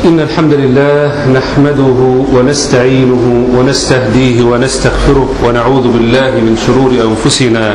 إن الحمد لله نحمده ونستعينه ونستهديه ونستغفره ونعوذ بالله من شرور أنفسنا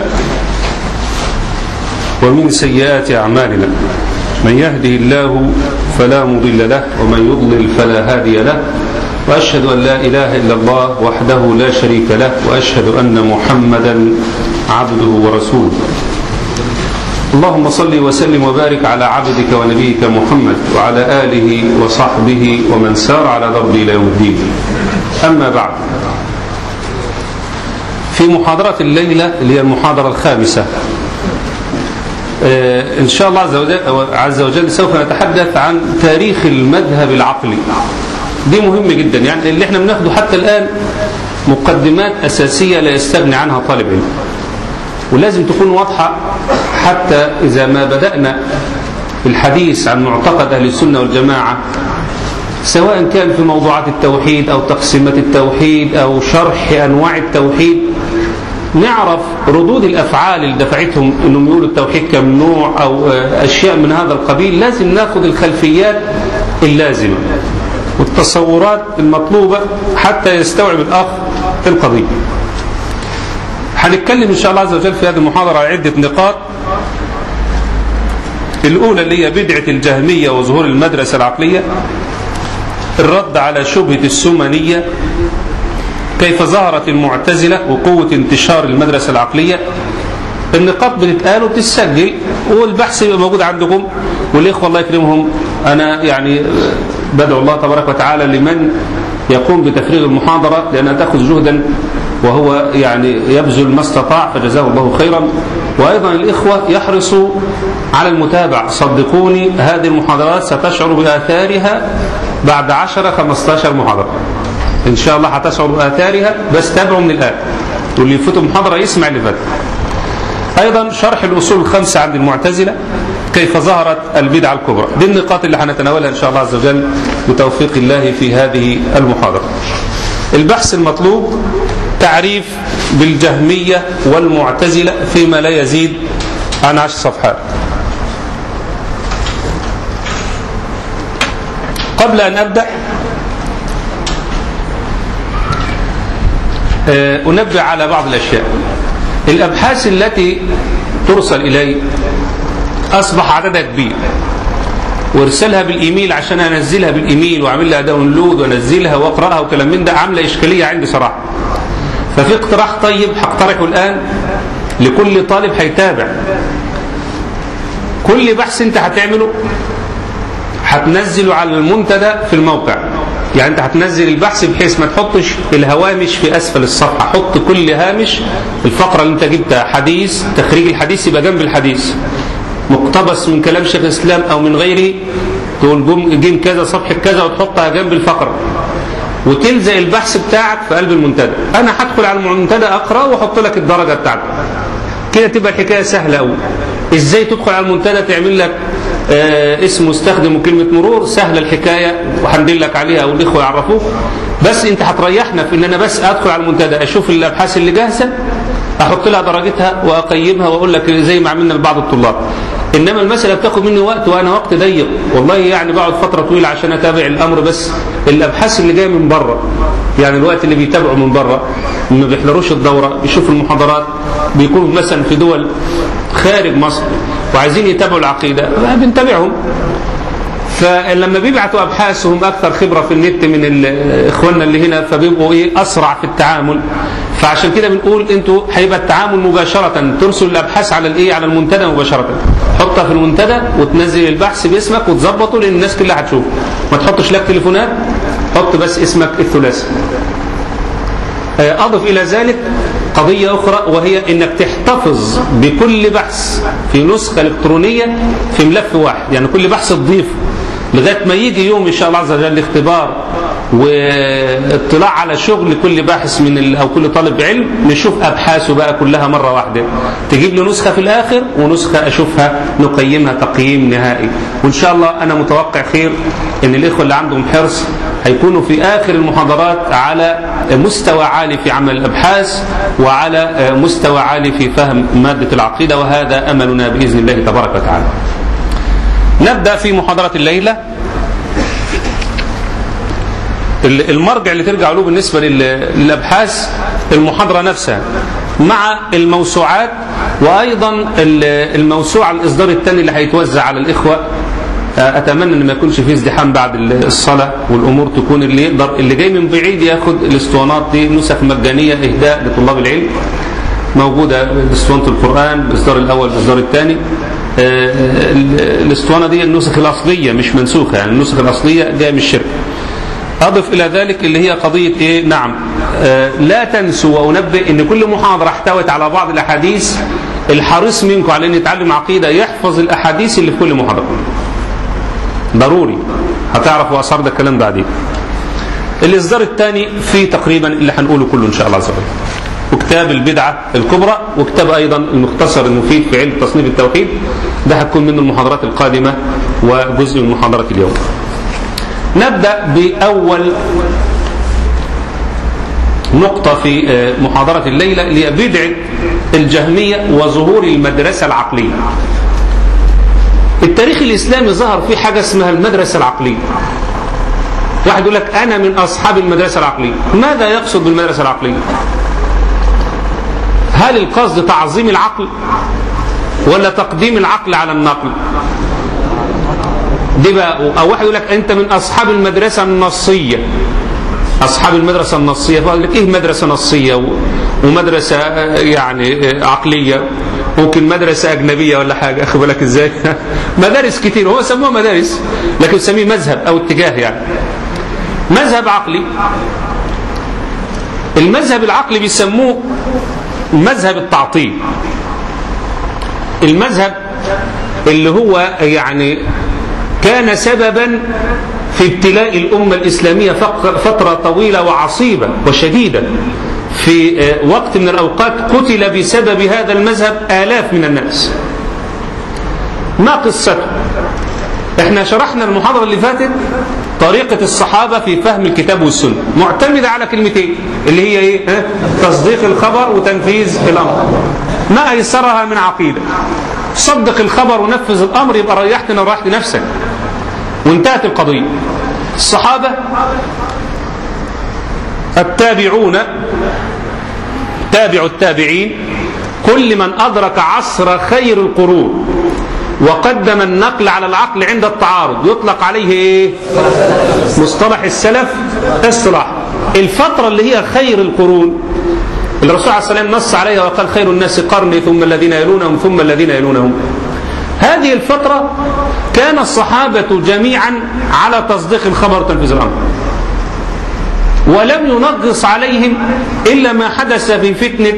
ومن سيئات أعمالنا من يهده الله فلا مضل له ومن يضلل فلا هادي له وأشهد أن لا إله إلا الله وحده لا شريك له وأشهد أن محمدا عبده ورسوله اللهم صل وسلم وبارك على عبدك ونبيك محمد وعلى آله وصحبه ومن سار على ضرب إلى يوم الدين أما بعد في محاضرة الليلة اللي هي المحاضرة الخامسة إن شاء الله عز وجل, عز وجل سوف نتحدث عن تاريخ المذهب العقلي دي مهم جدا يعني اللي احنا بناخده حتى الآن مقدمات أساسية لا يستغني عنها طالب علم ولازم تكون واضحة حتى إذا ما بدأنا الحديث عن معتقد أهل السنة والجماعة سواء كان في موضوعات التوحيد أو تقسيمات التوحيد أو شرح أنواع التوحيد نعرف ردود الأفعال اللي دفعتهم أنهم يقولوا التوحيد كم نوع أو أشياء من هذا القبيل لازم ناخذ الخلفيات اللازمة والتصورات المطلوبة حتى يستوعب الأخ القضية هنتكلم إن شاء الله عز وجل في هذه المحاضرة على عدة نقاط الأولى اللي هي بدعة الجهمية وظهور المدرسة العقلية الرد على شبهة السمنية كيف ظهرت المعتزلة وقوة انتشار المدرسة العقلية النقاط بتتقال وبتتسجل والبحث يبقى موجود عندكم والإخوة الله يكرمهم أنا يعني بدعو الله تبارك وتعالى لمن يقوم بتفريغ المحاضرة لأنها تأخذ جهدا وهو يعني يبذل ما استطاع فجزاه الله خيرا وأيضا الإخوة يحرصوا على المتابعة صدقوني هذه المحاضرات ستشعر بآثارها بعد 10 15 محاضرة إن شاء الله هتشعر بآثارها بس تابعوا من الآن واللي يفوت المحاضرة يسمع اللي فات أيضا شرح الأصول الخمسة عند المعتزلة كيف ظهرت البدعة الكبرى دي النقاط اللي هنتناولها إن شاء الله عز وجل بتوفيق الله في هذه المحاضرة البحث المطلوب تعريف بالجهمية والمعتزلة فيما لا يزيد عن عشر صفحات قبل أن أبدأ أنبه على بعض الأشياء الأبحاث التي ترسل إلي أصبح عددها كبير وارسلها بالايميل عشان انزلها بالايميل واعمل لها داونلود وانزلها واقراها وكلام من ده عامله اشكاليه عندي صراحه ففي اقتراح طيب هقترحه الان لكل طالب هيتابع كل بحث انت هتعمله هتنزله على المنتدى في الموقع يعني انت هتنزل البحث بحيث ما تحطش الهوامش في اسفل الصفحه حط كل هامش الفقره اللي انت جبتها حديث تخريج الحديث يبقى جنب الحديث مقتبس من كلام شيخ الاسلام او من غيره تقول جيم كذا صفحه كذا وتحطها جنب الفقره وتلزق البحث بتاعك في قلب المنتدى انا هدخل على المنتدى اقرا واحط لك الدرجه بتاعتك كده تبقى الحكايه سهله قوي ازاي تدخل على المنتدى تعمل لك آه اسم مستخدم وكلمه مرور سهله الحكايه وهندل لك عليها او الاخوه يعرفوك بس انت هتريحنا في ان انا بس ادخل على المنتدى اشوف الابحاث اللي جاهزه احط لها درجتها واقيمها واقول لك زي ما عملنا لبعض الطلاب انما المساله بتاخد مني وقت وانا وقت ضيق والله يعني بقعد فتره طويله عشان اتابع الامر بس الابحاث اللي جايه من بره يعني الوقت اللي بيتابعوا من بره ما بيحضروش الدوره بيشوفوا المحاضرات بيكونوا مثلا في دول خارج مصر وعايزين يتابعوا العقيده بنتابعهم فلما بيبعتوا ابحاثهم اكثر خبره في النت من اخواننا اللي هنا فبيبقوا ايه اسرع في التعامل فعشان كده بنقول انتوا هيبقى التعامل مباشره ترسل الابحاث على الايه على المنتدى مباشره حطها في المنتدى وتنزل البحث باسمك وتظبطه لان الناس كلها هتشوف ما تحطش لك تليفونات حط بس اسمك الثلاثي اضف الى ذلك قضية أخرى وهي أنك تحتفظ بكل بحث في نسخة إلكترونية في ملف واحد يعني كل بحث تضيفه لغاية ما يجي يوم إن شاء الله عز وجل اختبار واطلاع على شغل كل باحث من او كل طالب علم نشوف ابحاثه بقى كلها مره واحده تجيب لي نسخه في الاخر ونسخه اشوفها نقيمها تقييم نهائي وان شاء الله انا متوقع خير ان الاخوه اللي عندهم حرص هيكونوا في اخر المحاضرات على مستوى عالي في عمل الابحاث وعلى مستوى عالي في فهم ماده العقيده وهذا املنا باذن الله تبارك وتعالى. نبدا في محاضره الليله المرجع اللي ترجع له بالنسبة للأبحاث المحاضرة نفسها مع الموسوعات وأيضا الموسوعة الإصدار الثاني اللي هيتوزع على الإخوة اتمنى ان ما يكونش فيه ازدحام بعد الصلاه والامور تكون اللي يقدر اللي جاي من بعيد ياخد الاسطوانات دي نسخ مجانيه اهداء لطلاب العلم موجوده اسطوانه القران الاصدار الاول الاصدار الثاني الاسطوانه دي النسخ الاصليه مش منسوخه يعني النسخ الاصليه جايه من الشركه اضف الى ذلك اللي هي قضيه ايه نعم آه لا تنسوا وانبه ان كل محاضره احتوت على بعض الاحاديث الحريص منكم على ان يتعلم عقيده يحفظ الاحاديث اللي في كل محاضره ضروري هتعرفوا اثار ده الكلام بعدين الاصدار الثاني في تقريبا اللي هنقوله كله ان شاء الله عز وجل وكتاب البدعة الكبرى وكتاب أيضا المختصر المفيد في علم تصنيف التوحيد ده هتكون منه المحاضرات القادمة وجزء من محاضرة اليوم نبدأ بأول نقطة في محاضرة الليلة اللي هي بدعة الجهمية وظهور المدرسة العقلية التاريخ الإسلامي ظهر فيه حاجة اسمها المدرسة العقلية واحد يقول لك أنا من أصحاب المدرسة العقلية ماذا يقصد بالمدرسة العقلية هل القصد تعظيم العقل ولا تقديم العقل على النقل دي بقى او واحد يقول لك انت من اصحاب المدرسه النصيه اصحاب المدرسه النصيه فقال لك ايه مدرسه نصيه ومدرسه يعني عقليه ممكن مدرسه اجنبيه ولا حاجه اخد بالك ازاي مدارس كتير هو سموها مدارس لكن سميه مذهب او اتجاه يعني مذهب عقلي المذهب العقلي بيسموه مذهب التعطيل المذهب اللي هو يعني كان سببا في ابتلاء الأمة الإسلامية فترة طويلة وعصيبة وشديدة في وقت من الأوقات قتل بسبب هذا المذهب آلاف من الناس ما قصته احنا شرحنا المحاضرة اللي فاتت طريقة الصحابة في فهم الكتاب والسنة معتمدة على كلمتين اللي هي ايه اه؟ تصديق الخبر وتنفيذ الأمر ما أيسرها من عقيدة صدق الخبر ونفذ الأمر يبقى ريحتنا وريحت نفسك وانتهت القضية الصحابة التابعون تابع التابعين كل من أدرك عصر خير القرون وقدم النقل على العقل عند التعارض يطلق عليه ايه مصطلح السلف اصطلاح الفترة اللي هي خير القرون الرسول عليه السلام نص عليها وقال خير الناس قرني ثم الذين يلونهم ثم الذين يلونهم هذه الفترة كان الصحابة جميعا على تصديق الخبر وتنفيذ الأمر ولم ينغص عليهم إلا ما حدث في فتنة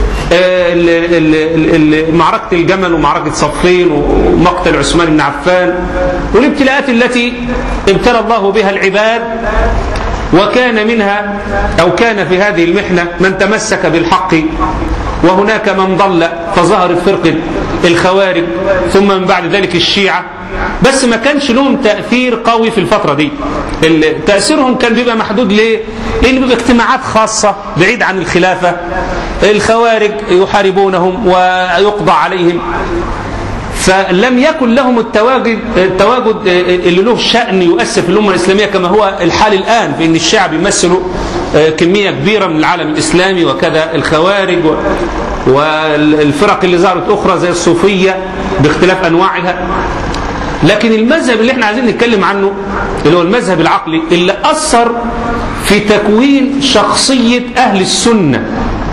معركة الجمل ومعركة صفين ومقتل عثمان بن عفان والابتلاءات التي ابتلى الله بها العباد وكان منها أو كان في هذه المحنة من تمسك بالحق وهناك من ضل فظهرت فرقة الخوارج ثم من بعد ذلك الشيعة بس ما كانش لهم تأثير قوي في الفترة دي تأثيرهم كان بيبقى محدود ليه؟ لأن بيبقى اجتماعات خاصة بعيد عن الخلافة الخوارج يحاربونهم ويقضى عليهم فلم يكن لهم التواجد التواجد اللي له شأن يؤثر في الأمة الإسلامية كما هو الحال الآن في أن الشعب يمثلوا كمية كبيرة من العالم الإسلامي وكذا الخوارج والفرق اللي ظهرت أخرى زي الصوفية باختلاف أنواعها لكن المذهب اللي احنا عايزين نتكلم عنه اللي هو المذهب العقلي اللي أثر في تكوين شخصية أهل السنة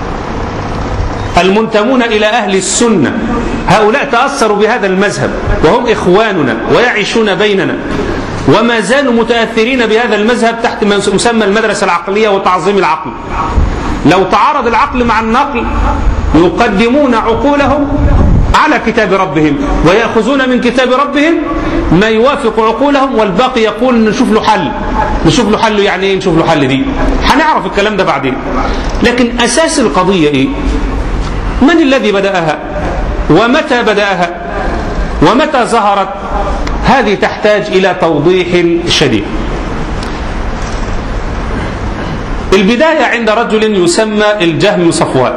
المنتمون إلى أهل السنة هؤلاء تأثروا بهذا المذهب وهم إخواننا ويعيشون بيننا وما زالوا متأثرين بهذا المذهب تحت مسمى المدرسة العقلية وتعظيم العقل لو تعارض العقل مع النقل يقدمون عقولهم على كتاب ربهم ويأخذون من كتاب ربهم ما يوافق عقولهم والباقي يقول نشوف له حل نشوف له حل يعني ايه نشوف له حل دي هنعرف الكلام ده بعدين لكن أساس القضية ايه من الذي بدأها ومتى بدأها ومتى ظهرت هذه تحتاج إلى توضيح شديد البداية عند رجل يسمى الجهم صفوان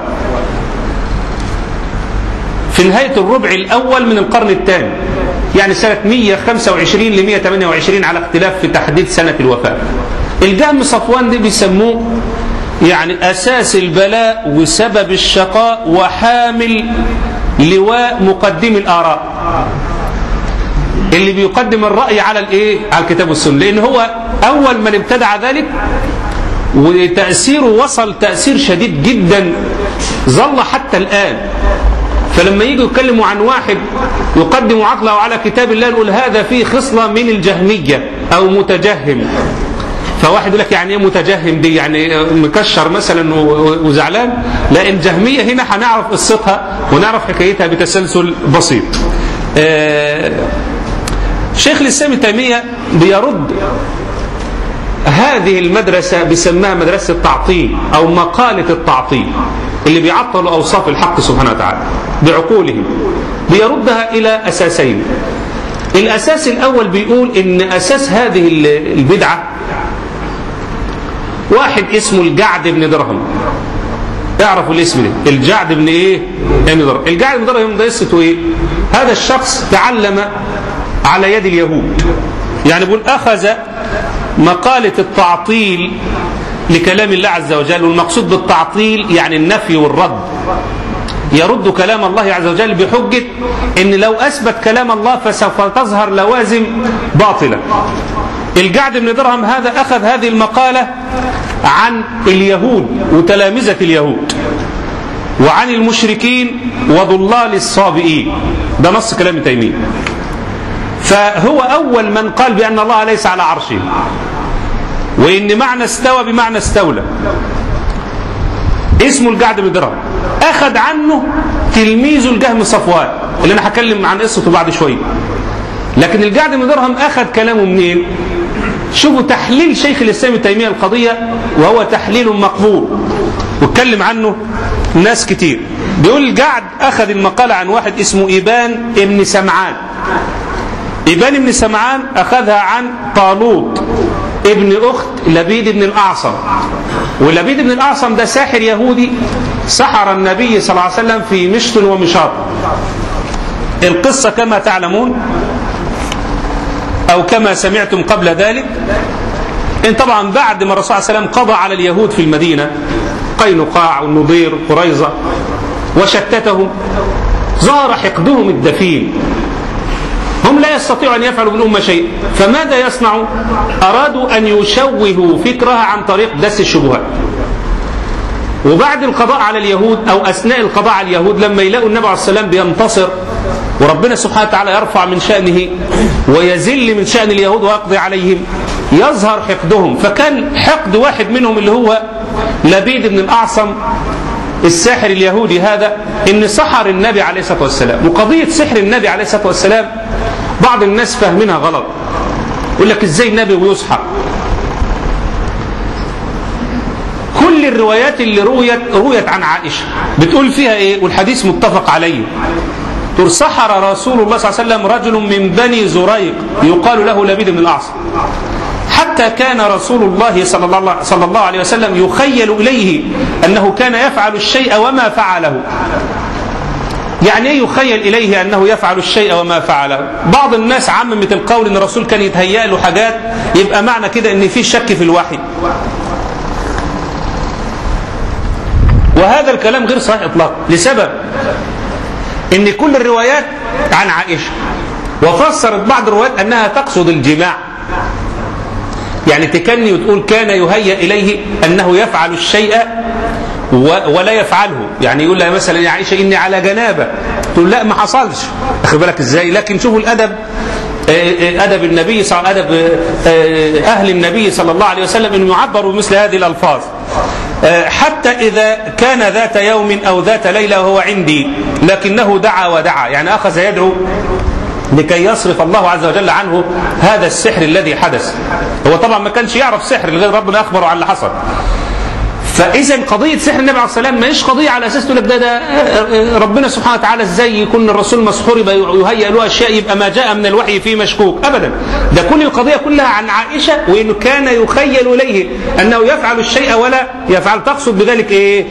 في نهاية الربع الأول من القرن الثاني يعني سنة 125 ل 128 على اختلاف في تحديد سنة الوفاة الجهم صفوان دي بيسموه يعني أساس البلاء وسبب الشقاء وحامل لواء مقدم الآراء اللي بيقدم الرأي على الايه على الكتاب والسنة لأن هو أول من ابتدع ذلك وتأثيره وصل تأثير شديد جدا ظل حتى الآن فلما يجوا يتكلموا عن واحد يقدم عقله على كتاب الله نقول هذا فيه خصلة من الجهمية أو متجهم فواحد يقول لك يعني ايه متجهم دي يعني مكشر مثلا وزعلان لا الجهمية هنا هنعرف قصتها ونعرف حكايتها بتسلسل بسيط آه شيخ الإسلام تيمية بيرد هذه المدرسة بيسمها مدرسة التعطيل أو مقالة التعطيل اللي بيعطلوا أوصاف الحق سبحانه وتعالى بعقولهم بيردها إلى أساسين الأساس الأول بيقول إن أساس هذه البدعة واحد اسمه الجعد بن درهم اعرفوا الاسم ده الجعد بن ايه بن درهم الجعد بن درهم ده قصته ايه هذا الشخص تعلم على يد اليهود يعني بيقول اخذ مقالة التعطيل لكلام الله عز وجل والمقصود بالتعطيل يعني النفي والرد يرد كلام الله عز وجل بحجة ان لو اثبت كلام الله فسوف تظهر لوازم باطلة الجعد بن درهم هذا اخذ هذه المقالة عن اليهود وتلامذة اليهود وعن المشركين وضلال الصابئين ده نص كلام تيمية فهو أول من قال بأن الله ليس على عرشه وإن معنى استوى بمعنى استولى اسمه الجعد بن درهم أخذ عنه تلميذه الجهم صفوان اللي أنا هكلم عن قصته بعد شوية لكن الجعد بن درهم أخذ كلامه منين شوفوا تحليل شيخ الإسلام تيمية القضية وهو تحليل مقبول واتكلم عنه ناس كتير بيقول الجعد أخذ المقالة عن واحد اسمه إيبان ابن سمعان إيبان ابن سمعان أخذها عن طالوت ابن أخت لبيد بن الأعصم ولبيد بن الأعصم ده ساحر يهودي سحر النبي صلى الله عليه وسلم في مشط ومشاط القصة كما تعلمون أو كما سمعتم قبل ذلك إن طبعا بعد ما الرسول صلى الله عليه وسلم قضى على اليهود في المدينة قينقاع والنضير قريظة وشتتهم ظهر حقدهم الدفين هم لا يستطيعوا أن يفعلوا بالأمة شيء فماذا يصنعوا أرادوا أن يشوهوا فكرها عن طريق دس الشبهات وبعد القضاء على اليهود أو أثناء القضاء على اليهود لما يلاقوا النبي عليه السلام بينتصر وربنا سبحانه وتعالى يرفع من شأنه ويزل من شأن اليهود ويقضي عليهم يظهر حقدهم فكان حقد واحد منهم اللي هو لبيد بن الأعصم الساحر اليهودي هذا ان سحر النبي عليه الصلاه والسلام وقضيه سحر النبي عليه الصلاه والسلام بعض الناس فاهمينها غلط يقول لك ازاي النبي ويسحر كل الروايات اللي رويت رويت عن عائشه بتقول فيها ايه والحديث متفق عليه تقول سحر رسول الله صلى الله عليه وسلم رجل من بني زريق يقال له لبيد بن الاعصم حتى كان رسول الله صلى الله, صلى الله عليه وسلم يخيل إليه أنه كان يفعل الشيء وما فعله يعني ايه يخيل إليه أنه يفعل الشيء وما فعله بعض الناس عممت القول أن الرسول كان يتهيأ له حاجات يبقى معنى كده أن في شك في الوحي وهذا الكلام غير صحيح إطلاقا لسبب أن كل الروايات عن عائشة وفسرت بعض الروايات أنها تقصد الجماع يعني تكني وتقول كان يهيأ إليه أنه يفعل الشيء ولا يفعله يعني يقول لها مثلا يا عائشة إني على جنابة تقول لا ما حصلش أخذ بالك إزاي لكن شوفوا الأدب أدب النبي صلى أدب أهل النبي صلى الله عليه وسلم أنه يعبروا بمثل هذه الألفاظ حتى إذا كان ذات يوم أو ذات ليلة وهو عندي لكنه دعا ودعا يعني أخذ يدعو لكي يصرف الله عز وجل عنه هذا السحر الذي حدث هو طبعا ما كانش يعرف سحر لغير ربنا أخبره عن اللي حصل فاذا قضيه سحر النبي عليه الصلاه والسلام مش قضيه على اساس تقول لك ده ده ربنا سبحانه وتعالى ازاي يكون الرسول مسحور يبقى يهيئ له اشياء يبقى ما جاء من الوحي فيه مشكوك ابدا ده كل القضيه كلها عن عائشه وانه كان يخيل اليه انه يفعل الشيء ولا يفعل تقصد بذلك ايه؟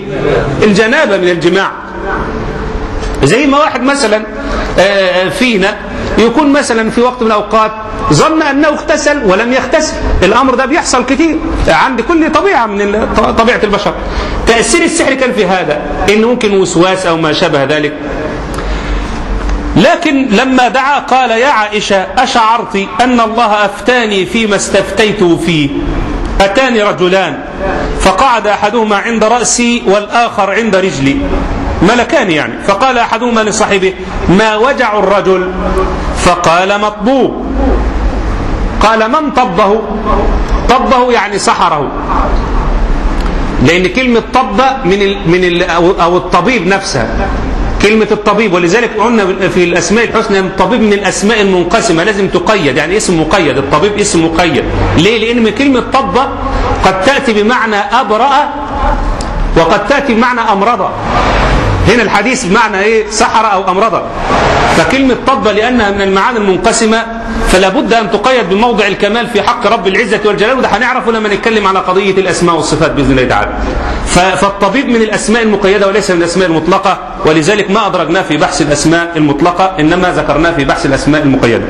الجنابه من الجماع زي ما واحد مثلا فينا يكون مثلا في وقت من الأوقات ظن أنه اغتسل ولم يغتسل الأمر ده بيحصل كتير عند كل طبيعة من طبيعة البشر تأثير السحر كان في هذا إن ممكن وسواس أو ما شابه ذلك لكن لما دعا قال يا عائشة أشعرت أن الله أفتاني فيما استفتيته فيه أتاني رجلان فقعد أحدهما عند رأسي والآخر عند رجلي ملكان يعني فقال أحدهما لصاحبه ما وجع الرجل فقال مطبوب قال من طبه طبه يعني سحره لأن كلمة طب من ال من ال أو الطبيب نفسها كلمة الطبيب ولذلك قلنا في الأسماء الحسنى الطبيب من الأسماء المنقسمة لازم تقيد يعني اسم مقيد الطبيب اسم مقيد ليه لأن من كلمة طب قد تأتي بمعنى أبرأ وقد تأتي بمعنى أمرض هنا الحديث بمعنى ايه سحر او امرض فكلمة طب لانها من المعاني المنقسمة فلا بد ان تقيد بموضع الكمال في حق رب العزة والجلال وده هنعرفه لما نتكلم على قضية الاسماء والصفات باذن الله تعالى فالطبيب من الاسماء المقيدة وليس من الاسماء المطلقة ولذلك ما ادرجناه في بحث الاسماء المطلقة انما ذكرناه في بحث الاسماء المقيدة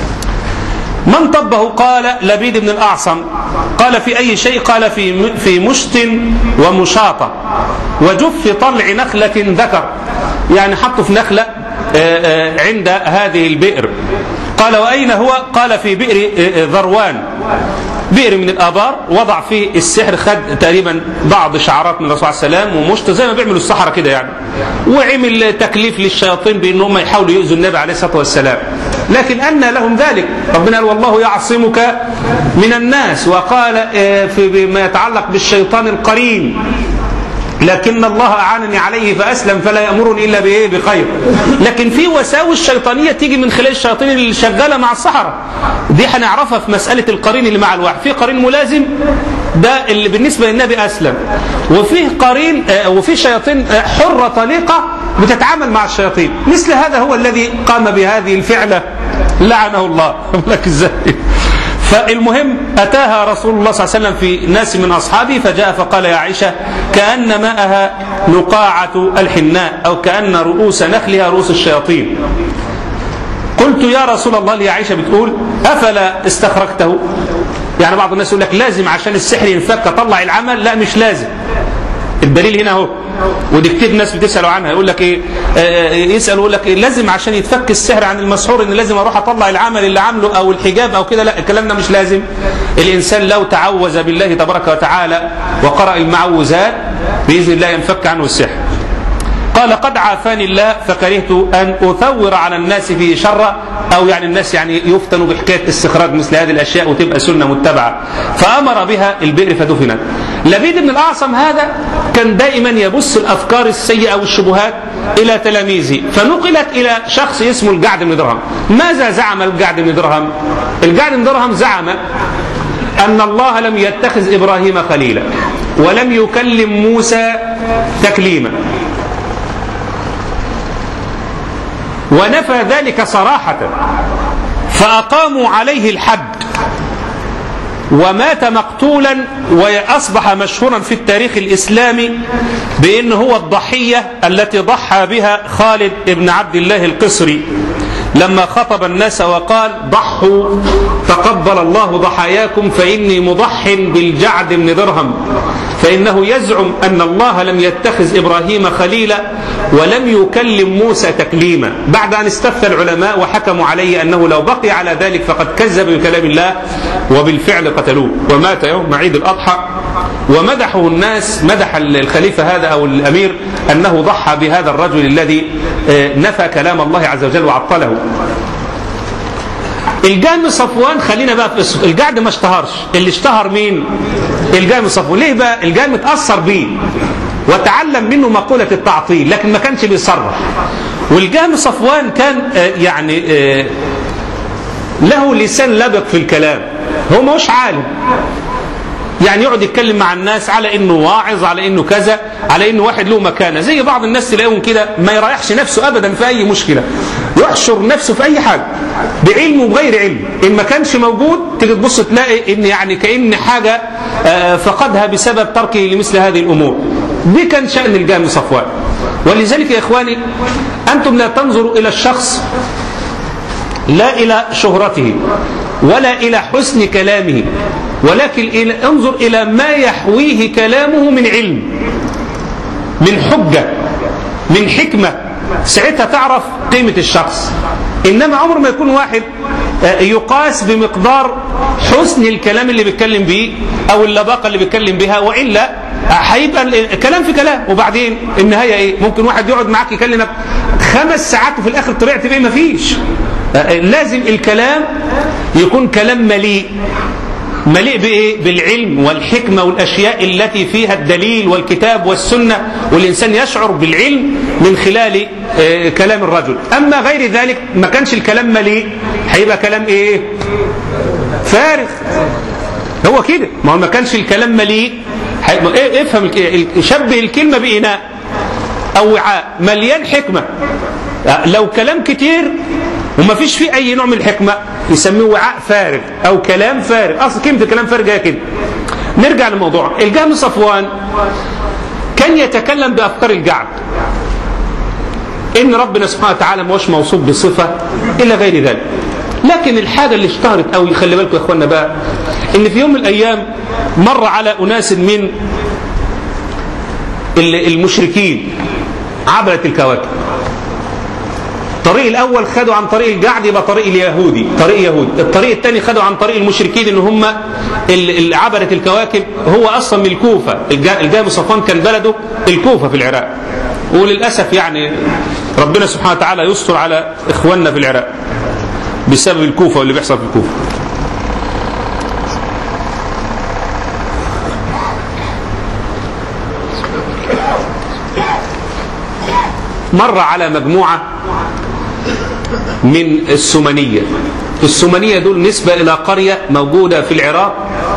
من طبه قال لبيد بن الأعصم قال في أي شيء قال في في مشت ومشاطة وجف طلع نخلة ذكر يعني حطه في نخلة عند هذه البئر قال وأين هو قال في بئر ذروان بئر من الآبار وضع فيه السحر خد تقريبا بعض شعرات من الرسول صلى الله عليه وسلم ومشط زي ما بيعملوا الصحراء كده يعني وعمل تكليف للشياطين بأنهم يحاولوا يؤذوا النبي عليه الصلاة والسلام لكن أن لهم ذلك ربنا قال والله يعصمك من الناس وقال فيما يتعلق بالشيطان القرين لكن الله أعانني عليه فأسلم فلا يأمرني إلا بإيه بخير لكن في وساوس شيطانية تيجي من خلال الشياطين اللي شغالة مع السحرة دي هنعرفها في مسألة القرين اللي مع الواحد في قرين ملازم ده اللي بالنسبة للنبي أسلم وفيه قرين وفي شياطين حرة طليقة بتتعامل مع الشياطين مثل هذا هو الذي قام بهذه الفعلة لعنه الله لك ازاي فالمهم أتاها رسول الله صلى الله عليه وسلم في ناس من أصحابه فجاء فقال يا عائشة كأن ماءها نقاعة الحناء أو كأن رؤوس نخلها رؤوس الشياطين قلت يا رسول الله لي عائشة بتقول أفلا استخرجته يعني بعض الناس يقول لك لازم عشان السحر ينفك أطلع العمل لا مش لازم الدليل هنا اهو ودي كتير ناس بتسالوا عنها يقول لك ايه آه يسال يقول لك إيه لازم عشان يتفك السحر عن المسحور ان لازم اروح اطلع العمل اللي عامله او الحجاب او كده لا الكلام ده مش لازم الانسان لو تعوذ بالله تبارك وتعالى وقرا المعوذات باذن الله ينفك عنه السحر قال قد عافاني الله فكرهت ان اثور على الناس في شر او يعني الناس يعني يفتنوا بحكايه استخراج مثل هذه الاشياء وتبقى سنه متبعه فامر بها البئر فدفنت لبيد بن الاعصم هذا كان دائما يبث الافكار السيئه والشبهات الى تلاميذه فنقلت الى شخص اسمه الجعد بن درهم ماذا زعم الجعد بن درهم الجعد بن درهم زعم ان الله لم يتخذ ابراهيم خليلا ولم يكلم موسى تكليما ونفى ذلك صراحة فأقاموا عليه الحد ومات مقتولا وأصبح مشهورا في التاريخ الإسلامي بأنه هو الضحية التي ضحى بها خالد بن عبد الله القصري لما خطب الناس وقال ضحوا تقبل الله ضحاياكم فإني مضح بالجعد بن درهم فإنه يزعم أن الله لم يتخذ إبراهيم خليلا ولم يكلم موسى تكليما بعد أن استفتى العلماء وحكموا عليه أنه لو بقي على ذلك فقد كذب بكلام الله وبالفعل قتلوه ومات يوم عيد الأضحى ومدحه الناس مدح الخليفة هذا أو الأمير أنه ضحى بهذا الرجل الذي نفى كلام الله عز وجل وعطله الجهم صفوان خلينا بقى في اسم الجعد ما اشتهرش اللي اشتهر مين الجهم صفوان ليه بقى الجهم اتأثر بيه وتعلم منه مقولة التعطيل لكن ما كانش بيصرح والجهم صفوان كان يعني له لسان لبق في الكلام هو مش عالم يعني يقعد يتكلم مع الناس على انه واعظ على انه كذا على انه واحد له مكانه زي بعض الناس تلاقيهم كده ما يريحش نفسه ابدا في اي مشكله يحشر نفسه في اي حاجه بعلم وبغير علم ان ما كانش موجود تيجي تبص تلاقي ان يعني كان حاجه فقدها بسبب تركه لمثل هذه الامور دي كان شان الجامع صفوان ولذلك يا اخواني انتم لا تنظروا الى الشخص لا إلى شهرته ولا إلى حسن كلامه ولكن إلى انظر إلى ما يحويه كلامه من علم من حجة من حكمة ساعتها تعرف قيمة الشخص إنما عمر ما يكون واحد يقاس بمقدار حسن الكلام اللي بيتكلم بيه أو اللباقة اللي بيتكلم بها وإلا هيبقى كلام في كلام وبعدين النهاية إيه ممكن واحد يقعد معاك يكلمك خمس ساعات وفي الآخر طلعت بيه مفيش لازم الكلام يكون كلام مليء مليء بإيه؟ بالعلم والحكمة والأشياء التي فيها الدليل والكتاب والسنة والإنسان يشعر بالعلم من خلال آه كلام الرجل أما غير ذلك ما كانش الكلام مليء هيبقى كلام إيه فارغ هو كده ما هو ما كانش الكلام مليء إيه افهم شبه الكلمة بإناء أو وعاء مليان حكمة لو كلام كتير وما فيش فيه أي نوع من الحكمة يسميه وعاء فارغ أو كلام فارغ أصل كلمة كلام فارغ هي كده نرجع للموضوع الجهم صفوان كان يتكلم بأفكار الجعد إن ربنا سبحانه وتعالى ما هوش موصوف بصفة إلا غير ذلك لكن الحاجة اللي اشتهرت قوي خلي بالكم يا اخوانا بقى ان في يوم من الايام مر على اناس من المشركين عبرت الكواكب الطريق الاول خدوا عن طريق الجعد يبقى طريق اليهودي طريق يهودي الطريق الثاني خدوا عن طريق المشركين ان هم اللي عبرت الكواكب هو اصلا من الكوفه الجاي صفوان كان بلده الكوفه في العراق وللاسف يعني ربنا سبحانه وتعالى يستر على اخواننا في العراق بسبب الكوفه واللي بيحصل في الكوفه مر على مجموعه من السمنية السمنية دول نسبة إلى قرية موجودة في العراق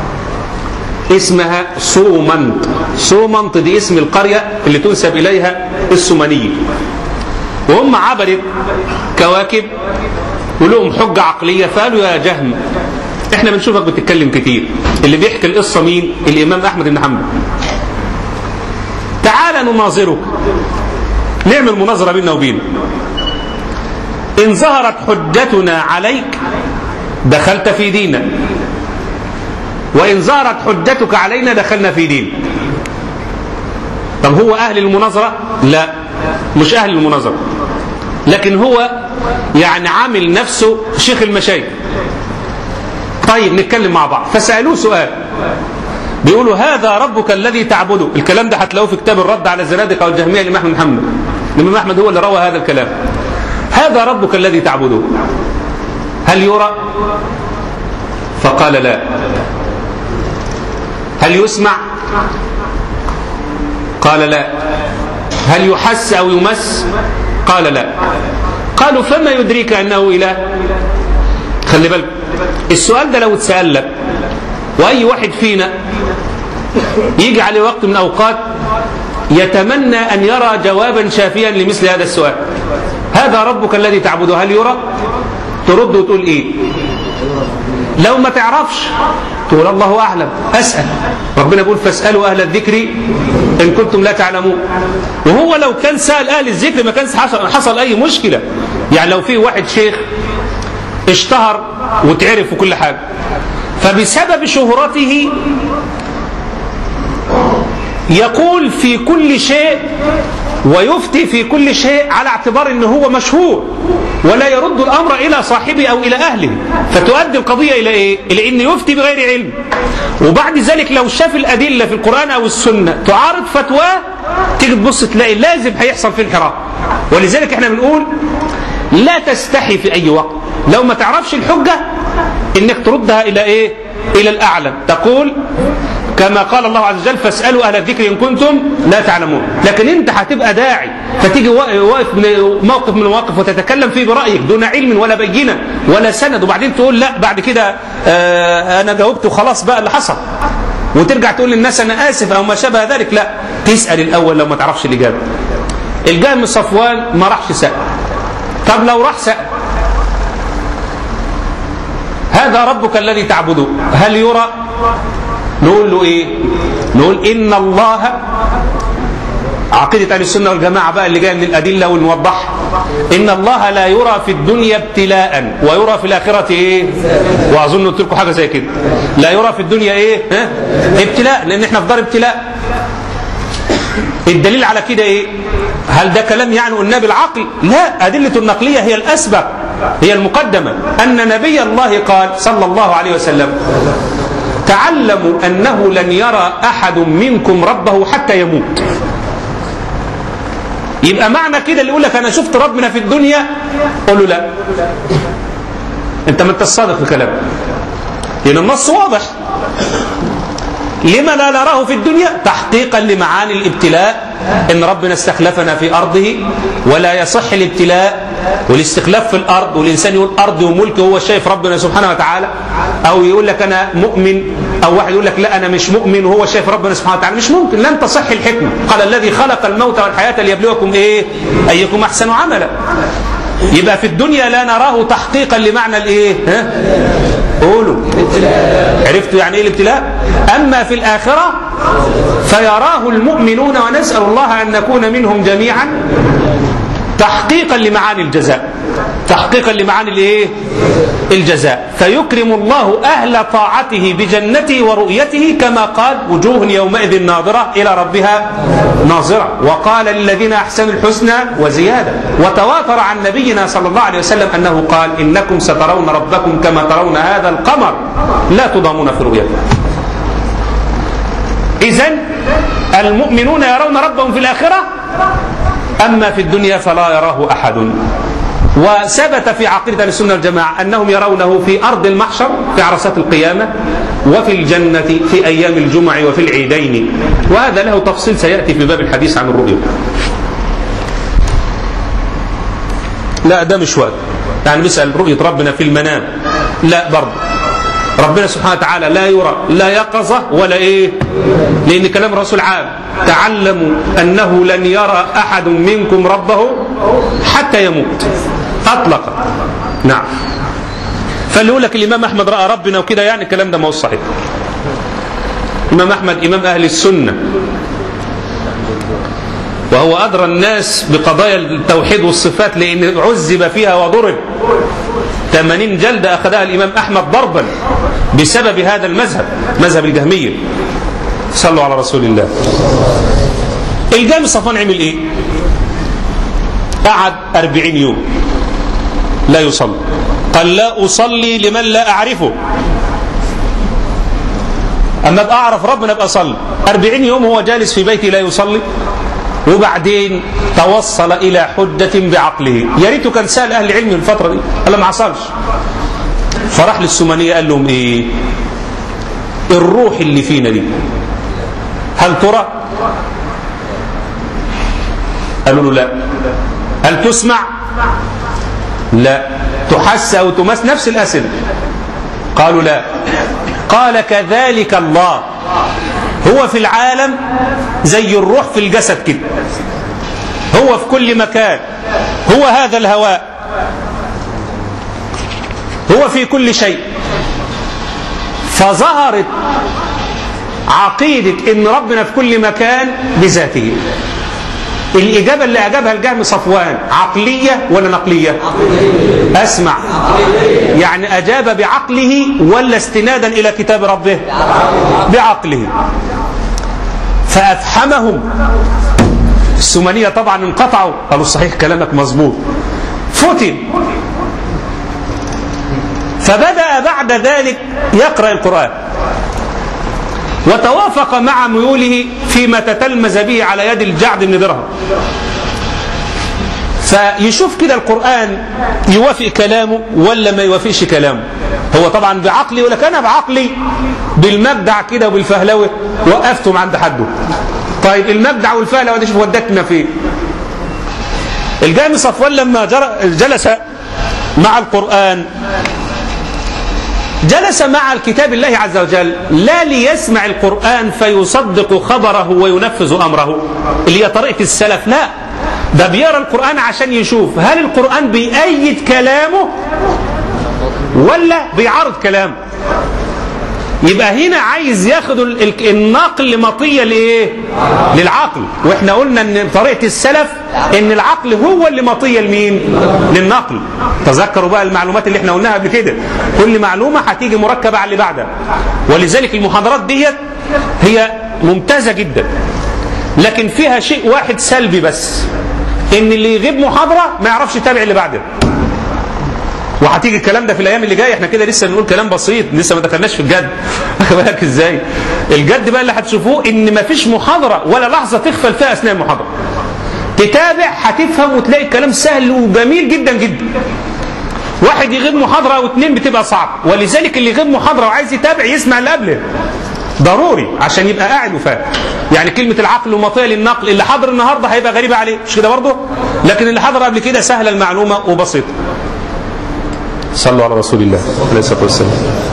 اسمها صومنط صومنط دي اسم القرية اللي تنسب إليها السمنية وهم عبرت كواكب ولهم حجة عقلية فقالوا يا جهم احنا بنشوفك بتتكلم كتير اللي بيحكي القصة مين الإمام أحمد بن حنبل تعال نناظرك نعمل مناظرة بيننا وبينك إن ظهرت حجتنا عليك دخلت في ديننا وإن ظهرت حجتك علينا دخلنا في دين طب هو أهل المناظرة لا مش أهل المناظرة لكن هو يعني عامل نفسه شيخ المشايخ طيب نتكلم مع بعض فسألوه سؤال بيقولوا هذا ربك الذي تعبده الكلام ده هتلاقوه في كتاب الرد على الزنادقة والجهمية للإمام أحمد محمد الإمام أحمد هو اللي روى هذا الكلام هذا ربك الذي تعبده هل يرى فقال لا هل يسمع قال لا هل يحس أو يمس قال لا قالوا فما يدريك أنه إله خلي بالك السؤال ده لو اتسأل لك وأي واحد فينا يجي عليه وقت من أوقات يتمنى أن يرى جوابا شافيا لمثل هذا السؤال هذا ربك الذي تعبده هل يرى ترد وتقول ايه لو ما تعرفش تقول الله اعلم اسال ربنا يقول فاسالوا اهل الذكر ان كنتم لا تعلمون وهو لو كان سال اهل الذكر ما كان حصل, حصل اي مشكله يعني لو في واحد شيخ اشتهر وتعرف وكل حاجه فبسبب شهرته يقول في كل شيء ويفتي في كل شيء على اعتبار ان هو مشهور ولا يرد الامر الى صاحبه او الى اهله فتؤدي القضيه الى ايه الى ان يفتي بغير علم وبعد ذلك لو شاف الادله في القران او السنه تعارض فتواه تيجي تبص تلاقي لازم هيحصل فيه انحراف ولذلك احنا بنقول لا تستحي في اي وقت لو ما تعرفش الحجه انك تردها الى ايه الى الاعلم تقول كما قال الله عز وجل فاسألوا أهل الذكر إن كنتم لا تعلمون لكن أنت هتبقى داعي فتيجي واقف من موقف من المواقف وتتكلم فيه برأيك دون علم ولا بينة ولا سند وبعدين تقول لا بعد كده آه أنا جاوبت وخلاص بقى اللي حصل وترجع تقول للناس أنا آسف أو ما شابه ذلك لا تسأل الأول لو ما تعرفش الإجابة الجهم صفوان ما راحش سأل طب لو راح سأل هذا ربك الذي تعبده هل يرى نقول له ايه نقول ان الله عقيدة أهل السنة والجماعة بقى اللي جاية من الأدلة والموضحة إن الله لا يرى في الدنيا ابتلاء ويرى في الآخرة إيه وأظن قلت لكم حاجة زي كده لا يرى في الدنيا إيه ها؟ ابتلاء لأن إحنا في دار ابتلاء الدليل على كده إيه هل ده كلام يعني قلناه بالعقل لا أدلة النقلية هي الأسبق هي المقدمة أن نبي الله قال صلى الله عليه وسلم تعلموا أنه لن يرى أحد منكم ربه حتى يموت يبقى معنى كده اللي يقول لك أنا شفت ربنا في الدنيا قول له لا أنت ما أنت الصادق في كلامك لأن النص واضح لما لا نراه في الدنيا تحقيقا لمعاني الابتلاء ان ربنا استخلفنا في ارضه ولا يصح الابتلاء والاستخلاف في الارض والانسان يقول ارضي وملكي وهو شايف ربنا سبحانه وتعالى او يقول لك انا مؤمن او واحد يقول لك لا انا مش مؤمن وهو شايف ربنا سبحانه وتعالى مش ممكن لن تصح الحكمه قال الذي خلق الموت والحياه ليبلوكم ايه ايكم احسن عملا يبقى في الدنيا لا نراه تحقيقا لمعنى الايه ها قولوا عرفتوا يعني ايه الابتلاء اما في الاخره فيراه المؤمنون ونسال الله ان نكون منهم جميعا تحقيقا لمعاني الجزاء تحقيقا لمعاني الايه الجزاء فيكرم الله اهل طاعته بجنته ورؤيته كما قال وجوه يومئذ ناظره الى ربها ناظره وقال للذين احسنوا الحسنى وزياده وتواتر عن نبينا صلى الله عليه وسلم انه قال انكم سترون ربكم كما ترون هذا القمر لا تضامون في رؤيته اذا المؤمنون يرون ربهم في الاخره أما في الدنيا فلا يراه أحد وثبت في عقيدة أهل السنة والجماعة أنهم يرونه في أرض المحشر في عرصات القيامة وفي الجنة في أيام الجمع وفي العيدين وهذا له تفصيل سيأتي في باب الحديث عن الرؤيا لا ده مش وقت يعني بيسأل رؤية ربنا في المنام لا برضه ربنا سبحانه وتعالى لا يرى لا يقظة ولا إيه لأن كلام الرسول عام تعلموا أنه لن يرى أحد منكم ربه حتى يموت أطلق نعم فاللي يقول لك الإمام أحمد رأى ربنا وكده يعني الكلام ده ما هو صحيح الإمام أحمد إمام أهل السنة وهو أدرى الناس بقضايا التوحيد والصفات لأن عذب فيها وضرب 80 جلدة أخذها الإمام أحمد ضربا بسبب هذا المذهب مذهب الجهمية صلوا على رسول الله الجامع صفوان عمل إيه قعد أربعين يوم لا يصلي قال لا أصلي لمن لا أعرفه أما أبقى أعرف ربنا أبقى أصلي أربعين يوم هو جالس في بيتي لا يصلي وبعدين توصل إلى حجة بعقله يا ريته كان سأل أهل العلم في الفترة دي قال ما حصلش فراح للسمانية قال لهم إيه الروح اللي فينا دي هل ترى قالوا له لا هل تسمع لا تحس أو تمس نفس الأسئلة قالوا لا قال كذلك الله هو في العالم زي الروح في الجسد كده هو في كل مكان هو هذا الهواء هو في كل شيء فظهرت عقيدة ان ربنا في كل مكان بذاته الإجابة اللي أجابها الجهم صفوان عقلية ولا نقلية أسمع يعني أجاب بعقله ولا استنادا إلى كتاب ربه بعقله فأفحمهم السمانية طبعا انقطعوا قالوا صحيح كلامك مظبوط فتن فبدأ بعد ذلك يقرأ القرآن وتوافق مع ميوله فيما تتلمذ به على يد الجعد بن درهم فيشوف كده القرآن يوافق كلامه ولا ما يوافقش كلامه هو طبعا بعقلي يقول لك أنا بعقلي بالمبدع كده وبالفهلوة وقفتهم عند حده طيب المبدع والفهلوة دي شوف ودتنا فين الجامي صفوان لما جلس مع القرآن جلس مع الكتاب الله عز وجل لا ليسمع القرآن فيصدق خبره وينفذ أمره اللي هي طريقة السلف لا ده بيقرا القرآن عشان يشوف هل القرآن بيأيد كلامه ولا بيعارض كلامه يبقى هنا عايز ياخد ال- ال- النقل مطية لايه للعقل واحنا قلنا ان طريقة السلف ان العقل هو اللي مطية لمين للنقل تذكروا بقى المعلومات اللي احنا قلناها قبل كده كل معلومة هتيجي مركبة على اللي بعدها ولذلك المحاضرات ديت هي ممتازة جدا لكن فيها شيء واحد سلبي بس ان اللي يغيب محاضرة ما يعرفش يتابع اللي بعدها وهتيجي الكلام ده في الايام اللي جايه احنا كده لسه بنقول كلام بسيط لسه ما دخلناش في الجد واخد بالك ازاي الجد بقى اللي هتشوفوه ان ما فيش محاضره ولا لحظه تغفل فيها اثناء المحاضره تتابع هتفهم وتلاقي الكلام سهل وجميل جدا جدا واحد يغيب محاضره او اتنين بتبقى صعب ولذلك اللي يغيب محاضره وعايز يتابع يسمع اللي قبله ضروري عشان يبقى قاعد وفاهم يعني كلمة العقل ومطية للنقل اللي حاضر النهاردة هيبقى غريبة عليه مش كده برضه لكن اللي حضر قبل كده سهلة المعلومة وبسيطة صلوا على رسول الله عليه الصلاة والسلام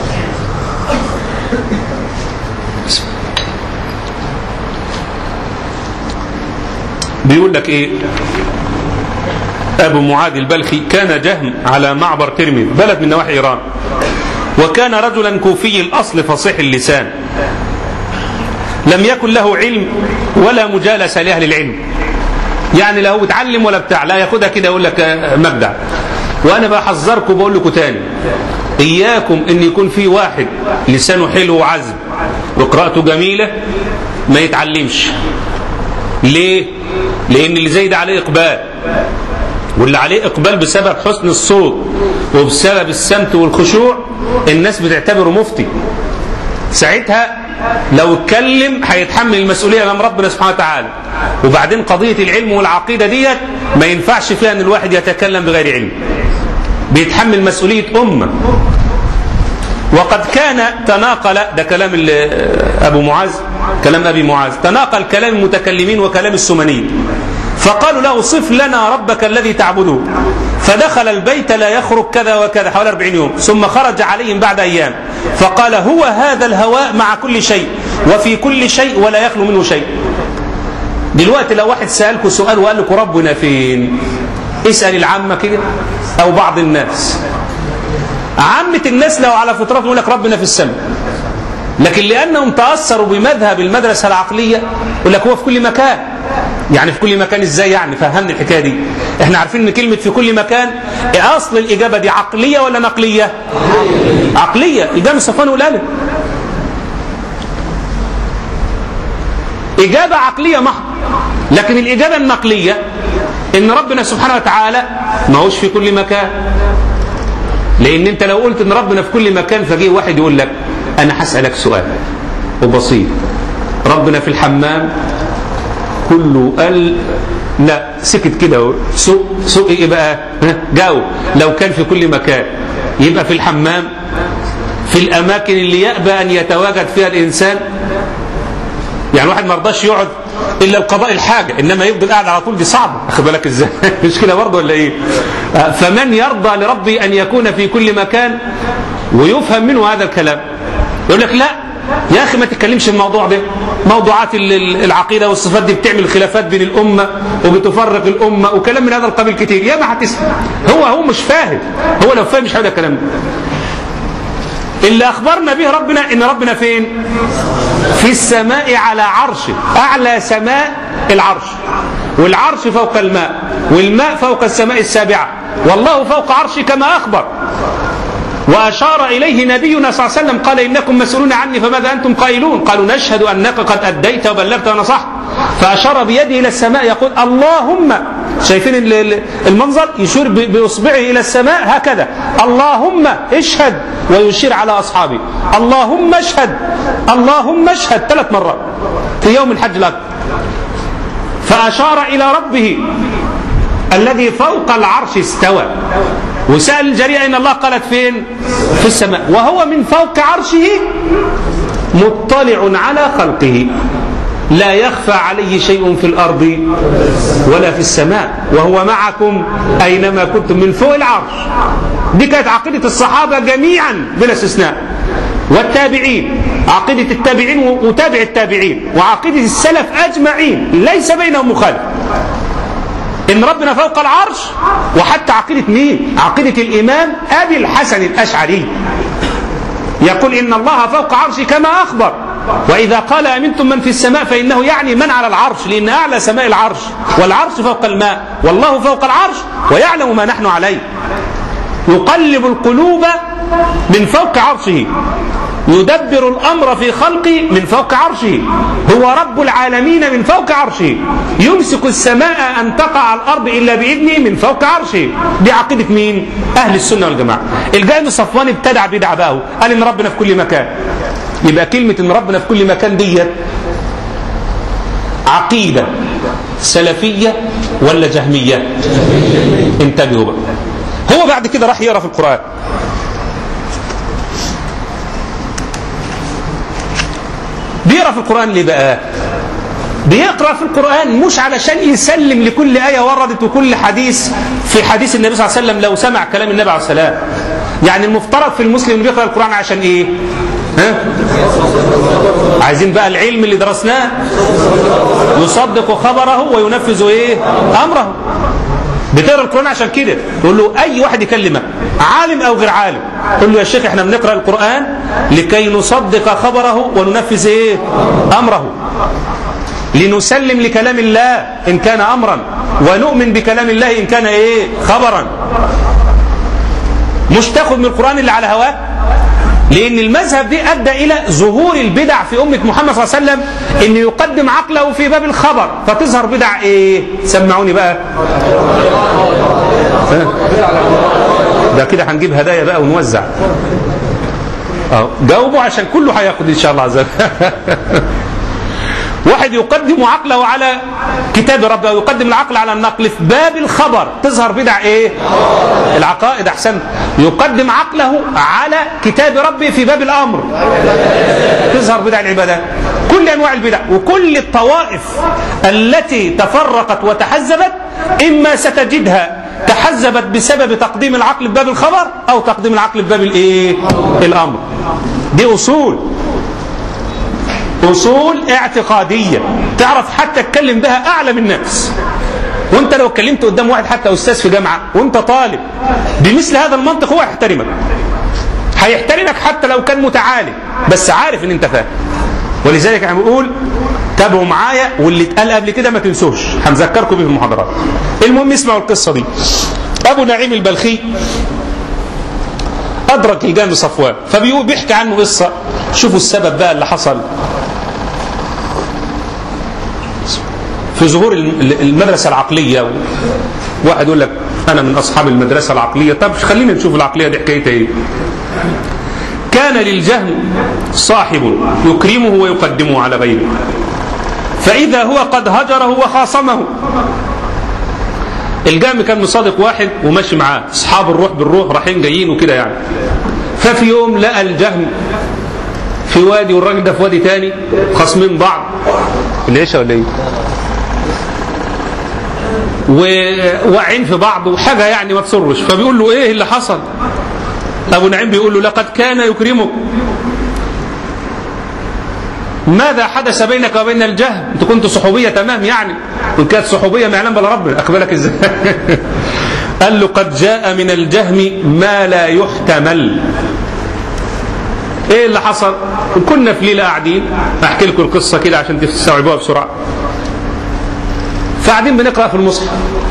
بيقول لك ايه ابو معاذ البلخي كان جهم على معبر ترمذ بلد من نواحي ايران وكان رجلا كوفي الاصل فصيح اللسان لم يكن له علم ولا مجالسه لاهل العلم يعني لا هو اتعلم ولا بتاع لا ياخدها كده يقول لك آه، مبدع وانا بحذركم بقول لكم تاني اياكم ان يكون في واحد لسانه حلو وعذب وقراءته جميله ما يتعلمش ليه لان اللي زي ده عليه اقبال واللي عليه اقبال بسبب حسن الصوت وبسبب السمت والخشوع الناس بتعتبره مفتي ساعتها لو اتكلم هيتحمل المسؤوليه امام ربنا سبحانه وتعالى وبعدين قضيه العلم والعقيده ديت ما ينفعش فيها ان الواحد يتكلم بغير علم بيتحمل مسؤوليه امه وقد كان تناقل ده كلام ال- ابو معاذ كلام ابي معاذ تناقل كلام المتكلمين وكلام السمنيين فقالوا له صف لنا ربك الذي تعبده فدخل البيت لا يخرج كذا وكذا حوالي 40 يوم ثم خرج عليهم بعد ايام فقال هو هذا الهواء مع كل شيء وفي كل شيء ولا يخلو منه شيء دلوقتي لو واحد سألكم سؤال وقال لكم ربنا فين اسأل العامة كده أو بعض الناس عامة الناس لو على فطرتهم يقول لك ربنا في السماء لكن لأنهم تأثروا بمذهب المدرسة العقلية يقول لك هو في كل مكان يعني في كل مكان ازاي يعني فهمني الحكاية دي احنا عارفين ان كلمة في كل مكان اصل الإجابة دي عقلية ولا نقلية عقلية الجامع صفوان والألف إجابة عقلية محض لكن الإجابة النقلية إن ربنا سبحانه وتعالى ما هوش في كل مكان لأن أنت لو قلت إن ربنا في كل مكان فجيه واحد يقول لك أنا هسألك سؤال وبسيط ربنا في الحمام كله قال لا سكت كده اهو. سوء سوء ايه بقى ها؟ جاوب لو كان في كل مكان يبقى في الحمام في الاماكن اللي يأبى ان يتواجد فيها الانسان يعني واحد ما رضاش يقعد الا لقضاء الحاجه انما يفضل قاعد على طول دي صعبه واخد بالك ازاي مش كده برضه ولا ايه آه، فمن يرضى لربي ان يكون في كل مكان ويفهم منه هذا الكلام يقول لك لا يا اخي ما تتكلمش في الموضوع ده موضوعات ال- ال- العقيده والصفات دي بتعمل خلافات بين الامه وبتفرق الامه وكلام من هذا القبيل كتير يا ما هتسمع هو هو مش فاهم هو لو فاهم مش هيقول الكلام ده اللي اخبرنا به ربنا ان ربنا فين في السماء على عرشه اعلى سماء العرش والعرش فوق الماء والماء فوق السماء السابعه والله فوق عرشه كما اخبر وأشار إليه نبينا صلى الله عليه وسلم قال إنكم مسؤولون عني فماذا أنتم قائلون قالوا نشهد أنك قد أديت وبلغت ونصحت فأشار بيده إلى السماء يقول اللهم شايفين ال- ال- المنظر يشير ب- بإصبعه إلى السماء هكذا اللهم اشهد ويشير على أصحابه اللهم اشهد اللهم اشهد ثلاث مرات في يوم الحج الأكبر فأشار إلى ربه الذي فوق العرش استوى وسأل الجريئة إن الله قالت فين في السماء وهو من فوق عرشه مطلع على خلقه لا يخفى عليه شيء في الأرض ولا في السماء وهو معكم أينما كنتم من فوق العرش دي كانت عقيدة الصحابة جميعا بلا استثناء والتابعين عقيدة التابعين وتابع التابعين وعقيدة السلف أجمعين ليس بينهم مخالف ان ربنا فوق العرش وحتى عقيدة مين عقيدة الامام ابي الحسن الاشعري يقول إن الله فوق عرشه كما أخبر وإذا قال أمنتم من في السماء فإنه يعني من على العرش لأن أعلى سماء العرش والعرش فوق الماء والله فوق العرش ويعلم ما نحن عليه يقلب القلوب من فوق عرشه يدبر الأمر في خلقه من فوق عرشه هو رب العالمين من فوق عرشه يمسك السماء أن تقع على الأرض إلا بإذنه من فوق عرشه دي عقيدة مين؟ أهل السنة والجماعة الجاي صفوان ابتدع بدع بقى قال إن ربنا في كل مكان يبقى كلمة إن ربنا في كل مكان ديت عقيدة سلفية ولا جهمية انتبهوا بقى هو بعد كده راح يقرا في القرآن بيقرا في القرآن ليه بقى؟ بيقرا في القرآن مش علشان يسلم لكل آية وردت وكل حديث في حديث النبي صلى الله عليه وسلم لو سمع كلام النبي عليه السلام يعني المفترض في المسلم اللي بيقرا القرآن عشان ايه؟ ها؟ عايزين بقى العلم اللي درسناه يصدق خبره وينفذ ايه؟ امره بتقرا القران عشان كده تقول له اي واحد يكلمك عالم او غير عالم تقول له يا شيخ احنا بنقرا القران لكي نصدق خبره وننفذ ايه امره لنسلم لكلام الله ان كان امرا ونؤمن بكلام الله ان كان ايه خبرا مش تاخد من القران اللي على هواك لأن المذهب دي أدى إلى ظهور البدع في أمة محمد صلى الله عليه وسلم إنه يقدم عقله في باب الخبر فتظهر بدع إيه؟ سمعوني بقى ده كده هنجيب هدايا بقى ونوزع اه جاوبوا عشان كله هياخد ان شاء الله عز وجل واحد يقدم عقله على كتاب ربه او يقدم العقل على النقل في باب الخبر تظهر بدع ايه العقائد احسن يقدم عقله على كتاب ربه في باب الامر تظهر بدع العبادات كل انواع البدع وكل الطوائف التي تفرقت وتحزبت اما ستجدها تحزبت بسبب تقديم العقل في باب الخبر او تقديم العقل في باب الايه الامر دي اصول اصول اعتقاديه تعرف حتى تتكلم بها اعلم الناس وانت لو اتكلمت قدام واحد حتى استاذ في جامعه وانت طالب بمثل هذا المنطق هو هيحترمك هيحترمك حتى لو كان متعالي بس عارف ان انت فاهم ولذلك احنا بنقول تابعوا معايا واللي اتقال قبل كده ما تنسوش هنذكركم بيه في المحاضرات المهم اسمعوا القصه دي ابو نعيم البلخي ادرك الجان صفوان فبيقول بيحكي عنه قصه شوفوا السبب بقى اللي حصل في ظهور المدرسه العقليه واحد يقول لك انا من اصحاب المدرسه العقليه طب خلينا نشوف العقليه دي حكايتها ايه كان للجهم صاحب يكرمه ويقدمه على غيره فإذا هو قد هجره وخاصمه الجهم كان مصادق واحد وماشي معاه اصحاب الروح بالروح رايحين جايين وكده يعني ففي يوم لقى الجهم في وادي والراجل ده في وادي تاني خاصمين بعض ليش ولا ايه وواقعين في بعض وحاجه يعني ما تسرش فبيقول له ايه اللي حصل ابو نعيم بيقول له لقد كان يكرمك ماذا حدث بينك وبين الجهل انت كنت صحوبيه تمام يعني وان كانت صحوبيه ما يعلم بلا ربنا اقبلك ازاي قال له قد جاء من الجهم ما لا يحتمل ايه اللي حصل كنا في ليله قاعدين احكي لكم القصه كده عشان تستوعبوها بسرعه فقاعدين بنقرا في المصحف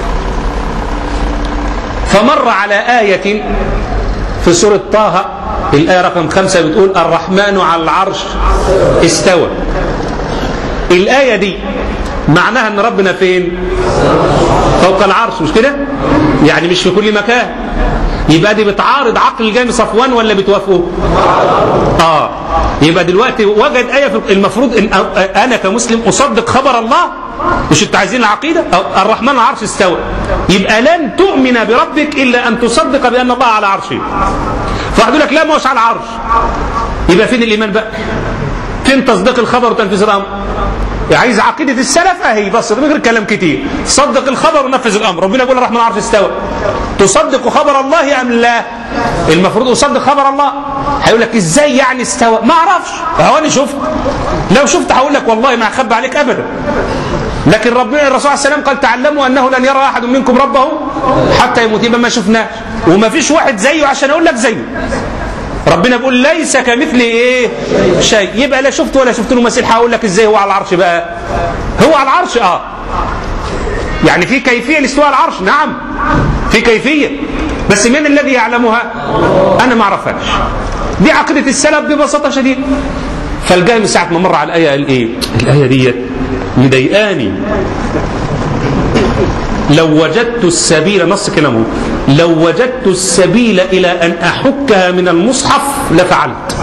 فمر على آية في سورة طه الآية رقم خمسة بتقول الرحمن على العرش استوى الآية دي معناها ان ربنا فين فوق العرش مش كده يعني مش في كل مكان يبقى دي بتعارض عقل الجامع صفوان ولا بتوافقه اه يبقى دلوقتي وجد آية في المفروض ان انا كمسلم اصدق خبر الله مش انتوا عايزين العقيدة أو الرحمن على العرش استوى يبقى لن تؤمن بربك إلا أن تصدق بأن الله على عرشه فواحد يقول لك لا ما هوش على العرش يبقى فين الإيمان بقى فين تصديق الخبر وتنفيذ الأمر عايز عقيدة السلف اهي بس من غير كلام كتير صدق الخبر ونفذ الأمر ربنا يقول الرحمن على العرش استوى تصدق خبر الله أم لا المفروض أصدق خبر الله هيقول لك ازاي يعني استوى ما اعرفش هو انا شفت لو شفت هقول لك والله ما هخبي عليك ابدا لكن ربنا الرسول عليه السلام قال تعلموا انه لن يرى احد منكم ربه حتى يموت يبقى ما شفناش وما فيش واحد زيه عشان اقول لك زيه ربنا بيقول ليس كمثله ايه شيء يبقى لا شفت ولا شفت له مثيل هقول لك ازاي هو على العرش بقى هو على العرش اه يعني في كيفيه لاستواء العرش نعم في كيفيه بس من الذي يعلمها انا ما اعرفهاش دي عقيده السلف ببساطه شديده فالجاي من ساعه ما مر على الايه قال ايه الايه ديت مضايقاني لو وجدت السبيل نص كلامه لو وجدت السبيل إلى أن أحكها من المصحف لفعلت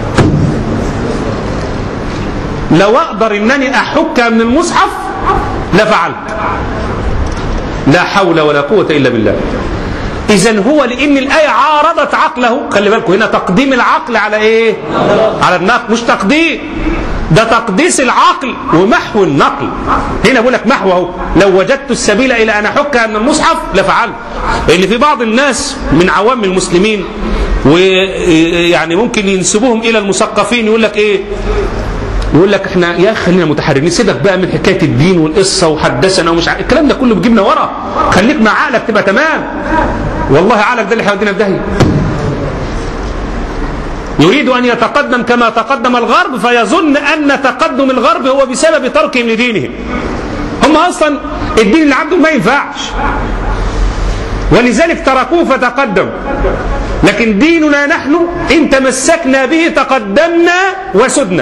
لو أقدر أنني أحكها من المصحف لفعلت لا حول ولا قوة إلا بالله إذا هو لأن الآية عارضت عقله خلي بالكم هنا تقديم العقل على إيه؟ على النقل مش تقديم ده تقديس العقل ومحو النقل هنا بقول لك محو اهو لو وجدت السبيل الى ان احكها من المصحف لفعلت لان في بعض الناس من عوام المسلمين ويعني ممكن ينسبوهم الى المثقفين يقول لك ايه يقول لك احنا يا اخي خلينا متحررين سيبك بقى من حكايه الدين والقصه وحدثنا ومش عارف الكلام ده كله بيجيبنا ورا خليك مع عقلك تبقى تمام والله عقلك ده اللي هيودينا في داهيه يريد أن يتقدم كما تقدم الغرب فيظن أن تقدم الغرب هو بسبب تركهم لدينهم هم أصلا الدين اللي عندهم ما ينفعش ولذلك تركوه فتقدم لكن ديننا نحن إن تمسكنا به تقدمنا وسدنا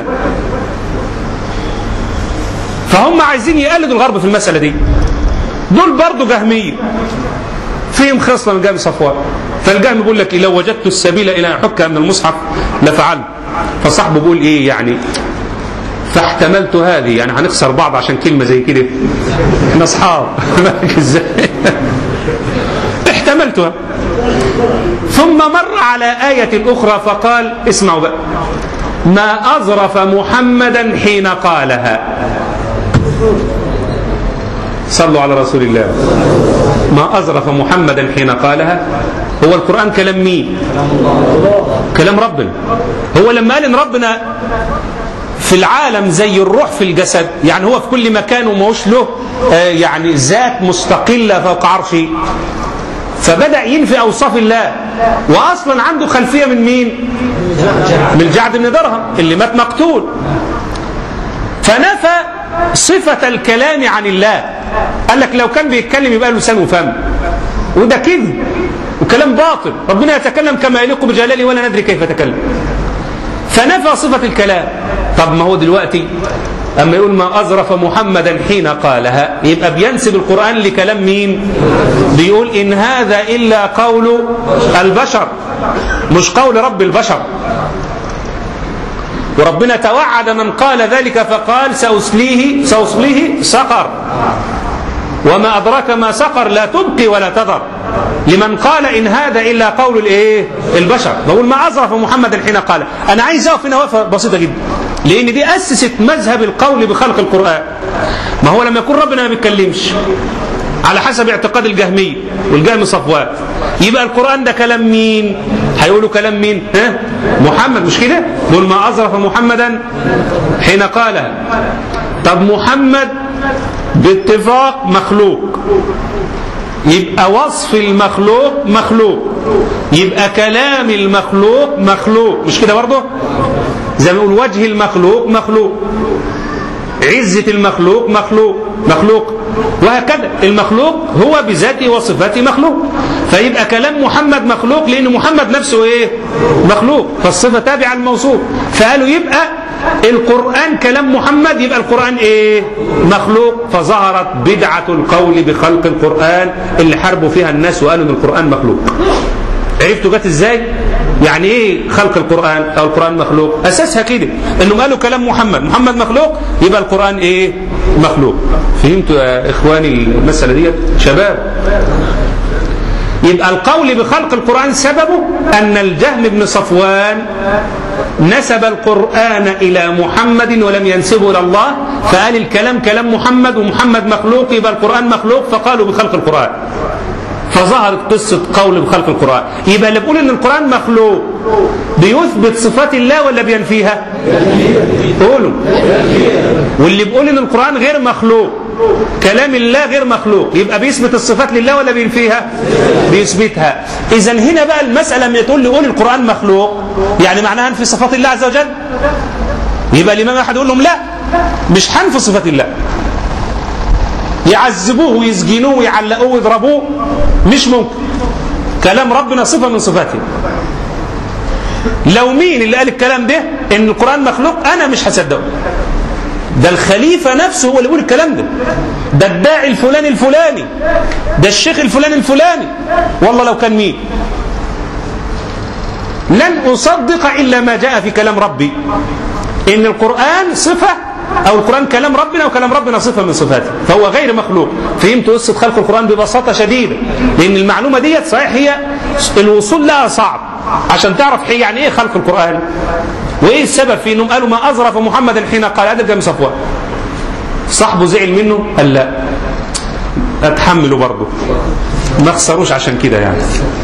فهم عايزين يقلدوا الغرب في المسألة دي دول برضو جهمية فيهم خصلة من جهم صفوان فالجهم بيقول لك لو وجدت السبيل الى ان احكها من المصحف لفعلت فصاحبه بيقول ايه يعني فاحتملت هذه يعني هنخسر بعض عشان كلمه زي كده احنا اصحاب ازاي احتملتها ثم مر على آية أخرى فقال اسمعوا بقى ما أظرف محمدا حين قالها صلوا على رسول الله ما أظرف محمدا حين قالها هو القرآن كلام مين كلام ربنا هو لما قال إن ربنا في العالم زي الروح في الجسد يعني هو في كل مكان وماهوش له آه يعني ذات مستقلة فوق عرشه فبدأ ينفي أوصاف الله وأصلا عنده خلفية من مين من الجعد بن درهم اللي مات مقتول فنفى صفة الكلام عن الله قال لك لو كان بيتكلم يبقى له لسان وفم وده كذب وكلام باطل ربنا يتكلم كما يليق بجلاله ولا ندري كيف يتكلم فنفى صفة الكلام طب ما هو دلوقتي أما يقول ما أظرف محمدا حين قالها يبقى بينسب القرآن لكلام مين بيقول إن هذا إلا قول البشر مش قول رب البشر وربنا توعد من قال ذلك فقال سأصليه سأصليه سقر وما أدراك ما سقر لا تبقي ولا تذر لمن قال إن هذا إلا قول الإيه البشر بقول ما أظرف محمد حين قال أنا عايز أقف هنا وقفة بسيطة جدا لأن دي أسست مذهب القول بخلق القرآن ما هو لما يكون ربنا ما بيتكلمش على حسب اعتقاد الجهمية والجهم صفوان يبقى القرآن ده كلام مين هيقولوا كلام مين ها؟ محمد مش كده بقول ما أظرف محمدا حين قالها طب محمد باتفاق مخلوق يبقى وصف المخلوق مخلوق يبقى كلام المخلوق مخلوق مش كده برضه زي ما نقول وجه المخلوق مخلوق عزة المخلوق مخلوق مخلوق وهكذا المخلوق هو بذاته وصفاته مخلوق فيبقى كلام محمد مخلوق لأن محمد نفسه إيه مخلوق فالصفة تابعة الموصوف فقالوا يبقى القرآن كلام محمد يبقى القرآن إيه مخلوق فظهرت بدعة القول بخلق القرآن اللي حاربوا فيها الناس وقالوا إن القرآن مخلوق عرفتوا جت ازاي يعني ايه خلق القرآن او القرآن مخلوق اساسها كده انهم قالوا كلام محمد محمد مخلوق يبقى القرآن ايه مخلوق فهمتوا يا اخواني المسألة ديت شباب يبقى القول بخلق القرآن سببه أن الجهم بن صفوان نسب القرآن إلى محمد ولم ينسبه إلى الله فقال الكلام كلام محمد ومحمد مخلوق يبقى القرآن مخلوق فقالوا بخلق القرآن فظهرت قصة قول بخلق القرآن يبقى اللي بيقول ان القرآن مخلوق بيثبت صفات الله ولا بينفيها قولوا واللي بيقول ان القرآن غير مخلوق كلام الله غير مخلوق يبقى بيثبت الصفات لله ولا بينفيها بيثبتها اذا هنا بقى المسألة لما تقول لي قول القرآن مخلوق يعني معناها انفي صفات الله عز وجل يبقى الإمام أحد يقول لهم لا مش هنفي صفات الله يعذبوه ويسجنوه ويعلقوه ويضربوه مش ممكن كلام ربنا صفة من صفاته لو مين اللي قال الكلام ده ان القرآن مخلوق انا مش هصدقه ده الخليفة نفسه هو اللي يقول الكلام ده ده الداعي الفلاني الفلاني ده الشيخ الفلاني الفلاني والله لو كان مين لن أصدق إلا ما جاء في كلام ربي إن القرآن صفة أو القرآن كلام ربنا وكلام ربنا صفة من صفاته فهو غير مخلوق فهمت قصة خلق القرآن ببساطة شديدة لأن المعلومة ديت صحيح هي الوصول لها صعب عشان تعرف يعني إيه خلق القرآن وإيه السبب في إنهم قالوا ما أظرف محمدا حين قال هذا جام صفوان صاحبه زعل منه قال لا أتحمله برضه ما خسروش عشان كده يعني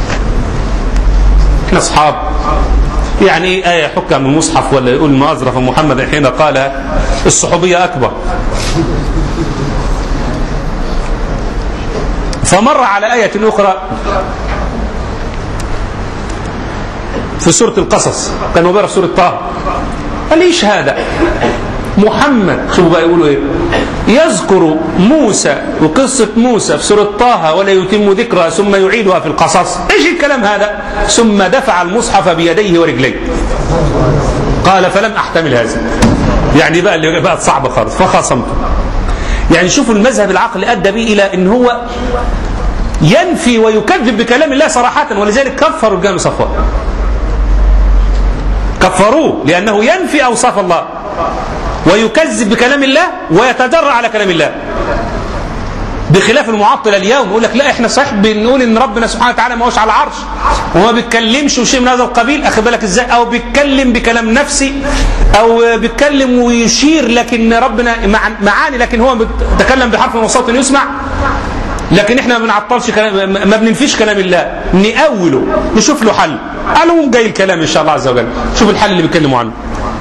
احنا اصحاب يعني ايه آية يحكها من المصحف ولا يقول ما أزرف محمد حين قال الصحوبية أكبر فمر على آية أخرى في سورة القصص كان مبارك سورة طه قال ايش هذا محمد شوفوا بقى يقولوا ايه يذكر موسى وقصة موسى في سورة طه ولا يتم ذكرها ثم يعيدها في القصص ايش الكلام هذا ثم دفع المصحف بيديه ورجليه قال فلم احتمل هذا يعني بقى اللي بقت صعبة خالص فخاصمته يعني شوفوا المذهب العقل ادى به الى ان هو ينفي ويكذب بكلام الله صراحة ولذلك كفروا الجامع صفوان كفروه لأنه ينفي أوصاف الله ويكذب بكلام الله ويتجرع على كلام الله بخلاف المعطل اليوم يقول لك لا احنا صحيح بنقول ان ربنا سبحانه وتعالى ما هوش على العرش وما بيتكلمش وشيء من هذا القبيل اخد بالك ازاي او بيتكلم بكلام نفسي او بيتكلم ويشير لكن ربنا معاني لكن هو بيتكلم بحرف وصوت يسمع لكن احنا ما بنعطلش كلام ما بننفيش كلام الله نأوله نشوف له حل قالوا جاي الكلام ان شاء الله عز وجل شوف الحل اللي بيتكلموا عنه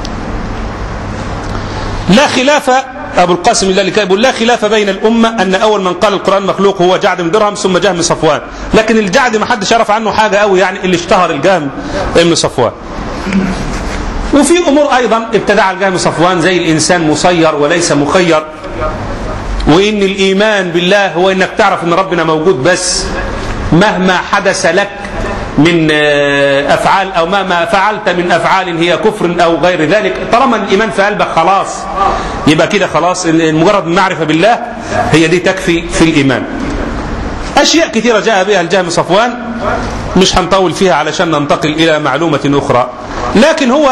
لا خلاف ابو القاسم الله اللي يقول لا خلاف بين الامه ان اول من قال القران مخلوق هو جعد بن درهم ثم جهم بن صفوان لكن الجعد ما حدش يعرف عنه حاجه قوي يعني اللي اشتهر الجهم بن صفوان وفي امور ايضا ابتدع الجهم صفوان زي الانسان مسير وليس مخير وان الايمان بالله هو انك تعرف ان ربنا موجود بس مهما حدث لك من افعال او مهما فعلت من افعال هي كفر او غير ذلك طالما الايمان في قلبك خلاص يبقى كده خلاص مجرد المعرفه بالله هي دي تكفي في الايمان اشياء كثيره جاء بها الجهم صفوان مش هنطول فيها علشان ننتقل الى معلومه اخرى لكن هو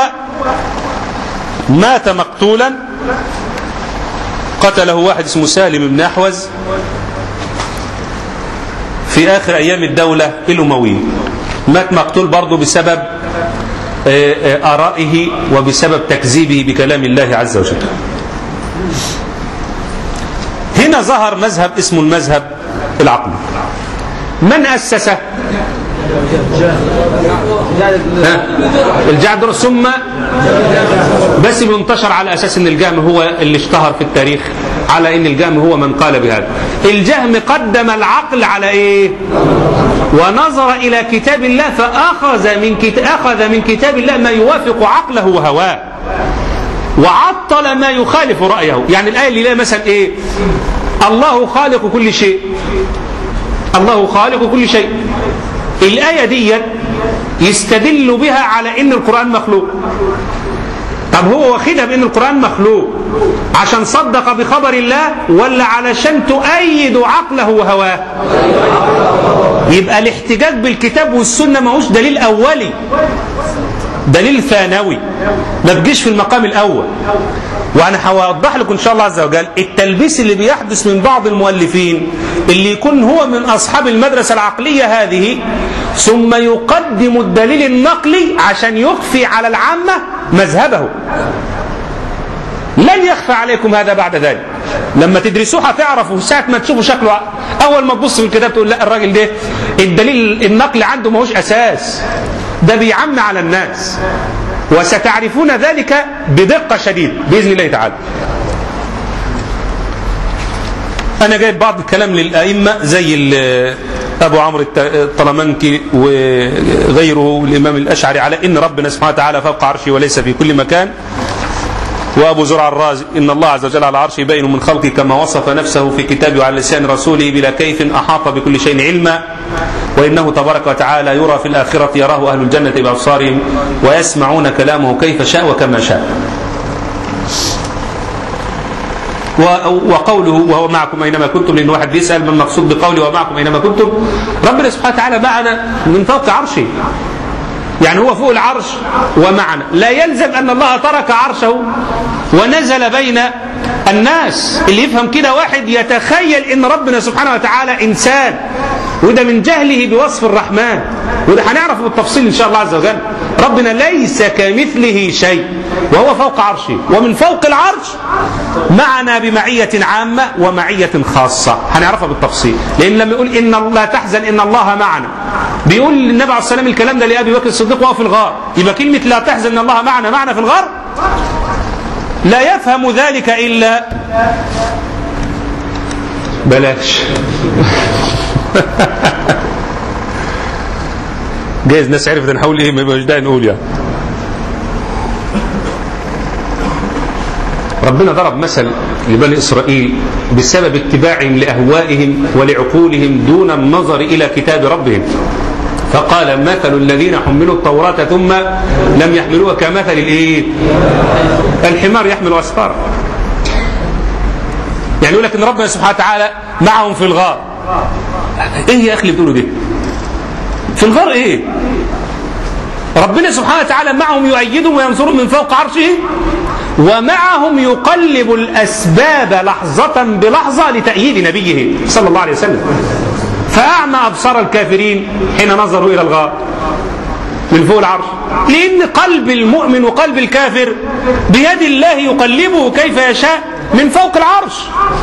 مات مقتولا قتله واحد اسمه سالم بن أحوز في آخر أيام الدولة الأموية مات مقتول برضه بسبب آرائه وبسبب تكذيبه بكلام الله عز وجل هنا ظهر مذهب اسمه المذهب العقلي من أسسه الجعد ثم بس بينتشر على اساس ان الجهم هو اللي اشتهر في التاريخ على ان الجهم هو من قال بهذا الجهم قدم العقل على ايه ونظر الى كتاب الله فاخذ من كتاب اخذ من كتاب الله ما يوافق عقله وهواه وعطل ما يخالف رايه يعني الايه اللي مثلا ايه الله خالق كل شيء الله خالق كل شيء الآية دي يستدل بها على إن القرآن مخلوق طب هو واخدها بأن القرآن مخلوق عشان صدق بخبر الله ولا علشان تؤيد عقله وهواه يبقى الاحتجاج بالكتاب والسنة ماهوش دليل أولي دليل ثانوي ما بيجيش في المقام الأول وانا هوضح لكم ان شاء الله عز وجل التلبيس اللي بيحدث من بعض المؤلفين اللي يكون هو من اصحاب المدرسه العقليه هذه ثم يقدم الدليل النقلي عشان يخفي على العامه مذهبه لن يخفى عليكم هذا بعد ذلك لما تدرسوه هتعرفوا ساعة ما تشوفوا شكله أول ما تبص في الكتاب تقول لا الراجل ده الدليل النقل عنده ماهوش أساس ده بيعم على الناس وستعرفون ذلك بدقة شديدة بإذن الله تعالى أنا جايب بعض الكلام للأئمة زي ال- أبو عمرو الت- الطلمنكي وغيره الإمام الأشعري على إن ربنا سبحانه وتعالى فوق عرشه وليس في كل مكان وأبو زرع الرازي إن الله عز وجل على عرشه يبين من خلقه كما وصف نفسه في كتابه على لسان رسوله بلا كيف أحاط بكل شيء علما وإنه تبارك وتعالى يرى في الآخرة يراه أهل الجنة بأبصارهم ويسمعون كلامه كيف شاء وكما شاء و- وقوله وهو معكم أينما كنتم لأن واحد بيسأل ما المقصود بقوله ومعكم أينما كنتم ربنا سبحانه وتعالى معنا من فوق عرشه يعني هو فوق العرش ومعنا لا يلزم أن الله ترك عرشه ونزل بين الناس اللي يفهم كده واحد يتخيل أن ربنا سبحانه وتعالى إنسان وده من جهله بوصف الرحمن وده هنعرف بالتفصيل إن شاء الله عز وجل ربنا ليس كمثله شيء وهو فوق عرشه ومن فوق العرش معنا بمعية عامة ومعية خاصة هنعرفها بالتفصيل لأن لما يقول إن الله لا تحزن إن الله معنا بيقول النبي عليه الصلاة والسلام الكلام ده لأبي بكر الصديق وهو في الغار يبقى كلمة لا تحزن إن الله معنا معنا في الغار لا يفهم ذلك إلا بلاش جايز ناس عرفت انا هقول ايه مش داعي نقول يعني ربنا ضرب مثل لبني اسرائيل بسبب اتباعهم لاهوائهم ولعقولهم دون النظر الى كتاب ربهم فقال مثل الذين حملوا التوراة ثم لم يحملوها كمثل الايه؟ الحمار يحمل اسفارا. يعني يقول لك ان ربنا سبحانه وتعالى معهم في الغار. ايه يا اخي اللي بتقوله ده؟ في الغار ايه؟ ربنا سبحانه وتعالى معهم يؤيدهم وينصرهم من فوق عرشه ومعهم يقلب الأسباب لحظة بلحظة لتأييد نبيه صلى الله عليه وسلم فأعمى أبصار الكافرين حين نظروا إلى الغار من فوق العرش لأن قلب المؤمن وقلب الكافر بيد الله يقلبه كيف يشاء من فوق العرش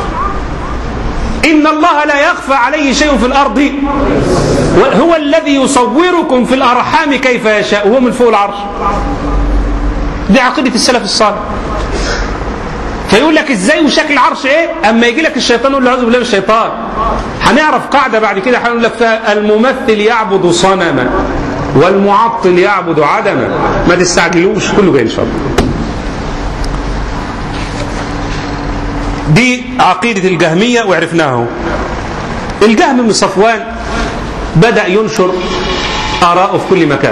إن الله لا يخفى عليه شيء في الأرض هو الذي يصوركم في الأرحام كيف يشاء وهو من فوق العرش دي عقيدة السلف الصالح فيقول لك ازاي وشكل العرش ايه اما يجي لك الشيطان يقول له اعوذ بالله من الشيطان هنعرف قاعدة بعد كده هنقول لك فيها الممثل يعبد صنما والمعطل يعبد عدما ما تستعجلوش كله جاي ان شاء الله دي عقيدة الجهمية وعرفناها الجهم بن صفوان بدأ ينشر آراءه في كل مكان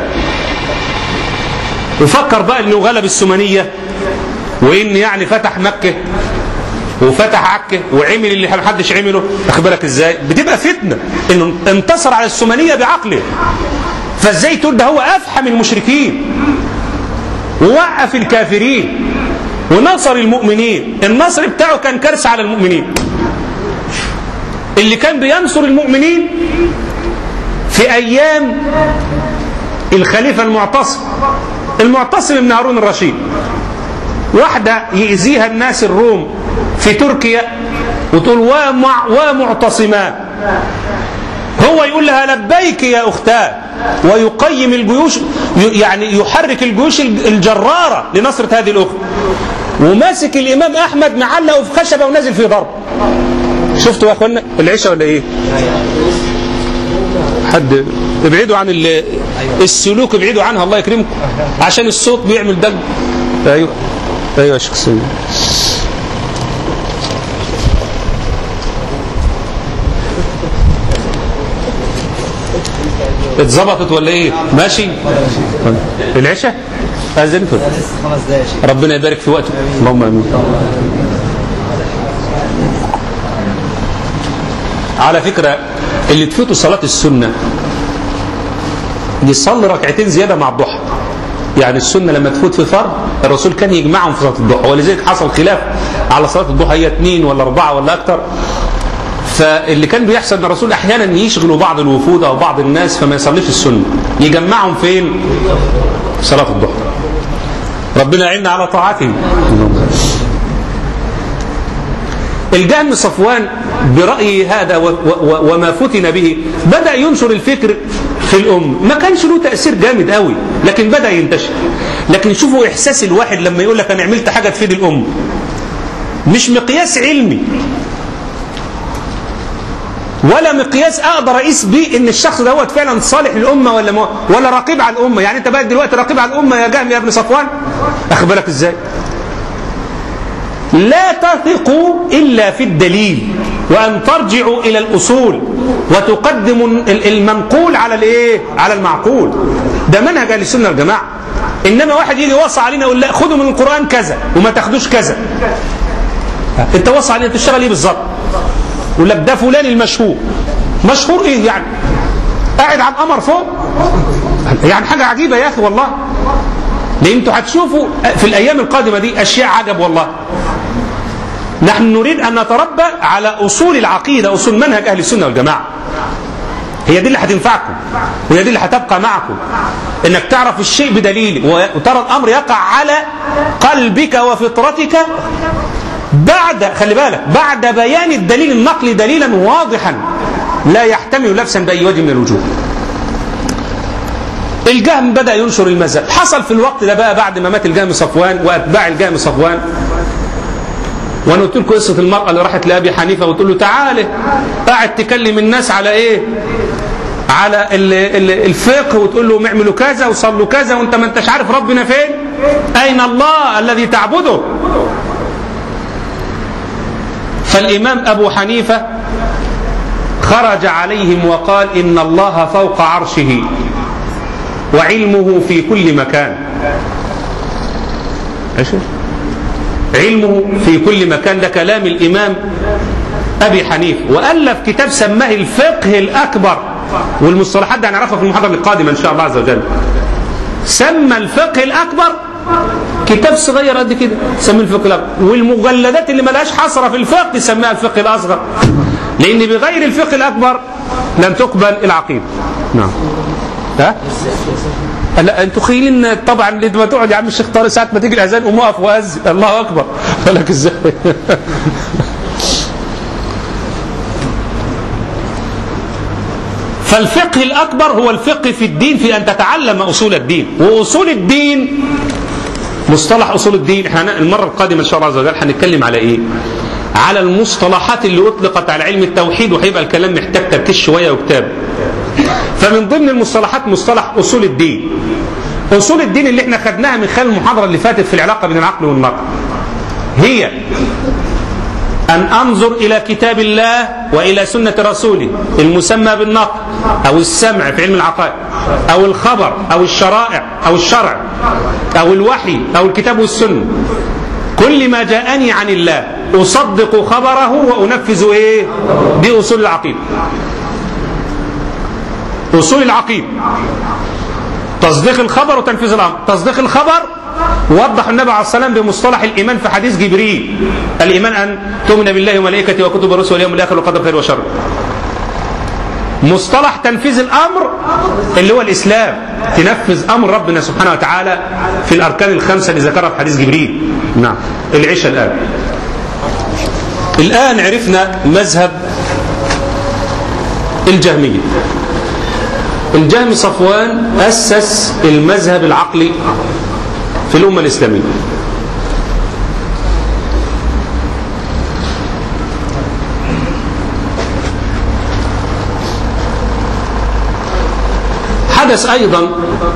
وفكر بقى انه غلب السمنية وان يعني فتح مكة وفتح عكة وعمل اللي محدش عمله واخد بالك ازاي بتبقى فتنة انه انتصر على السمنية بعقله فازاي تقول ده هو افحم المشركين ووقف الكافرين ونصر المؤمنين النصر بتاعه كان كارثة على المؤمنين اللي كان بينصر المؤمنين في ايام الخليفة المعتصم المعتصم بن هارون الرشيد واحدة يأذيها الناس الروم في تركيا وتقول ومع ومعتصمان هو يقول لها لبيك يا أختاه ويقيم الجيوش يعني يحرك الجيوش الجرارة لنصرة هذه الأخت وماسك الإمام أحمد معلقه في خشبة ونازل في ضرب شفتوا يا أخوانا العشاء ولا إيه حد ابعدوا عن السلوك ابعدوا عنها الله يكرمكم عشان الصوت بيعمل دق ايوه ايوه يا شيخ سيدي اتظبطت ولا ايه ماشي العشاء اذنت ربنا يبارك في وقته اللهم امين على فكره اللي تفوتوا صلاه السنه يصلي ركعتين زياده مع الضحى يعني السنه لما تفوت في فرض الرسول كان يجمعهم في صلاه الضحى ولذلك حصل خلاف على صلاه الضحى هي اثنين ولا اربعه ولا اكثر فاللي كان بيحصل ان الرسول احيانا يشغلوا بعض الوفود او بعض الناس فما يصليش السنه يجمعهم فين صلاه الضحى ربنا يعيننا على طاعته الجهم صفوان برأيه هذا و و وما فتن به بدأ ينشر الفكر في الأم ما كانش له تأثير جامد قوي لكن بدأ ينتشر لكن شوفوا إحساس الواحد لما يقول لك أنا عملت حاجة تفيد الأم مش مقياس علمي ولا مقياس اقدر اقيس بيه ان الشخص دوت فعلا صالح للامه ولا ما ولا رقيب على الامه يعني انت بقى دلوقتي رقيب على الامه يا جهم يا ابن صفوان اخد بالك ازاي لا تثقوا الا في الدليل وان ترجعوا الى الاصول وتقدموا المنقول على الايه على المعقول ده منهج اهل السنه والجماعه انما واحد يجي يوصي علينا يقول لا خدوا من القران كذا وما تاخدوش كذا انت وصي علينا تشتغل ايه بالظبط يقول لك ده فلان المشهور مشهور ايه يعني قاعد على القمر فوق يعني حاجه عجيبه يا اخي والله لان انتوا هتشوفوا في الايام القادمه دي اشياء عجب والله نحن نريد ان نتربى على اصول العقيده اصول منهج اهل السنه والجماعه هي دي اللي هتنفعكم وهي دي اللي هتبقى معكم انك تعرف الشيء بدليل وترى الامر يقع على قلبك وفطرتك بعد خلي بالك بعد بيان الدليل النقلي دليلا واضحا لا يحتمل نفسا باي وجه من الوجوه الجهم بدا ينشر المذهب حصل في الوقت ده بقى بعد ما مات الجهم صفوان واتباع الجهم صفوان وانا قلت لكم قصه المراه اللي راحت لابي حنيفه وتقول له تعالى قاعد تكلم الناس على ايه على الفقه وتقول لهم اعملوا كذا وصلوا كذا وانت ما انتش عارف ربنا فين اين الله الذي تعبده فالامام ابو حنيفه خرج عليهم وقال ان الله فوق عرشه وعلمه في كل مكان ايش علمه في كل مكان ده كلام الامام ابي حنيفه والف كتاب سماه الفقه الاكبر والمصطلحات دي هنعرفها في المحاضره القادمه ان شاء الله عز وجل سمى الفقه الاكبر كتاب صغير قد كده سميه الفقه الاكبر والمجلدات اللي ملهاش حصره في الفقه سماها الفقه الاصغر لان بغير الفقه الاكبر لن تقبل العقيده نعم ها لا انتوا خيلين طبعا لما تقعد يا عم الشيخ طارق ساعه ما تيجي الاذان قوم اقف واذن الله اكبر لك ازاي فالفقه الأكبر هو الفقه في الدين في أن تتعلم أصول الدين وأصول الدين مصطلح أصول الدين احنا المرة القادمة إن شاء الله عز وجل هنتكلم على إيه على المصطلحات اللي أطلقت على علم التوحيد وهيبقى الكلام محتاج تركيز شوية وكتاب فمن ضمن المصطلحات مصطلح أصول الدين أصول الدين اللي احنا خدناها من خلال المحاضرة اللي فاتت في العلاقة بين العقل والنقل هي أن أنظر إلى كتاب الله وإلى سنة رسوله المسمى بالنقل أو السمع في علم العقائد أو الخبر أو الشرائع أو الشرع أو الوحي أو الكتاب والسنة كل ما جاءني عن الله أصدق خبره وأنفذ إيه دي أصول العقيدة أصول العقيدة تصديق الخبر وتنفيذ الأمر تصديق الخبر وضح النبي عليه السلام بمصطلح الايمان في حديث جبريل الايمان ان تؤمن بالله وملائكته وكتب الرسل واليوم الاخر وقدر خير وشر مصطلح تنفيذ الامر اللي هو الاسلام تنفذ امر ربنا سبحانه وتعالى في الاركان الخمسه اللي ذكرها في حديث جبريل نعم العشاء الان الان عرفنا مذهب الجهميه الجهم صفوان اسس المذهب العقلي في الأمة الإسلامية حدث أيضا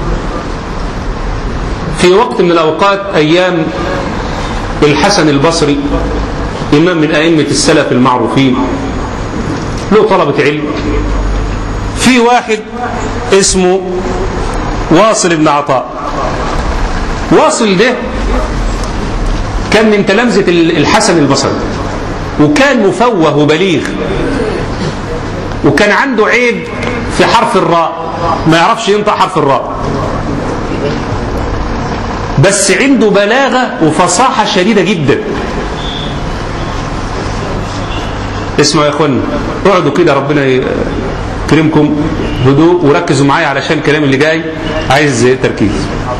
في وقت من الأوقات أيام الحسن البصري إمام من أئمة السلف المعروفين له طلبة علم في واحد اسمه واصل بن عطاء واصل ده كان من تلامذة الحسن البصري وكان مفوه وبليغ وكان عنده عيب في حرف الراء ما يعرفش ينطق حرف الراء بس عنده بلاغة وفصاحة شديدة جدا اسمعوا يا اخوانا اقعدوا كده ربنا يكرمكم هدوء وركزوا معايا علشان الكلام اللي جاي عايز تركيز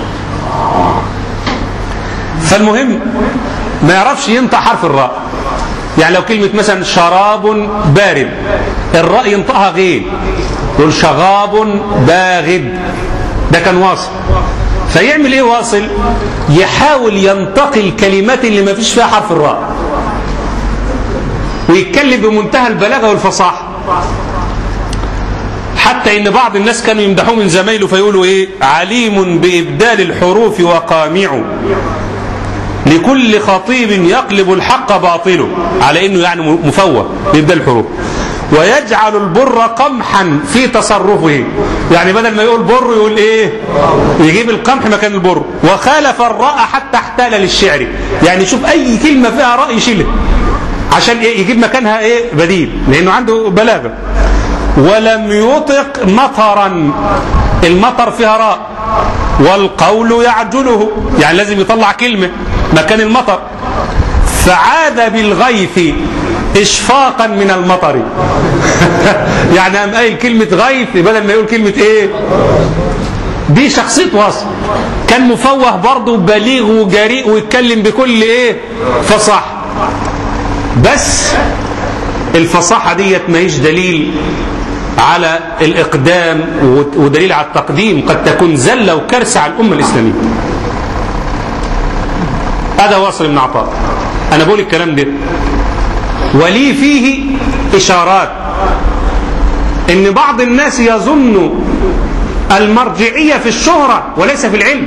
فالمهم ما يعرفش ينطق حرف الراء يعني لو كلمة مثلا شراب بارد الراء ينطقها غين يقول شغاب باغد ده كان واصل فيعمل ايه واصل يحاول ينتقي الكلمات اللي ما فيش فيها حرف الراء ويتكلم بمنتهى البلاغة والفصاحة حتى ان بعض الناس كانوا يمدحوه من زمايله فيقولوا ايه عليم بابدال الحروف وقامع لكل خطيب يقلب الحق باطله على انه يعني مفوه بابدال الحروف ويجعل البر قمحا في تصرفه يعني بدل ما يقول بر يقول ايه يجيب القمح مكان البر وخالف الراء حتى احتال للشعر يعني شوف اي كلمه فيها راء يشيلها عشان ايه يجيب مكانها ايه بديل لانه عنده بلاغه ولم يطق مطرا المطر فيها راء والقول يعجله يعني لازم يطلع كلمه مكان المطر فعاد بالغيث اشفاقا من المطر يعني قام قايل كلمه غيث بدل ما يقول كلمه ايه دي شخصيه وصف كان مفوه برضه بليغ وجريء ويتكلم بكل ايه فصاحه بس الفصاحه ديت ماهيش دليل على الإقدام ودليل على التقديم قد تكون زلة وكارثة على الأمة الإسلامية هذا واصل ابن عطاء أنا بقول الكلام ده ولي فيه إشارات إن بعض الناس يظن المرجعية في الشهرة وليس في العلم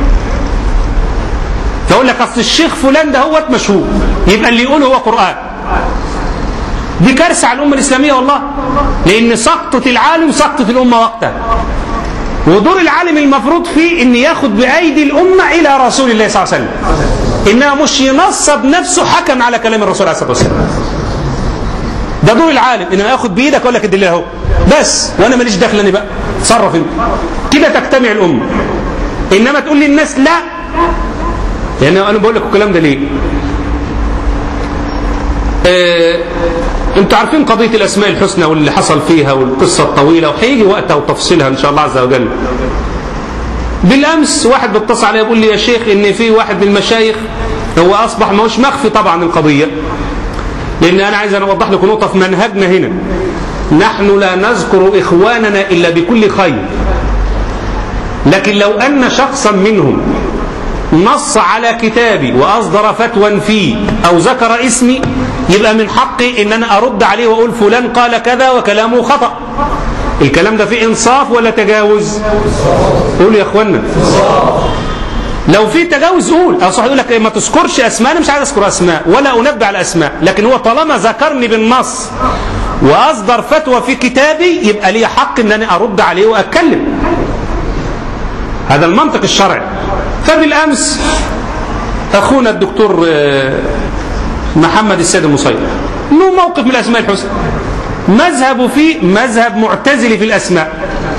فأقول لك أصل الشيخ فلان ده هو مشهور يبقى اللي يقوله هو قرآن دي كارثة على الأمة الإسلامية والله لأن سقطة العالم سقطة الأمة وقتها ودور العالم المفروض فيه أن ياخد بأيدي الأمة إلى رسول الله صلى الله عليه وسلم إنما مش ينصب نفسه حكم على كلام الرسول عليه الصلاة والسلام ده دور العالم إنما ياخد بإيدك أقول لك الدليل أهو بس وأنا ماليش دخل أنا بقى تصرف أنت كده تجتمع الأمة إنما تقول للناس لا يعني أنا بقول لك الكلام ده ليه آه انتوا عارفين قضية الأسماء الحسنى واللي حصل فيها والقصة الطويلة وهيجي وقتها وتفصيلها إن شاء الله عز وجل بالأمس واحد بيتصل عليا يقول لي يا شيخ إن في واحد من المشايخ هو أصبح ما هوش مخفي طبعا القضية لأن أنا عايز أنا أوضح لكم نقطة في منهجنا هنا نحن لا نذكر إخواننا إلا بكل خير لكن لو أن شخصا منهم نص على كتابي وأصدر فتوى فيه أو ذكر اسمي يبقى من حقي ان انا ارد عليه واقول فلان قال كذا وكلامه خطأ الكلام ده فيه انصاف ولا تجاوز قول يا اخوانا لو في تجاوز قول او صح يقول لك ما تذكرش اسماء انا مش عايز اذكر اسماء ولا انبه على اسماء لكن هو طالما ذكرني بالنص واصدر فتوى في كتابي يبقى لي حق ان انا ارد عليه واتكلم هذا المنطق الشرعي فبالامس اخونا الدكتور محمد السيد المصير له موقف من الاسماء الحسنى مذهبه فيه مذهب معتزلي في الاسماء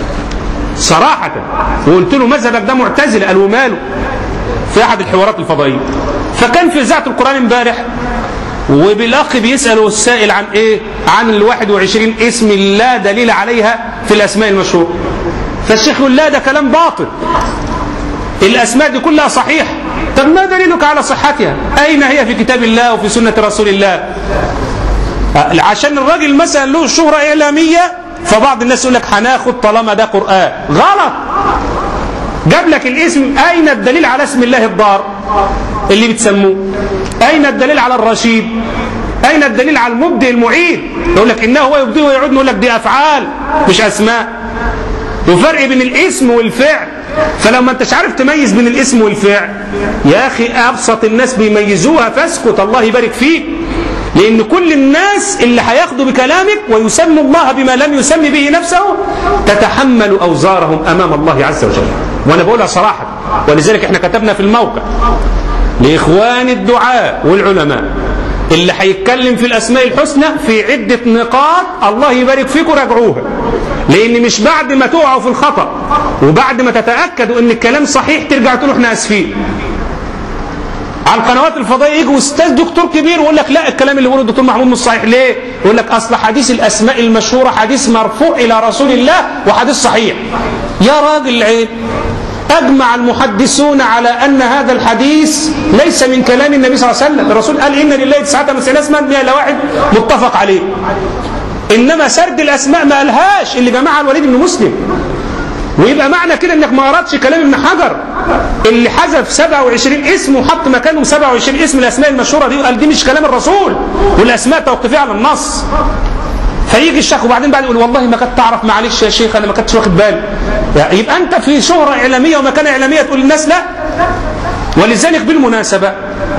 صراحة وقلت له مذهبك ده معتزل قال وماله في احد الحوارات الفضائية فكان في اذاعة القرآن امبارح وبالاخ بيسأله السائل عن ايه عن ال 21 اسم لا دليل عليها في الاسماء المشهورة فالشيخ يقول لا ده كلام باطل الاسماء دي كلها صحيحه طب ما دليلك على صحتها أين هي في كتاب الله وفي سنة رسول الله عشان الراجل مثلا له شهرة إعلامية فبعض الناس يقول لك هناخد طالما ده قرآن غلط جاب لك الاسم أين الدليل على اسم الله الضار اللي بتسموه أين الدليل على الرشيد أين الدليل على المبدئ المعيد يقول لك إنه هو يبدئ ويعود نقول لك دي أفعال مش أسماء وفرق بين الاسم والفعل فلو ما انتش عارف تميز بين الاسم والفعل يا اخي ابسط الناس بيميزوها فاسكت الله يبارك فيك لان كل الناس اللي هياخدوا بكلامك ويسموا الله بما لم يسمي به نفسه تتحمل اوزارهم امام الله عز وجل وانا بقولها صراحه ولذلك احنا كتبنا في الموقع لاخوان الدعاء والعلماء اللي هيتكلم في الاسماء الحسنى في عده نقاط الله يبارك فيكم راجعوها لان مش بعد ما تقعوا في الخطا وبعد ما تتاكدوا ان الكلام صحيح ترجعوا تقولوا احنا اسفين على القنوات الفضائيه يجي استاذ دكتور كبير ويقول لك لا الكلام اللي بيقوله الدكتور محمود مش صحيح ليه؟ يقول لك اصل حديث الاسماء المشهوره حديث مرفوع الى رسول الله وحديث صحيح. يا راجل عين اجمع المحدثون على ان هذا الحديث ليس من كلام النبي صلى الله عليه وسلم، الرسول قال ان لله تسعه وتسعين اسما 100 الا واحد متفق عليه. انما سرد الاسماء ما قالهاش اللي جمعها الوليد بن مسلم. ويبقى معنى كده انك ما قراتش كلام ابن حجر اللي حذف 27 اسم وحط مكانهم 27 اسم الاسماء المشهوره دي وقال دي مش كلام الرسول والاسماء توقيفيه على النص فيجي الشيخ وبعدين بعد يقول والله ما كنت تعرف معلش يا شيخ انا ما كنتش واخد بالي يعني يبقى انت في شهره اعلاميه ومكانه اعلاميه تقول للناس لا ولذلك بالمناسبه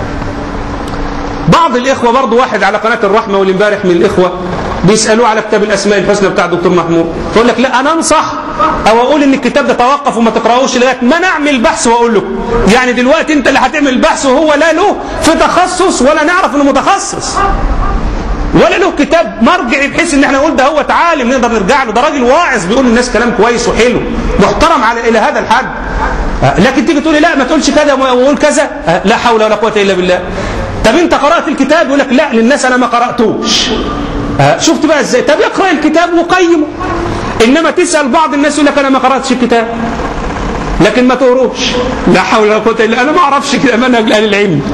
بعض الاخوه برضه واحد على قناه الرحمه والامبارح من الاخوه بيسالوه على كتاب الاسماء الحسنى بتاع الدكتور محمود فيقول لك لا انا انصح او اقول ان الكتاب ده توقف وما تقراهوش لغايه ما نعمل بحث واقول لكم يعني دلوقتي انت اللي هتعمل البحث وهو لا له في تخصص ولا نعرف انه متخصص ولا له كتاب مرجعي بحيث ان احنا نقول ده هو عالم نقدر نرجع له ده راجل واعظ بيقول للناس كلام كويس وحلو محترم على الى هذا الحد لكن تيجي تقول لي لا ما تقولش كذا وقول كذا لا حول ولا قوه الا بالله طب انت قرات الكتاب يقول لك لا للناس انا ما قراتوش شفت بقى ازاي طب اقرا الكتاب وقيمه انما تسال بعض الناس يقول لك انا ما قراتش الكتاب لكن ما تقروش لا حول ولا قوه الا انا ما اعرفش كده منهج اهل العلم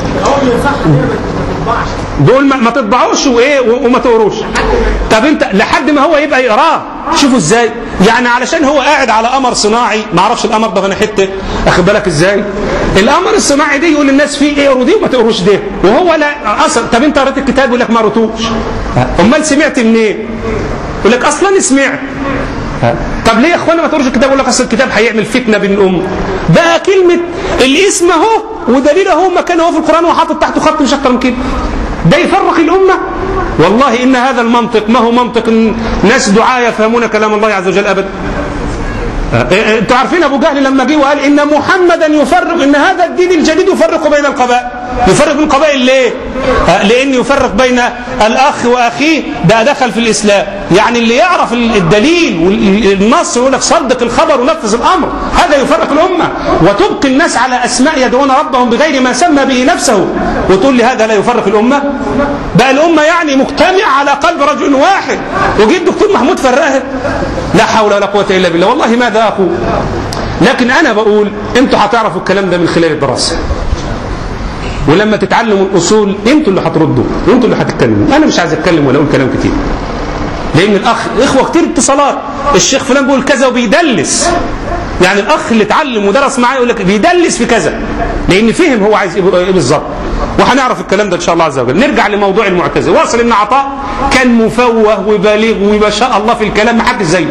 دول ما, ما تطبعوش وايه وما تقروش طب انت لحد ما هو يبقى يقراه شوفوا ازاي يعني علشان هو قاعد على قمر صناعي ما اعرفش القمر ده انا حته اخد بالك ازاي القمر الصناعي دي يقول للناس فيه اقروا دي وما تقروش ده وهو لا اصلا طب انت قريت الكتاب يقول لك ما قريتوش امال سمعت منين إيه؟ يقول لك اصلا سمعت طب ليه يا اخوانا ما تقروش الكتاب يقول لك اصل الكتاب هيعمل فتنه بين الامه بقى كلمه الاسم اهو ودليل اهو مكان اهو في القران وحاطط تحته خط مش اكتر من كده ده يفرق الامه والله ان هذا المنطق ما هو منطق ناس دعاة يفهمون كلام الله عز وجل ابدا انتوا عارفين ابو جهل لما جه وقال ان محمدا يفرق ان هذا الدين الجديد يفرق بين القبائل يفرق بين القبائل ليه لان يفرق بين الاخ واخيه ده دخل في الاسلام يعني اللي يعرف الدليل والنص يقول لك صدق الخبر ونفذ الامر هذا يفرق الامه وتبقي الناس على اسماء يدعون ربهم بغير ما سمى به نفسه وتقول لي هذا لا يفرق الامه بقى الامه يعني مجتمع على قلب رجل واحد وجه الدكتور محمود فرقها لا حول ولا قوه الا بالله والله ماذا اقول لكن انا بقول انتوا هتعرفوا الكلام ده من خلال الدراسه ولما تتعلموا الاصول انتوا اللي هتردوا وانتوا اللي هتتكلموا انا مش عايز اتكلم ولا اقول كلام كتير لان الاخ اخوه كتير اتصالات الشيخ فلان بيقول كذا وبيدلس يعني الاخ اللي اتعلم ودرس معايا يقول لك بيدلس في كذا لان فهم هو عايز ايه بالظبط وهنعرف الكلام ده ان شاء الله عز وجل نرجع لموضوع المعتزله واصل ان عطاء كان مفوه وبليغ وما شاء الله في الكلام ما حدش زيه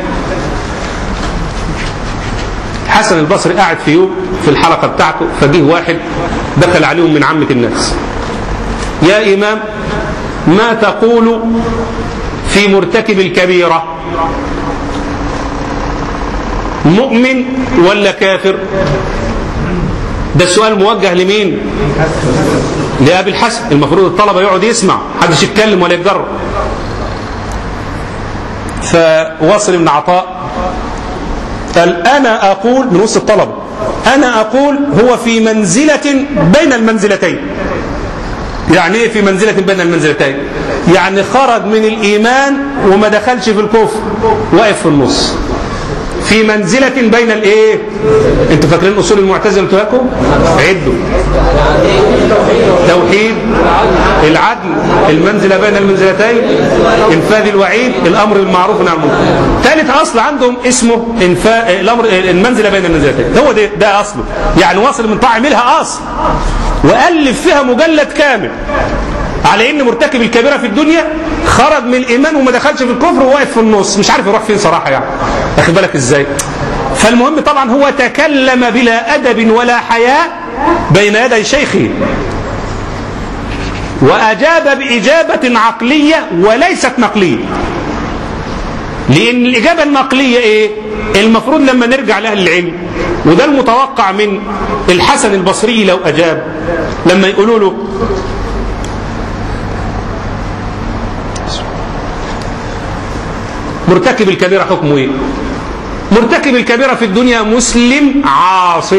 حسن البصري قاعد في يوم في الحلقة بتاعته فجه واحد دخل عليهم من عامة الناس يا إمام ما تقول في مرتكب الكبيرة مؤمن ولا كافر ده السؤال موجه لمين لأبي الحسن المفروض الطلبة يقعد يسمع محدش يتكلم ولا يتجرب فواصل بن عطاء قال أنا أقول من وسط الطلبة أنا أقول هو في منزلة بين المنزلتين يعني ايه في منزلة بين المنزلتين يعني خرج من الإيمان وما دخلش في الكفر واقف في النص في منزلة بين الايه انتوا فاكرين اصول المعتزله قلت لكم عدوا توحيد العدل المنزلة بين المنزلتين انفاذ الوعيد الامر بالمعروف والنهي عن المنكر ثالث اصل عندهم اسمه انفاء الامر المنزلة بين المنزلتين هو ده ده اصله يعني واصل من طاعم لها اصل والف فيها مجلد كامل على ان مرتكب الكبيره في الدنيا خرج من الايمان وما دخلش في الكفر وواقف في النص مش عارف يروح فين صراحه يعني واخد بالك ازاي فالمهم طبعا هو تكلم بلا ادب ولا حياء بين يدي شيخه واجاب باجابه عقليه وليست نقليه لان الاجابه النقليه ايه المفروض لما نرجع لاهل العلم وده المتوقع من الحسن البصري لو اجاب لما يقولوا له مرتكب الكبيرة حكمه ايه مرتكب الكبيرة في الدنيا مسلم عاص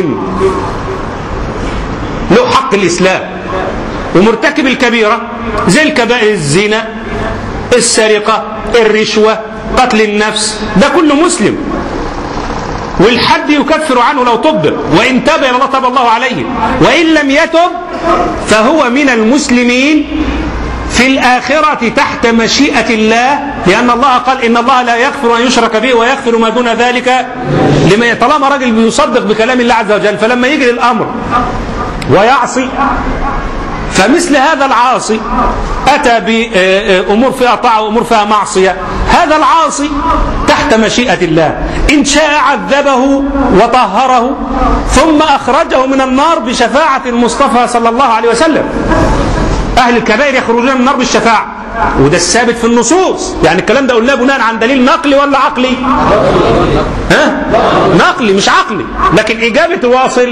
له حق الإسلام ومرتكب الكبيرة زي الكبائر الزنا السرقة الرشوة قتل النفس ده كله مسلم والحد يكفر عنه لو طب وإن تاب إلى الله تاب الله عليه وإن لم يتب فهو من المسلمين في الآخرة تحت مشيئة الله لأن الله قال إن الله لا يغفر أن يشرك به ويغفر ما دون ذلك لما طالما راجل بيصدق بكلام الله عز وجل فلما يجي للأمر ويعصي فمثل هذا العاصي أتى بأمور فيها طاعة وأمور فيها معصية هذا العاصي تحت مشيئة الله إن شاء عذبه وطهره ثم أخرجه من النار بشفاعة المصطفى صلى الله عليه وسلم أهل الكبائر يخرجون من النار بالشفاعة وده الثابت في النصوص يعني الكلام ده قلناه بناء عن دليل نقلي ولا عقلي ها نقلي مش عقلي لكن إجابة واصل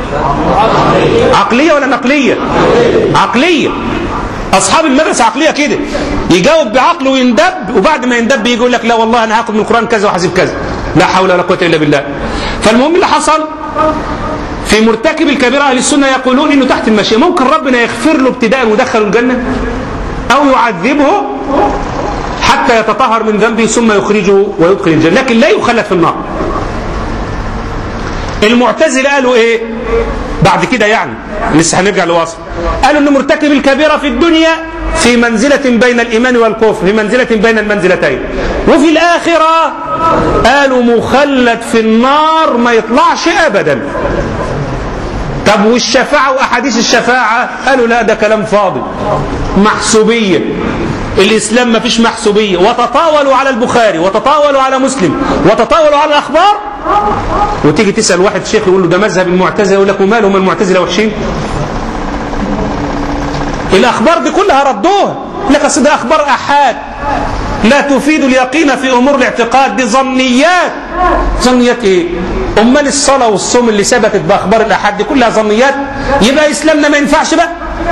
عقلية ولا نقلية عقلية أصحاب المدرسة عقلية كده يجاوب بعقله ويندب وبعد ما يندب يجي يقول لك لا والله أنا هاخد من القرآن كذا وحاسب كذا لا حول ولا قوة إلا بالله فالمهم اللي حصل في مرتكب الكبيرة أهل السنة يقولون إنه تحت المشيئة ممكن ربنا يغفر له ابتداء ويدخله الجنة أو يعذبه حتى يتطهر من ذنبه ثم يخرجه ويدخل الجنة لكن لا يخلد في النار المعتزلة قالوا إيه بعد كده يعني لسه هنرجع لواصل قالوا ان مرتكب الكبيرة في الدنيا في منزلة بين الإيمان والكفر في منزلة بين المنزلتين وفي الآخرة قالوا مخلد في النار ما يطلعش أبدا طب والشفاعة وأحاديث الشفاعة قالوا لا ده كلام فاضي محسوبية الإسلام ما فيش محسوبية وتطاولوا على البخاري وتطاولوا على مسلم وتطاولوا على الأخبار وتيجي تسأل واحد شيخ يقول له ده مذهب المعتزلة يقول لك ومالهم هم المعتزلة وحشين الأخبار دي كلها ردوها لك أصل ده أخبار أحاد لا تفيد اليقين في أمور الاعتقاد دي ظنيات ظنيات إيه أمال الصلاة والصوم اللي ثبتت بأخبار الأحاد دي كلها ظنيات يبقى إسلامنا ما ينفعش بقى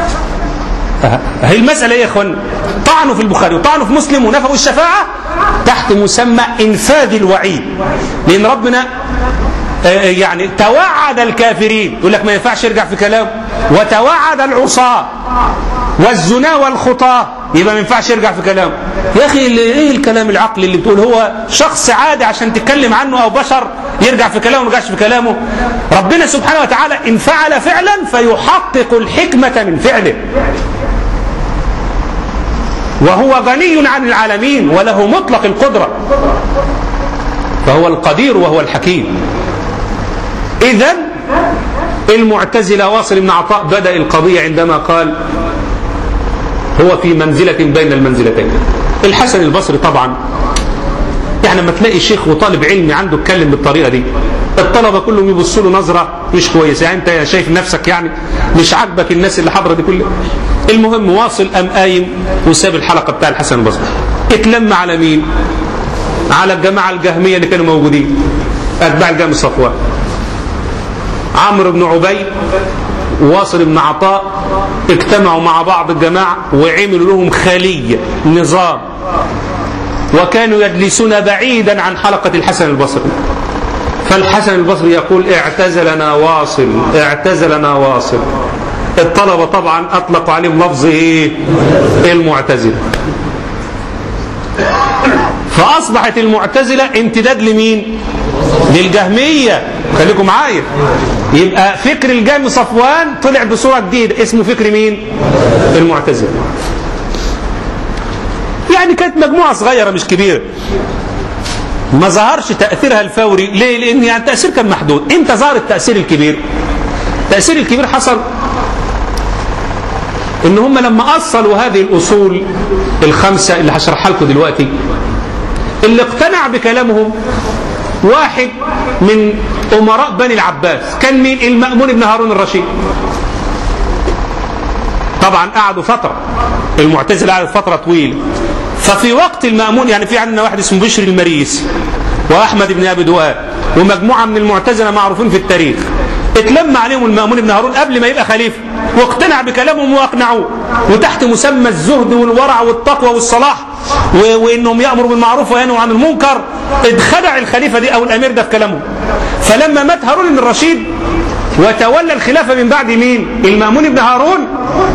هي المسألة إيه يا إخوان طعنوا في البخاري وطعنوا في مسلم ونفوا الشفاعة تحت مسمى إنفاذ الوعيد لأن ربنا يعني توعد الكافرين يقول لك ما ينفعش يرجع في كلامه وتوعد العصاة والزنا والخطاة يبقى ما ينفعش يرجع في كلامه يا أخي إيه الكلام العقلي اللي بتقول هو شخص عادي عشان تتكلم عنه أو بشر يرجع في كلامه ما يرجعش في كلامه ربنا سبحانه وتعالى إن فعل فعلا فيحقق الحكمة من فعله وهو غني عن العالمين وله مطلق القدرة فهو القدير وهو الحكيم إذا المعتزلة واصل بن عطاء بدأ القضية عندما قال هو في منزلة بين المنزلتين الحسن البصري طبعا يعني لما تلاقي شيخ وطالب علمي عنده اتكلم بالطريقة دي الطلبة كلهم يبصوا له نظرة مش كويسة يعني انت شايف نفسك يعني مش عاجبك الناس اللي حاضرة دي كلها المهم واصل قام قايم وساب الحلقة بتاع الحسن البصري اتلم على مين على الجماعة الجهمية اللي كانوا موجودين أتباع الجهم صفوان عمرو بن عبيد واصل بن عطاء اجتمعوا مع بعض الجماعة وعملوا لهم خلية نظام وكانوا يجلسون بعيدا عن حلقة الحسن البصري فالحسن البصري يقول اعتزلنا واصل اعتزلنا واصل الطلبة طبعا أطلقوا عليهم لفظ إيه المعتزلة فأصبحت المعتزلة امتداد لمين للجهمية خليكم معايا يبقى فكر الجهم صفوان طلع بصورة جديدة اسمه فكر مين المعتزلة يعني كانت مجموعة صغيرة مش كبيرة ما ظهرش تأثيرها الفوري ليه لأن يعني التأثير كان محدود امتى ظهر التأثير الكبير التأثير الكبير حصل ان هم لما اصلوا هذه الاصول الخمسه اللي هشرحها لكم دلوقتي اللي اقتنع بكلامهم واحد من امراء بني العباس كان مين المأمون بن هارون الرشيد طبعا قعدوا فتره المعتزله قعدت فتره طويله ففي وقت المأمون يعني في عندنا واحد اسمه بشر المريس واحمد بن ابي دواب ومجموعه من المعتزله معروفين في التاريخ اتلم عليهم المأمون بن هارون قبل ما يبقى خليفه واقتنع بكلامهم واقنعوه وتحت مسمى الزهد والورع والتقوى والصلاح وانهم يامروا بالمعروف وينهوا عن المنكر اتخدع الخليفه دي او الامير ده في كلامه فلما مات هارون بن الرشيد وتولى الخلافه من بعد مين؟ المامون بن هارون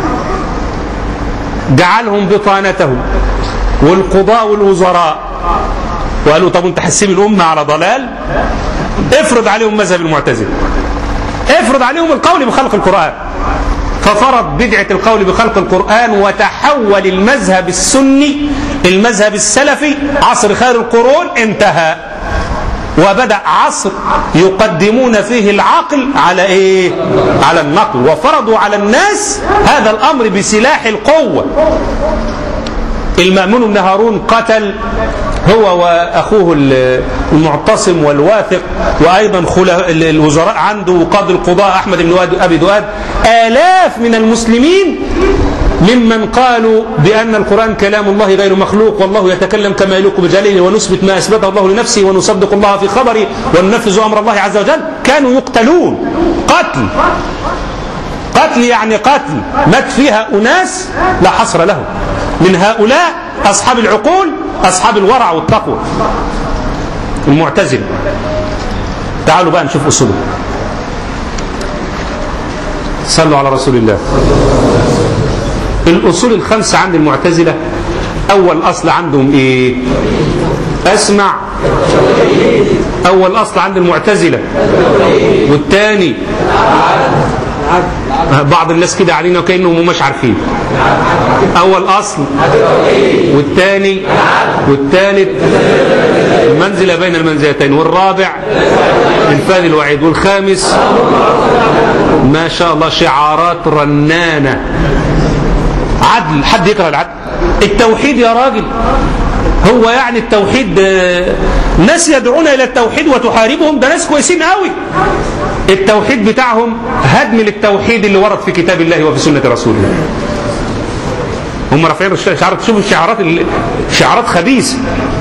جعلهم بطانته والقضاء والوزراء وقالوا طب انت حسيب الامه على ضلال افرض عليهم مذهب المعتزله افرض عليهم القول بخلق القرآن ففرض بدعة القول بخلق القرآن وتحول المذهب السني المذهب السلفي عصر خير القرون انتهى وبدأ عصر يقدمون فيه العقل على ايه على النقل وفرضوا على الناس هذا الامر بسلاح القوة المأمون بن هارون قتل هو واخوه المعتصم والواثق وايضا الوزراء عنده وقاضي القضاء احمد بن ابي دؤاد الاف من المسلمين ممن قالوا بأن القرآن كلام الله غير مخلوق والله يتكلم كما يليق بجلاله ونثبت ما أثبته الله لنفسه ونصدق الله في خبره وننفذ أمر الله عز وجل كانوا يقتلون قتل قتل يعني قتل مات فيها أناس لا حصر لهم من هؤلاء أصحاب العقول أصحاب الورع والتقوى المعتزل تعالوا بقى نشوف أصوله صلوا على رسول الله الأصول الخمسة عند المعتزلة أول أصل عندهم إيه أسمع أول أصل عند المعتزلة والثاني بعض الناس كده علينا وكأنهم مش عارفين أول أصل والثاني والثالث المنزلة بين المنزلتين والرابع الفاذ الوعيد والخامس ما شاء الله شعارات رنانة عدل حد يكره العدل التوحيد يا راجل هو يعني التوحيد ناس يدعون الى التوحيد وتحاربهم ده ناس كويسين قوي التوحيد بتاعهم هدم للتوحيد اللي ورد في كتاب الله وفي سنه رسول الله هم رافعين الشعارات شوفوا الشعارات شعارات خبيثه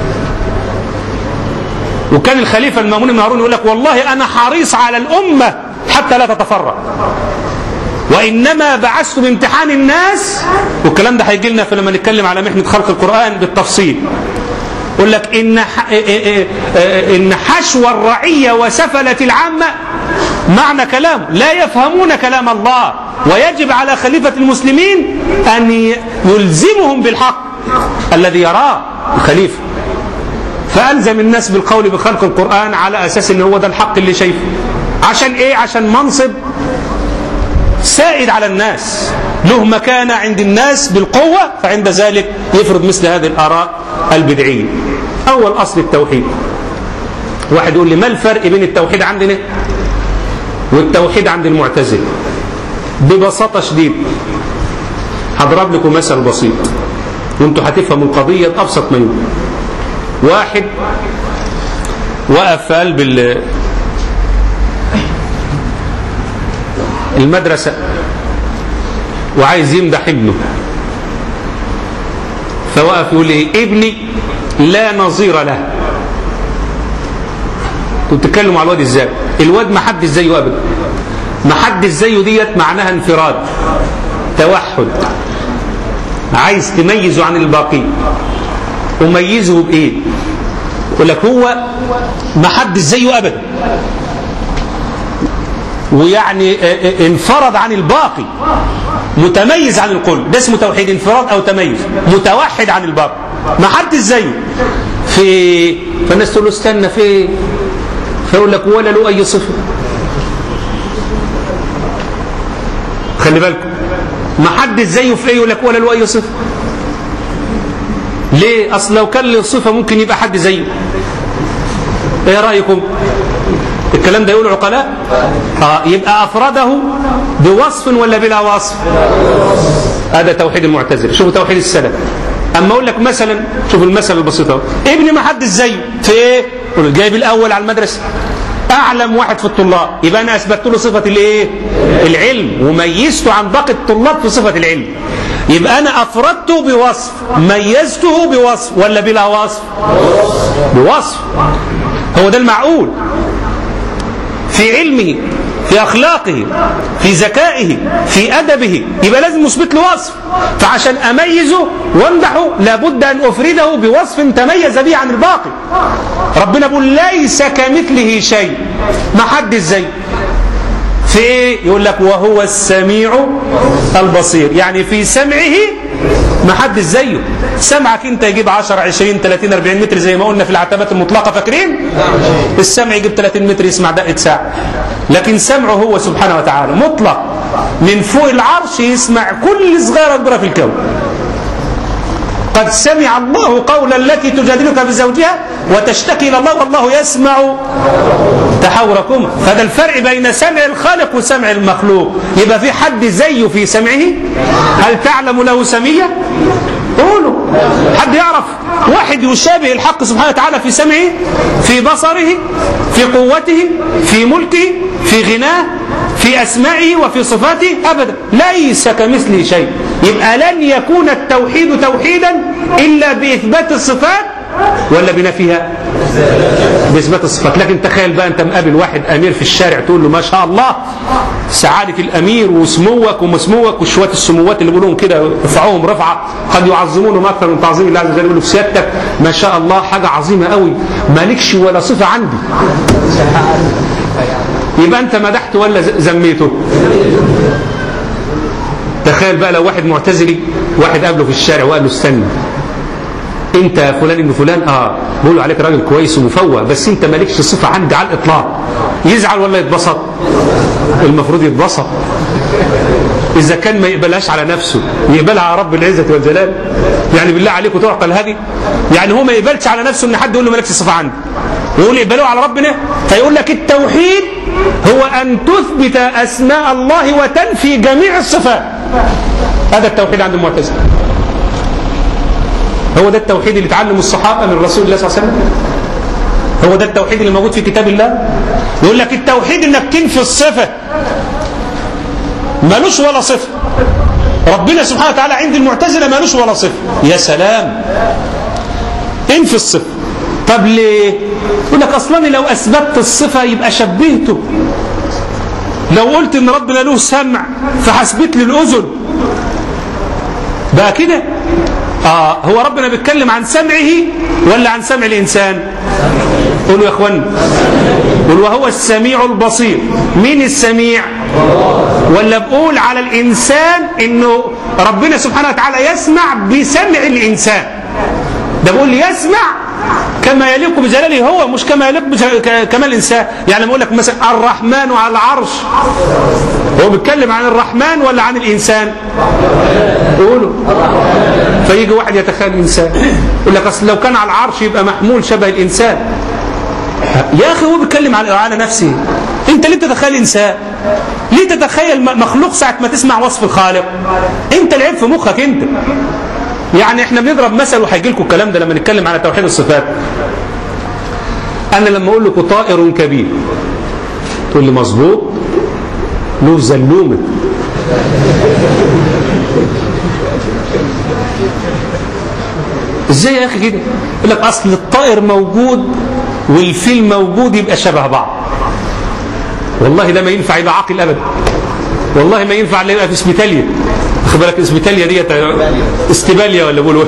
وكان الخليفه المامون بن هارون يقول لك والله انا حريص على الامه حتى لا تتفرق وإنما بعثت بامتحان الناس والكلام ده هيجي لنا لما نتكلم على محنة خلق القرآن بالتفصيل يقول لك إن إن حشو الرعية وسفلة العامة معنى كلام لا يفهمون كلام الله ويجب على خليفة المسلمين أن يلزمهم بالحق الذي يراه الخليفة فألزم الناس بالقول بخلق القرآن على أساس أن هو ده الحق اللي شايفه عشان إيه عشان منصب سائد على الناس له مكانة عند الناس بالقوة فعند ذلك يفرض مثل هذه الآراء البدعية أول أصل التوحيد واحد يقول لي ما الفرق بين التوحيد عندنا والتوحيد عند المعتزلة ببساطة شديدة هضرب لكم مثل بسيط وانتوا هتفهموا القضية بأبسط ما يمكن واحد وقف في قلب المدرسة وعايز يمدح ابنه فوقف يقول ايه ابني لا نظير له كنت تتكلموا على الواد ازاي الواد ما حدش زيه ابدا ما حدش زيه ديت معناها انفراد توحد عايز تميزه عن الباقي وميزه بايه يقول لك هو ما حدش زيه ابدا ويعني انفرد عن الباقي متميز عن الكل ده اسمه توحيد انفراد او تميز متوحد عن الباقي ما حدش زيه في فالناس تقول له استنى في فيقول لك ولا له اي صفه خلي بالكم ما حدش زيه في ايه يقول لك ولا له اي صفه ليه اصل لو كان له صفه ممكن يبقى حد زيه ايه رايكم الكلام ده يقول عقلاء آه يبقى أفرده بوصف ولا بلا وصف هذا توحيد المعتزله شوفوا توحيد السلف اما اقول لك مثلا شوف المثل البسيط ابني ما حدش زيه في ايه جايب الاول على المدرسه اعلم واحد في الطلاب يبقى انا اثبتت له صفه الايه العلم وميزته عن باقي الطلاب في صفه العلم يبقى انا افردته بوصف ميزته بوصف ولا بلا وصف بوصف هو ده المعقول في علمه في أخلاقه في ذكائه في أدبه يبقى لازم نثبت له وصف فعشان أميزه وامدحه لابد أن أفرده بوصف تميز به عن الباقي ربنا بيقول ليس كمثله شيء ما حد زي في ايه يقول لك وهو السميع البصير يعني في سمعه ما حد زيه سمعك انت يجيب 10 20 30 40 متر زي ما قلنا في العتبات المطلقه فاكرين السمع يجيب 30 متر يسمع دقه ساعه لكن سمعه هو سبحانه وتعالى مطلق من فوق العرش يسمع كل صغيره كبيره في الكون قد سمع الله قولا التي تجادلك في زوجها وتشتكي الى الله والله يسمع تحاوركما فده الفرق بين سمع الخالق وسمع المخلوق يبقى في حد زيه في سمعه هل تعلم له سميه قولوا حد يعرف واحد يشابه الحق سبحانه وتعالى في سمعه في بصره في قوته في ملكه في غناه في أسمائه وفي صفاته أبدا ليس كمثله شيء يبقى لن يكون التوحيد توحيدا إلا بإثبات الصفات ولا بنفيها بإثبات الصفات لكن تخيل بقى أنت مقابل واحد أمير في الشارع تقول له ما شاء الله سعادة الأمير وسموك ومسموك وشوية السموات اللي بيقولون كده رفعوهم رفعة قد يعظمونهم أكثر من تعظيم الله عز وجل يقول سيادتك ما شاء الله حاجة عظيمة قوي مالكش ولا صفة عندي يبقى أنت مدحت ولا زميته تخيل بقى لو واحد معتزلي واحد قابله في الشارع وقال له استنى انت يا فلان ابن فلان اه بيقولوا عليك راجل كويس ومفوق بس انت مالكش صفه عندي على الاطلاق يزعل ولا يتبسط المفروض يتبسط اذا كان ما يقبلهاش على نفسه يقبلها على رب العزه والجلال يعني بالله عليكم تعقل هذه يعني هو ما يقبلش على نفسه ان حد يقول له مالكش صفه عندي ويقول يقبلوه على ربنا فيقول لك التوحيد هو ان تثبت اسماء الله وتنفي جميع الصفات هذا التوحيد عند المعتزله هو ده التوحيد اللي تعلمه الصحابه من رسول الله صلى الله عليه وسلم هو ده التوحيد اللي موجود في كتاب الله يقول لك التوحيد انك تنفي الصفه مالوش ولا صفه ربنا سبحانه وتعالى عند المعتزله مالوش ولا صفه يا سلام انفي الصفه طب ليه يقول لك اصلا لو اثبتت الصفه يبقى شبهته لو قلت ان ربنا له سمع فحسبت لي الاذن بقى كده آه هو ربنا بيتكلم عن سمعه ولا عن سمع الإنسان قولوا يا أخوان قولوا وهو السميع البصير مين السميع ولا بقول على الإنسان إنه ربنا سبحانه وتعالى يسمع بسمع الإنسان ده بقول يسمع كما يليق بجلاله هو مش كما يليق كمال الإنسان يعني لما أقول لك مثلا الرحمن على العرش هو بيتكلم عن الرحمن ولا عن الإنسان قولوا فيجي واحد يتخيل الإنسان يقول لك أصل لو كان على العرش يبقى محمول شبه الإنسان يا أخي هو بيتكلم على على نفسه أنت ليه تتخيل إنسان ليه تتخيل مخلوق ساعة ما تسمع وصف الخالق أنت العيب في مخك أنت يعني احنا بنضرب مثل وهيجي لكم الكلام ده لما نتكلم على توحيد الصفات انا لما اقول لكم طائر كبير تقول لي مظبوط له زلومه ازاي يا اخي كده يقول لك اصل الطائر موجود والفيل موجود يبقى شبه بعض والله لا ما ينفع يبقى عاقل ابدا والله ما ينفع الا يبقى في اسبيتاليا خد بالك اسبيتاليا ديت استباليا ولا بيقولوا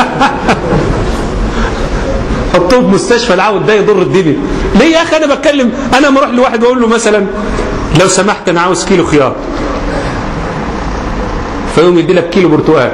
حطوه في مستشفى العود ده يضر الدنيا ليه يا اخي انا بتكلم انا لما اروح لواحد واقول له مثلا لو سمحت انا عاوز كيلو خيار فيقوم يدي لك كيلو برتقال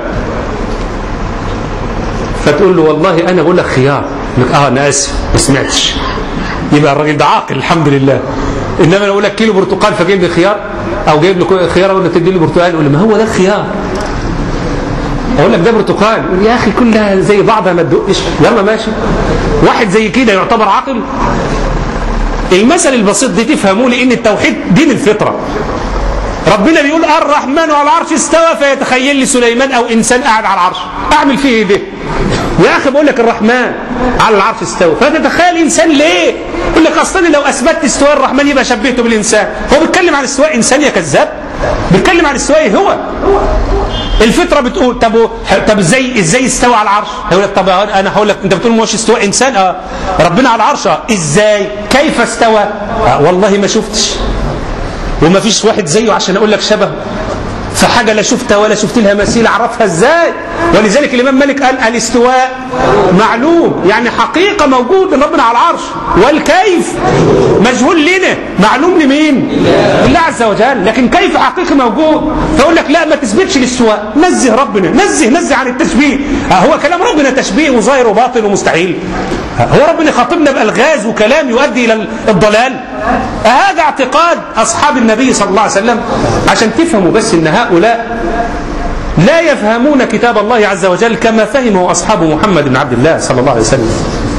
فتقول له والله انا بقول لك خيار اه انا اسف ما سمعتش يبقى الراجل ده عاقل الحمد لله انما لو اقول لك كيلو برتقال فجايب لي خيار او جايب لي خيار اقول له تدي لي برتقال يقول لي ما هو ده الخيار اقول لك ده برتقال يقول يا اخي كلها زي بعضها ما تدقش يلا ماشي واحد زي كده يعتبر عاقل المثل البسيط دي تفهموا لي ان التوحيد دين الفطره ربنا بيقول الرحمن على العرش استوى فيتخيل لي سليمان او انسان قاعد على العرش اعمل فيه ايه ده يا اخي بقول لك الرحمن على العرش استوى فتتخيل انسان ليه يقول لك اصلا لو اثبتت استواء الرحمن يبقى شبهته بالانسان هو بيتكلم عن استواء انسان يا كذاب بيتكلم عن استواء هو الفطره بتقول طب طب ازاي ازاي استوى على العرش يقول لك طب انا هقول لك انت بتقول مش استواء انسان اه ربنا على العرش اه ازاي كيف استوى آه والله ما شفتش وما فيش واحد زيه عشان اقول لك شبه فحاجه لا شفتها ولا شفت لها مثيل اعرفها ازاي ولذلك الامام مالك قال الاستواء معلوم يعني حقيقه موجود من ربنا على العرش والكيف مجهول لنا معلوم لمين لله عز وجل لكن كيف حقيقي موجود فيقول لك لا ما تثبتش الاستواء نزه ربنا نزه نزه عن التشبيه هو كلام ربنا تشبيه وظاهر وباطل ومستحيل هو ربنا خاطبنا بالغاز وكلام يؤدي الى الضلال هذا اعتقاد اصحاب النبي صلى الله عليه وسلم عشان تفهموا بس ان هؤلاء لا يفهمون كتاب الله عز وجل كما فهمه أصحاب محمد بن عبد الله صلى الله عليه وسلم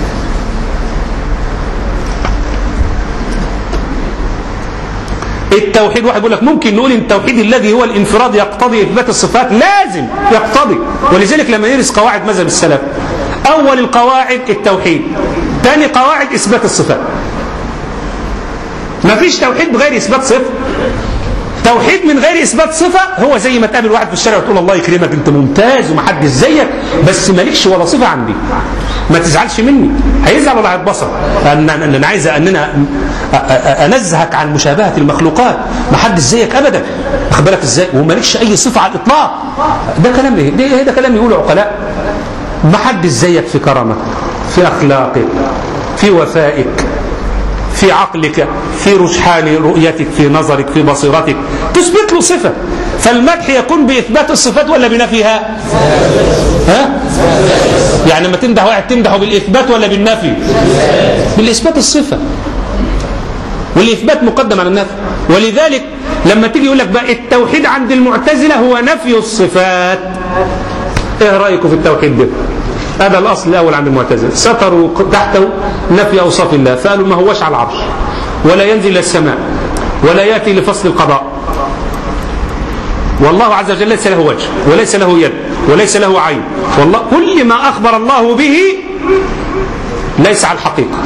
التوحيد واحد يقول لك ممكن نقول ان التوحيد الذي هو الانفراد يقتضي اثبات الصفات لازم يقتضي ولذلك لما يدرس قواعد مذهب السلف اول القواعد التوحيد ثاني قواعد اثبات الصفات ما فيش توحيد بغير اثبات صفه توحيد من غير اثبات صفه هو زي ما تقابل واحد في الشارع وتقول الله يكرمك انت ممتاز ومحدش زيك بس مالكش ولا صفه عندي ما تزعلش مني هيزعل ولا هيتبسط انا انا عايز ان انا انزهك عن مشابهه المخلوقات ما حدش زيك ابدا واخد بالك ازاي ومالكش اي صفه على الاطلاق ده كلام ايه ده, ده كلام يقوله عقلاء ما حدش زيك في كرمك في اخلاقك في وفائك في عقلك في رجحان رؤيتك في نظرك في بصيرتك تثبت له صفة فالمدح يكون بإثبات الصفات ولا بنفيها ها؟ يعني لما تمدح واحد تمدحه بالإثبات ولا بالنفي بالإثبات الصفة والإثبات مقدم على النفي ولذلك لما تيجي يقول لك بقى التوحيد عند المعتزلة هو نفي الصفات ايه رأيكم في التوحيد ده هذا الأصل الأول عند المعتزلة ستروا تحته نفي أوصاف الله فقالوا ما هوش على العرش ولا ينزل إلى السماء ولا يأتي لفصل القضاء والله عز وجل ليس له وجه وليس له يد وليس له عين والله كل ما أخبر الله به ليس على الحقيقة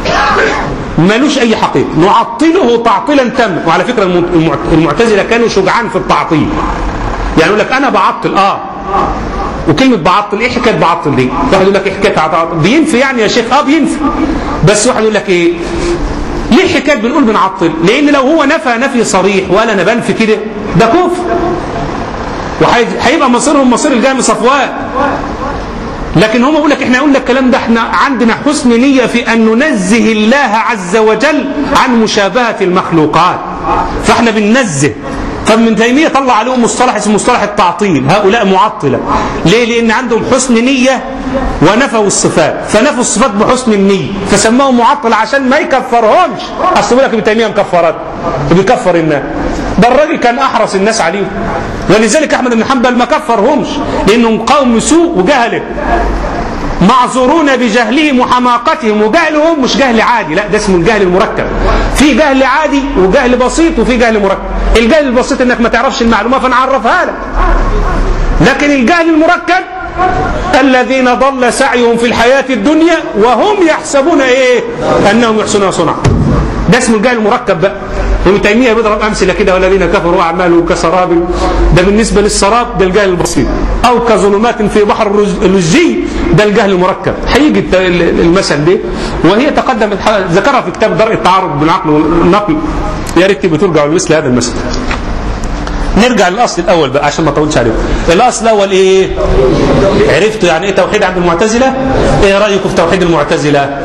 ملوش أي حقيقة نعطله تعطيلا تاما وعلى فكرة المعتزلة كانوا شجعان في التعطيل يعني يقول لك أنا بعطل آه وكلمة بعطل ايه حكاية بعطل دي؟ واحد يقول لك ايه حكاية بعطل؟ بينفي يعني يا شيخ اه بينفي بس واحد يقول لك ايه؟ ليه حكاية بنقول بنعطل؟ لأن لو هو نفى نفي صريح ولا أنا بنفي كده ده كفر وهيبقى مصيرهم مصير الجامع صفوان لكن هم يقول لك احنا قلنا الكلام ده احنا عندنا حسن نية في أن ننزه الله عز وجل عن مشابهة المخلوقات فاحنا بننزه فابن تيمية طلع عليهم مصطلح اسمه مصطلح التعطيل هؤلاء معطلة ليه لأن عندهم حسن نية ونفوا الصفات فنفوا الصفات بحسن النية فسموهم معطل عشان ما يكفرهمش أصل لك ابن تيمية مكفرات بيكفر الناس ده الراجل كان أحرص الناس عليهم ولذلك أحمد بن حنبل ما كفرهمش لأنهم قوم سوء وجهله معذورون بجهلهم وحماقتهم وجهلهم مش جهل عادي لا ده اسمه الجهل المركب في جهل عادي وجهل بسيط وفي جهل مركب الجهل البسيط انك ما تعرفش المعلومه فنعرفها لك لكن الجهل المركب الذين ضل سعيهم في الحياة الدنيا وهم يحسبون ايه انهم يحسنون صنعا ده اسمه الجهل المركب بقى ابن تيميه بيضرب امثله كده والذين كفروا اعمالهم كسراب ده بالنسبه للسراب ده الجهل البسيط او كظلمات في بحر اللجي ده الجهل المركب هيجي المثل ده وهي تقدم ذكرها في كتاب درء التعارض بالعقل والنقل يا ريت بترجعوا لمثل هذا المثل نرجع للاصل الاول بقى عشان ما اطولش عليكم الاصل الاول ايه عرفتوا يعني ايه توحيد عند المعتزله ايه رايكم في توحيد المعتزله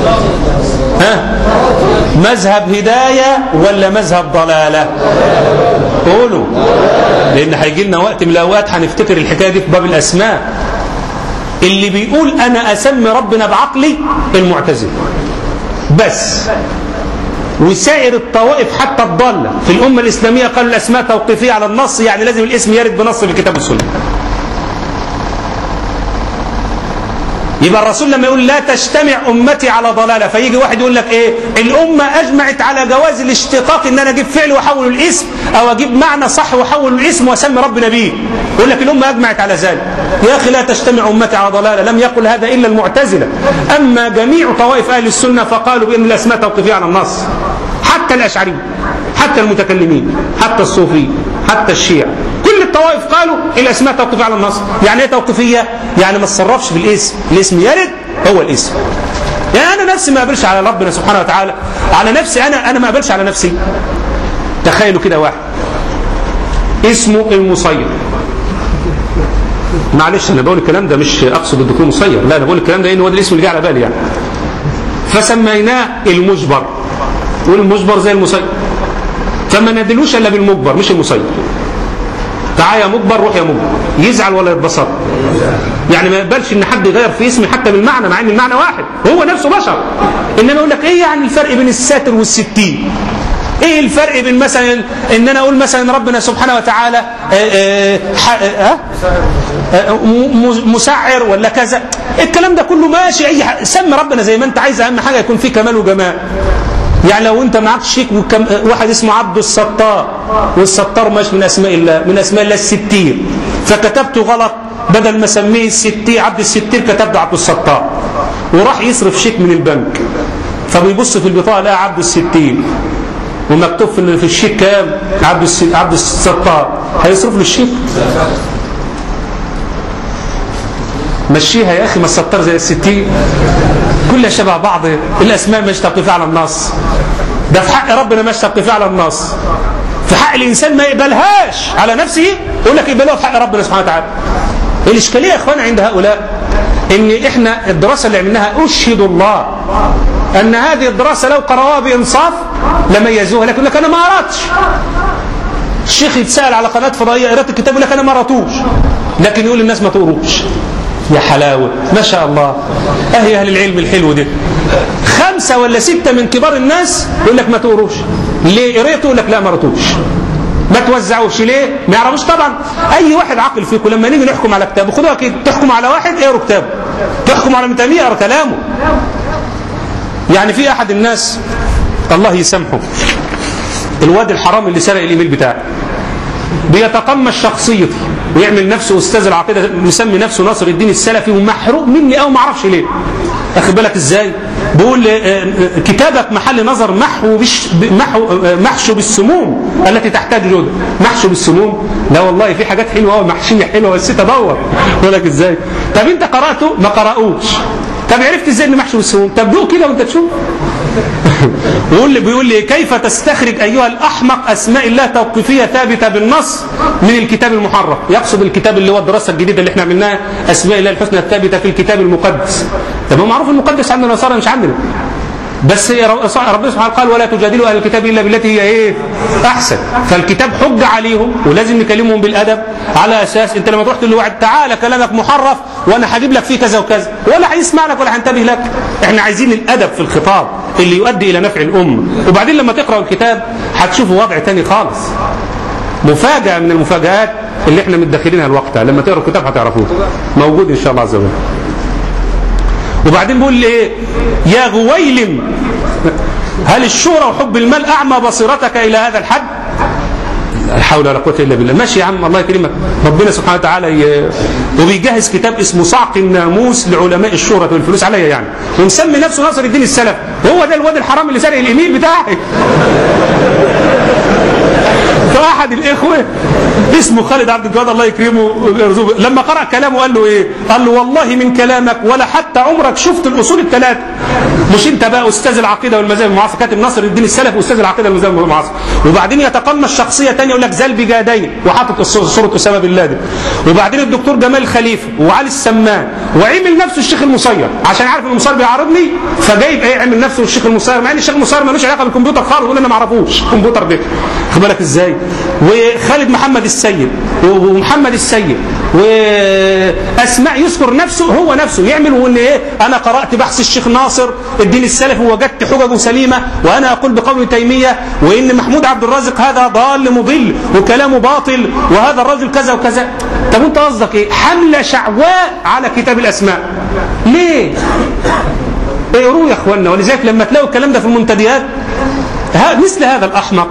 ها مذهب هدايه ولا مذهب ضلاله قولوا لان هيجي لنا وقت من الاوقات هنفتكر الحكايه دي في باب الاسماء اللي بيقول انا اسمي ربنا بعقلي المعتزله بس وسائر الطوائف حتى الضالة في الأمة الإسلامية قالوا الأسماء توقيفية على النص يعني لازم الاسم يرد بنص في الكتاب والسنة يبقى الرسول لما يقول لا تجتمع أمتي على ضلالة فيجي واحد يقول لك إيه الأمة أجمعت على جواز الاشتقاق إن أنا أجيب فعل وأحول الاسم أو أجيب معنى صح وأحول الاسم وأسمي ربنا بيه يقول لك الأمة أجمعت على ذلك يا أخي لا تجتمع أمتي على ضلالة لم يقل هذا إلا المعتزلة أما جميع طوائف أهل السنة فقالوا بأن الأسماء توقيفية على النص حتى الأشعري حتى المتكلمين حتى الصوفي حتى الشيعة كل الطوائف قالوا الأسماء توقيفية على النص يعني إيه توقيفية؟ يعني ما تصرفش بالاسم الاسم يرد هو الاسم يعني أنا نفسي ما أقبلش على ربنا سبحانه وتعالى على نفسي أنا أنا ما أقبلش على نفسي تخيلوا كده واحد اسمه المصير معلش انا بقول الكلام ده مش اقصد الدكتور مصير لا انا بقول الكلام ده لان هو ده الاسم اللي جه على بالي يعني فسميناه المجبر والمجبر زي المسير فما ندلوش الا بالمجبر مش المسير تعال يا مجبر روح يا مجبر يزعل ولا يتبسط يعني ما يقبلش ان حد يغير في اسمي حتى بالمعنى مع ان المعنى واحد هو نفسه بشر انما يقول لك ايه يعني الفرق بين الساتر والستين ايه الفرق بين مثلا ان انا اقول مثلا ربنا سبحانه وتعالى آآ آآ آآ مسعر ولا كذا الكلام ده كله ماشي اي حاجة. سمي ربنا زي ما انت عايز اهم حاجه يكون فيه كمال وجمال يعني لو انت معاك شيك وكم واحد اسمه عبد الستار والستار مش من اسماء الله من اسماء الله الستير فكتبته غلط بدل ما اسميه الستير عبد الستير كتبته عبد الستار وراح يصرف شيك من البنك فبيبص في البطاقه لقى عبد الستير ومكتوب في في الشيك كام عبد الس... عبد الستار هيصرف له الشيك مشيها يا اخي ما الستار زي الستين كلها شبه بعض الاسماء مش توقيفيه على النص ده في حق ربنا مش توقيفيه على النص في حق الانسان ما يقبلهاش على نفسه يقول لك يقبلوها في حق ربنا سبحانه وتعالى الاشكاليه يا اخوانا عند هؤلاء ان احنا الدراسه اللي عملناها اشهد الله ان هذه الدراسه لو قرأوها بانصاف لميزوها لكن لك انا ما قراتش الشيخ يتسال على قناه فضائيه قرات الكتاب يقول لك انا ما قراتوش لكن يقول للناس ما تقروش يا حلاوه ما شاء الله اهي اهل العلم الحلو ده خمسه ولا سته من كبار الناس يقول لك ما تقروش ليه قريته يقول لك لا ما قراتوش ما توزعوش ليه؟ ما يعرفوش طبعا اي واحد عاقل فيكم لما نيجي نحكم على كتابه خدوها كده تحكم على واحد اقروا كتابه تحكم على متامية اقرا كلامه يعني في احد الناس الله يسامحه الواد الحرام اللي سرق الايميل بتاعي بيتقمص شخصيتي ويعمل نفسه استاذ العقيده يسمي نفسه ناصر الدين السلفي ومحروق مني او ما اعرفش ليه اخد بالك ازاي بيقول كتابك محل نظر محو بش محو محشو بالسموم التي تحتاج جهد محشو بالسموم لا والله في حاجات حلوه قوي محشيه حلوه بس ادور بقول لك ازاي طب انت قراته ما قراوش طب عرفت ازاي ان محشو بالسموم طب دوق كده وانت تشوف ويقول لي بيقول لي كيف تستخرج ايها الاحمق اسماء الله توقيفيه ثابته بالنص من الكتاب المحرف يقصد الكتاب اللي هو الدراسه الجديده اللي احنا عملناها اسماء الله الحسنى الثابته في الكتاب المقدس طب هو معروف المقدس عندنا النصارى مش عندنا بس ربنا سبحانه قال ولا تجادلوا اهل الكتاب الا بالتي هي ايه احسن فالكتاب حجه عليهم ولازم نكلمهم بالادب على اساس انت لما تروح تقول له واحد تعالى كلامك محرف وانا هجيب لك فيه كذا وكذا ولا هيسمع لك ولا هينتبه لك احنا عايزين الادب في الخطاب اللي يؤدي الى نفع الامه وبعدين لما تقرا الكتاب هتشوفوا وضع تاني خالص مفاجاه من المفاجات اللي احنا متدخلينها الوقت لما تقرا الكتاب هتعرفوه موجود ان شاء الله عز وجل وبعدين بيقول لي ايه يا غويل هل الشهرة وحب المال أعمى بصيرتك إلى هذا الحد لا حول ولا قوة إلا بالله ماشي يا عم الله يكرمك ربنا سبحانه وتعالى ي... وبيجهز كتاب اسمه صعق الناموس لعلماء الشهرة والفلوس عليا يعني ومسمي نفسه ناصر الدين السلف هو ده الواد الحرام اللي سارق الايميل بتاعي فأحد الإخوة اسمه خالد عبد الجواد الله يكرمه ويرزقه لما قرأ كلامه قال له إيه؟ قال له والله من كلامك ولا حتى عمرك شفت الأصول الثلاث مش أنت بقى أستاذ العقيدة والمذاهب المعاصرة كاتب ناصر الدين السلفي أستاذ العقيدة والمذاهب المعاصرة وبعدين يتقمص شخصية ثانية يقول لك ذا البجادين وحاطط صورة أسامة بن لادن وبعدين الدكتور جمال خليفة وعلي السمان وعمل نفسه الشيخ المصير عشان عارف ان المصير بيعارضني فجايب ايه عمل نفسه الشيخ المصير مع ان الشيخ المصير ملوش علاقه بالكمبيوتر خالص ولا انا ما اعرفوش الكمبيوتر ده خد بالك ازاي وخالد محمد السيد ومحمد السيد واسماء يذكر نفسه هو نفسه يعمل وان ايه انا قرات بحث الشيخ ناصر الدين السلفي ووجدت حججه سليمه وانا اقول بقول تيميه وان محمود عبد الرازق هذا ضال مضل وكلامه باطل وهذا الرجل كذا وكذا طب انت قصدك ايه حمله شعواء على كتاب الاسماء ليه اقروه يا اخوانا ولذلك لما تلاقوا الكلام ده في المنتديات مثل هذا الاحمق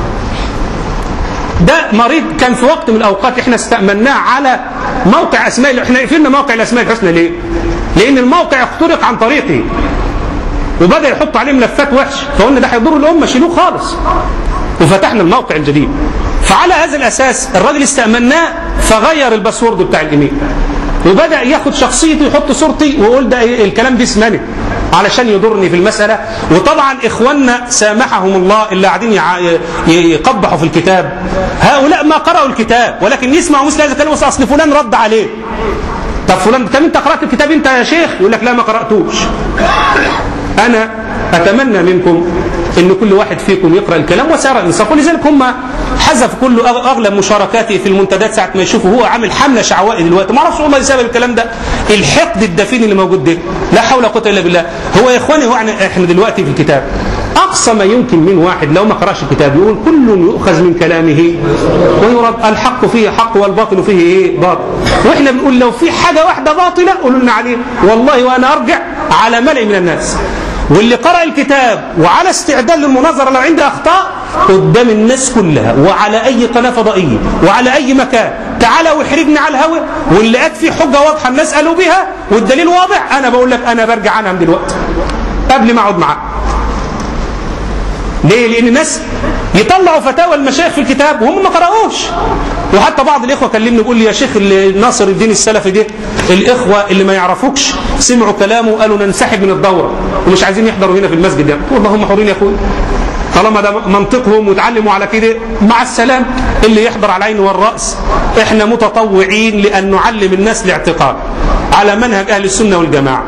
ده مريض كان في وقت من الاوقات احنا استأمناه على موقع اسماء احنا قفلنا موقع الاسماء الحسنى ليه؟ لان الموقع اخترق عن طريقه وبدا يحط عليه ملفات وحش فقلنا ده هيضر الامه شيلوه خالص وفتحنا الموقع الجديد فعلى هذا الاساس الراجل استأمناه فغير الباسورد بتاع الايميل وبدا ياخد شخصيتي ويحط صورتي ويقول ده الكلام دي اسمني علشان يضرني في المسألة وطبعا إخواننا سامحهم الله اللي قاعدين يقبحوا في الكتاب هؤلاء ما قرأوا الكتاب ولكن يسمعوا مثل هذا الكلام أصل فلان رد عليه طب فلان طب انت قرأت الكتاب انت يا شيخ يقول لك لا ما قرأتوش أنا أتمنى منكم ان كل واحد فيكم يقرا الكلام وسار الانصاف ولذلك هم حذف كل اغلب مشاركاته في المنتديات ساعه ما يشوفوا هو عامل حمله شعوائي دلوقتي ما اعرفش والله سبب الكلام ده الحقد الدفين اللي موجود ده لا حول ولا قوه الا بالله هو يا اخواني هو احنا دلوقتي في الكتاب أقصى ما يمكن من واحد لو ما قرأش الكتاب يقول كل يؤخذ من كلامه ويرد الحق فيه حق والباطل فيه إيه باطل وإحنا بنقول لو في حاجة واحدة باطلة قولوا لنا عليه والله وأنا أرجع على ملئ من الناس واللي قرأ الكتاب وعلى استعداد للمناظرة لو عنده أخطاء قدام الناس كلها وعلى أي قناة فضائية وعلى أي مكان تعالى واحرجني على الهوى واللي قد في حجة واضحة الناس قالوا بها والدليل واضح أنا بقول لك أنا برجع عنها من دلوقتي قبل ما أقعد معاه ليه؟ لأن الناس يطلعوا فتاوى المشايخ في الكتاب وهم ما قرأوش وحتى بعض الإخوة كلمني يقول لي يا شيخ ناصر الدين السلفي ده الإخوة اللي ما يعرفوكش سمعوا كلامه قالوا ننسحب من الدورة ومش عايزين يحضروا هنا في المسجد ده والله هم حرين يا أخوي طالما ده منطقهم وتعلموا على كده مع السلام اللي يحضر على العين والرأس احنا متطوعين لأن نعلم الناس الاعتقاد على منهج أهل السنة والجماعة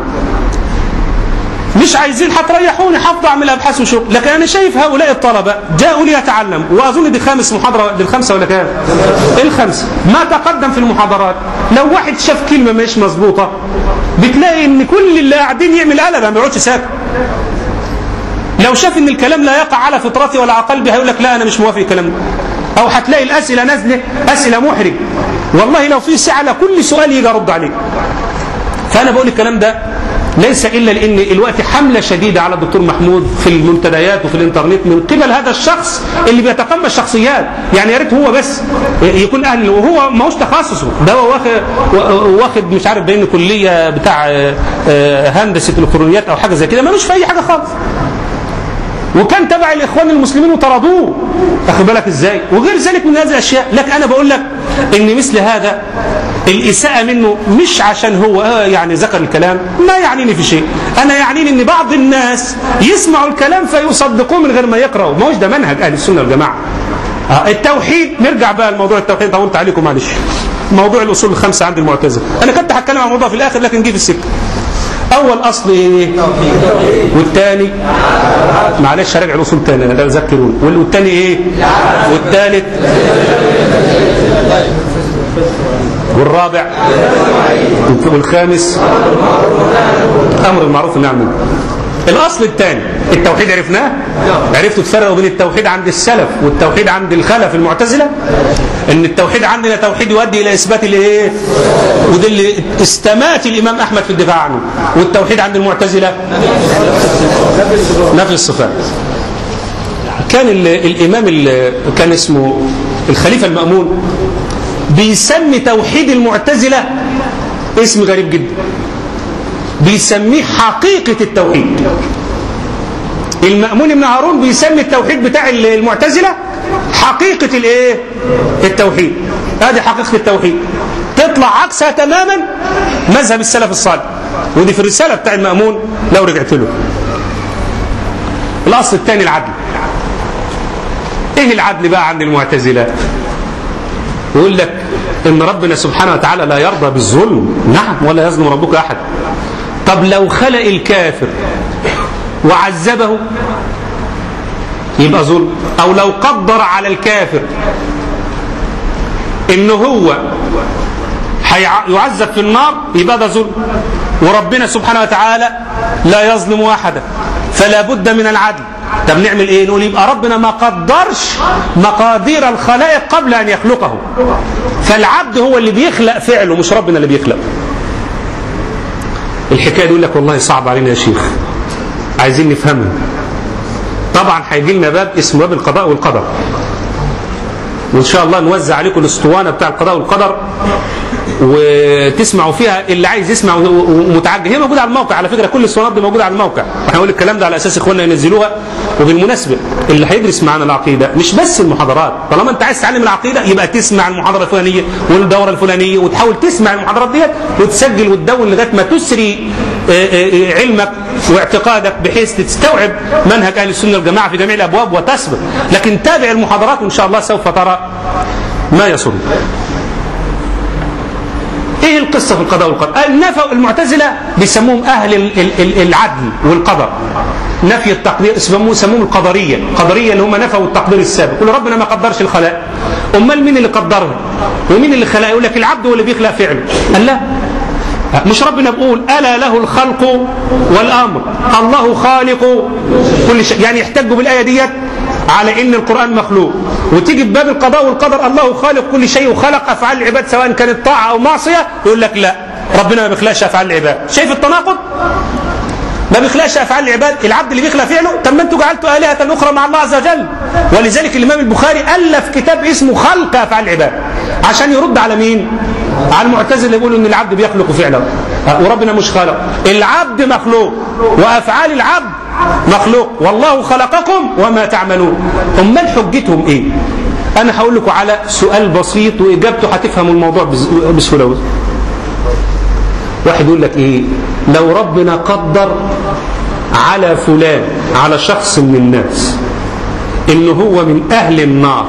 مش عايزين هتريحوني هفضل اعمل ابحاث وشغل لكن انا شايف هؤلاء الطلبه جاءوا ليتعلموا واظن دي خامس محاضره دي الخمسه ولا كام؟ الخمسه ما تقدم في المحاضرات لو واحد شاف كلمه مش مظبوطه بتلاقي ان كل اللي قاعدين يعمل قلبه ما يقعدش ساكت لو شاف ان الكلام لا يقع على فطرتي ولا على قلبي هيقول لك لا انا مش موافق الكلام ده او هتلاقي الاسئله نازله اسئله محرج والله لو في سعه لكل سؤال يجي ارد عليه فانا بقول الكلام ده ليس الا لان الوقت حمله شديده على الدكتور محمود في المنتديات وفي الانترنت من قبل هذا الشخص اللي بيتقمص شخصيات يعني يا ريت هو بس يكون اهل وهو ما هوش تخصصه ده هو واخد واخد مش عارف بين كليه بتاع هندسه الكترونيات او حاجه زي كده ملوش في اي حاجه خالص وكان تبع الاخوان المسلمين وطردوه واخد بالك ازاي وغير ذلك من هذه الاشياء لكن انا بقول لك ان مثل هذا الاساءه منه مش عشان هو يعني ذكر الكلام ما يعنيني في شيء انا يعنيني ان بعض الناس يسمعوا الكلام فيصدقوه من غير ما يقراوا ما هوش ده منهج اهل السنه والجماعه التوحيد نرجع بقى لموضوع التوحيد طولت عليكم معلش موضوع الاصول الخمسه عند المعتزله انا كنت هتكلم عن الموضوع في الاخر لكن جه في السكه اول اصل ايه والثاني معلش هراجع الاصول تاني انا ذكروني والثاني ايه والثالث والرابع والخامس امر المعروف والنهي عن المنكر الاصل الثاني التوحيد عرفناه عرفتوا تفرقوا بين التوحيد عند السلف والتوحيد عند الخلف المعتزله ان التوحيد عندنا توحيد يؤدي الى اثبات الايه وده اللي استمات الامام احمد في الدفاع عنه والتوحيد عند المعتزله نفي الصفات كان الامام كان اسمه الخليفه المامون بيسمي توحيد المعتزله اسم غريب جدا بيسميه حقيقة التوحيد المأمون بن هارون بيسمي التوحيد بتاع المعتزلة حقيقة الايه التوحيد هذه حقيقة التوحيد تطلع عكسها تماما مذهب السلف الصالح ودي في الرسالة بتاع المأمون لو رجعت له الأصل الثاني العدل ايه العدل بقى عند المعتزلة يقول لك ان ربنا سبحانه وتعالى لا يرضى بالظلم نعم ولا يظلم ربك احد طب لو خلق الكافر وعذبه يبقى ظلم او لو قدر على الكافر ان هو يعذب في النار يبقى ده ظلم وربنا سبحانه وتعالى لا يظلم احدا فلا بد من العدل طب نعمل ايه نقول يبقى ربنا ما قدرش مقادير الخلائق قبل ان يخلقه فالعبد هو اللي بيخلق فعله مش ربنا اللي بيخلقه الحكايه يقول لك والله صعب علينا يا شيخ عايزين نفهمها طبعا هيجي لنا باب اسمه باب القضاء والقدر وان شاء الله نوزع عليكم الاسطوانه بتاع القضاء والقدر وتسمعوا فيها اللي عايز يسمع ومتعجب هي موجوده على الموقع على فكره كل الاسطوانات دي موجوده على الموقع واحنا هنقول الكلام ده على اساس اخواننا ينزلوها وبالمناسبه اللي هيدرس معانا العقيده مش بس المحاضرات طالما انت عايز تتعلم العقيده يبقى تسمع المحاضره الفلانيه والدوره الفلانيه وتحاول تسمع المحاضرات ديت وتسجل وتدون لغايه ما تسري علمك واعتقادك بحيث تستوعب منهج اهل السنه والجماعه في جميع الابواب وتسبق لكن تابع المحاضرات وان شاء الله سوف ترى ما يسر ايه القصة في القضاء والقدر النفى المعتزلة بيسموهم اهل العدل والقدر نفي التقدير اسمهم يسموهم القدرية القدرية اللي هم نفوا التقدير السابق يقولوا ربنا ما قدرش الخلائق امال مين اللي قدرها ومين اللي خلق يقول لك العبد هو اللي بيخلق فعله قال لا مش ربنا بيقول ألا له الخلق والأمر الله خالق كل شيء يعني يحتجوا بالآية ديت على ان القرآن مخلوق وتيجي في باب القضاء والقدر الله خالق كل شيء وخلق افعال العباد سواء كانت طاعة او معصية يقول لك لا ربنا ما بيخلقش افعال العباد شايف التناقض ما بيخلقش افعال العباد العبد اللي بيخلق فعله طب ما انتوا جعلتوا الهه اخرى مع الله عز وجل ولذلك الامام البخاري الف كتاب اسمه خلق افعال العباد عشان يرد على مين على المعتزله اللي بيقولوا ان العبد بيخلق فعله وربنا مش خلق العبد مخلوق وافعال العبد مخلوق والله خلقكم وما تعملون امال حجتهم ايه انا هقول لكم على سؤال بسيط واجابته هتفهموا الموضوع بسهوله واحد يقول لك ايه لو ربنا قدر على فلان على شخص من الناس انه هو من اهل النار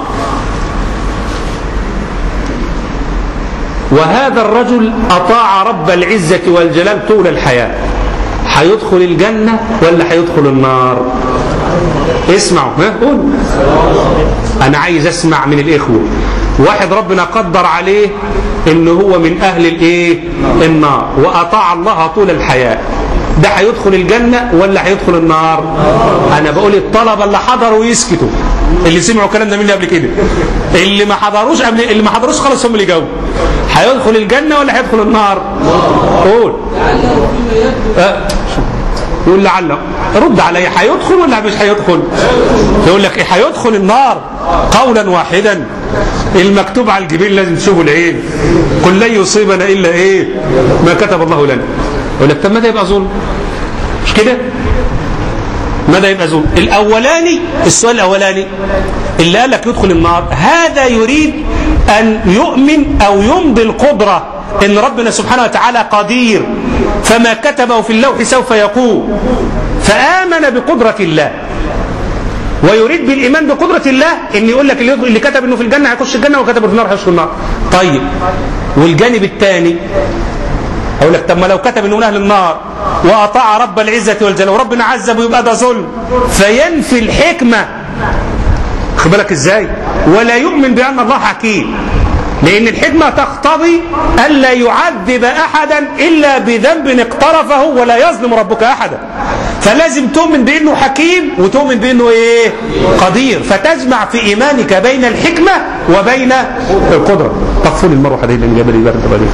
وهذا الرجل اطاع رب العزة والجلال طول الحياة هيدخل الجنة ولا هيدخل النار اسمعوا ها قول انا عايز اسمع من الاخوة واحد ربنا قدر عليه ان هو من اهل الايه النار واطاع الله طول الحياة ده هيدخل الجنة ولا هيدخل النار انا بقول الطلبة اللي حضروا يسكتوا اللي سمعوا الكلام ده مني قبل كده اللي ما حضروش قبل اللي ما حضروش خالص هم اللي جاوبوا هيدخل الجنة ولا هيدخل النار قول أه. يقول لعله رد علي هيدخل ولا مش هيدخل يقول لك ايه هيدخل النار قولا واحدا المكتوب على الجبين لازم تشوفوا العين قل لن يصيبنا الا ايه ما كتب الله لنا يقول لك طب ماذا يبقى ظلم مش كده ماذا يبقى ظلم الاولاني السؤال الاولاني اللي قال لك يدخل النار هذا يريد ان يؤمن او يمضي القدره ان ربنا سبحانه وتعالى قدير فما كتبه في اللوح سوف يقوم فآمن بقدرة الله ويريد بالإيمان بقدرة الله إن يقول لك اللي كتب إنه في الجنة هيخش الجنة وكتب في النار هيخش النار طيب والجانب الثاني أقول لك طب ما لو كتب إنه من أهل النار وأطاع رب العزة والجلال وربنا عذبه يبقى ده ظلم فينفي الحكمة خد بالك إزاي ولا يؤمن بأن الله حكيم لأن الحكمة تقتضي ألا يعذب أحدا إلا بذنب اقترفه ولا يظلم ربك أحدا فلازم تؤمن بأنه حكيم وتؤمن بأنه إيه قدير فتجمع في إيمانك بين الحكمة وبين القدرة طفوا لي المروحة دي لأن جبل برد بدي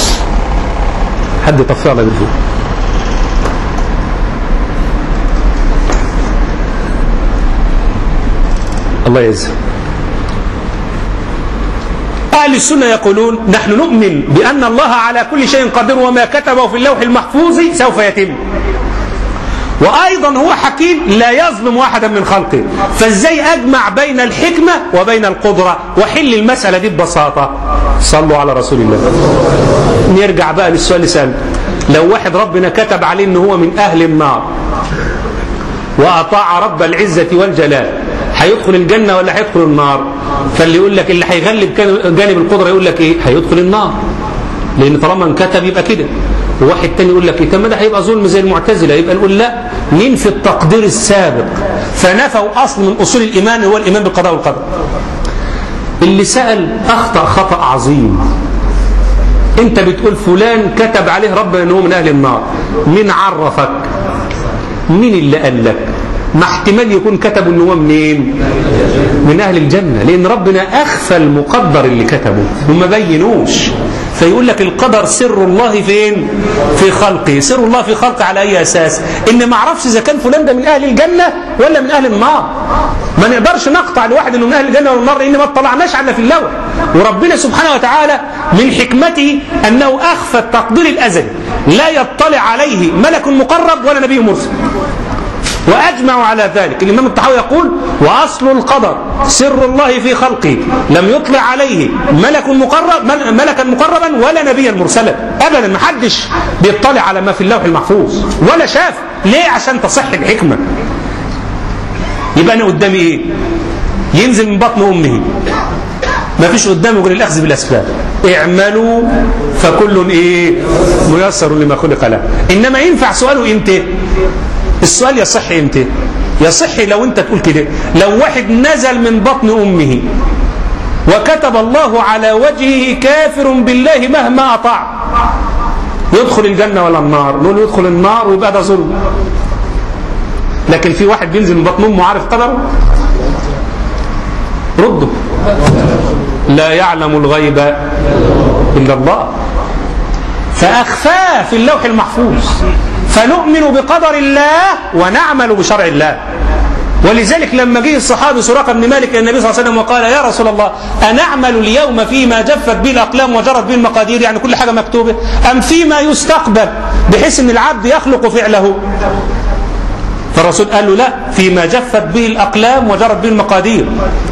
حد طفى على بالفوق الله يعزك أهل السنة يقولون نحن نؤمن بأن الله على كل شيء قدير وما كتبه في اللوح المحفوظ سوف يتم وأيضا هو حكيم لا يظلم واحدا من خلقه فازاي أجمع بين الحكمة وبين القدرة وحل المسألة دي ببساطة صلوا على رسول الله نرجع بقى للسؤال اللي سألته لو واحد ربنا كتب عليه ان هو من أهل النار وأطاع رب العزة والجلال هيدخل الجنة ولا هيدخل النار فاللي يقول لك اللي هيغلب جانب القدرة يقول لك ايه هيدخل النار لان طالما انكتب يبقى كده وواحد تاني يقول لك ايه طب ما ده هيبقى ظلم زي المعتزلة يبقى نقول لا ننفي التقدير السابق فنفوا اصل من اصول الايمان هو الايمان بالقضاء والقدر اللي سأل اخطأ خطأ عظيم انت بتقول فلان كتب عليه ربنا انه من اهل النار مين عرفك مين اللي قال لك ما احتمال يكون كتبوا ان هو منين من اهل الجنه لان ربنا اخفى المقدر اللي كتبه وما بينوش فيقول لك القدر سر الله فين في خلقه سر الله في خلقه على اي اساس ان ما اعرفش اذا كان فلان ده من اهل الجنه ولا من اهل النار ما نقدرش نقطع لواحد انه من اهل الجنه ولا النار لان ما اطلعناش على في اللوح وربنا سبحانه وتعالى من حكمته انه اخفى التقدير الازلي لا يطلع عليه ملك مقرب ولا نبي مرسل وأجمعوا على ذلك الإمام الطحاوي يقول وأصل القدر سر الله في خلقه لم يطلع عليه ملك مقرب ملكا مقربا ولا نبيا مرسلا أبدا ما حدش بيطلع على ما في اللوح المحفوظ ولا شاف ليه عشان تصح الحكمة يبقى أنا قدامي إيه ينزل من بطن أمه ما فيش قدامه غير الأخذ بالأسباب اعملوا فكل إيه ميسر لما خلق له إنما ينفع سؤاله إمتى السؤال يصح امتى يصح لو انت تقول كده لو واحد نزل من بطن امه وكتب الله على وجهه كافر بالله مهما اطاع يدخل الجنة ولا النار نقول يدخل النار ويبقى ده ظلم لكن في واحد بينزل من بطن امه عارف قدره رده لا يعلم الغيب الا الله فاخفاه في اللوح المحفوظ فنؤمن بقدر الله ونعمل بشرع الله ولذلك لما جه الصحابي سراقه بن مالك الى النبي صلى الله عليه وسلم وقال يا رسول الله أنعمل اليوم فيما جفت به الأقلام وجرت به المقادير يعني كل حاجة مكتوبة أم فيما يستقبل بحيث أن العبد يخلق فعله فالرسول قال له لا فيما جفت به الأقلام وجرت به المقادير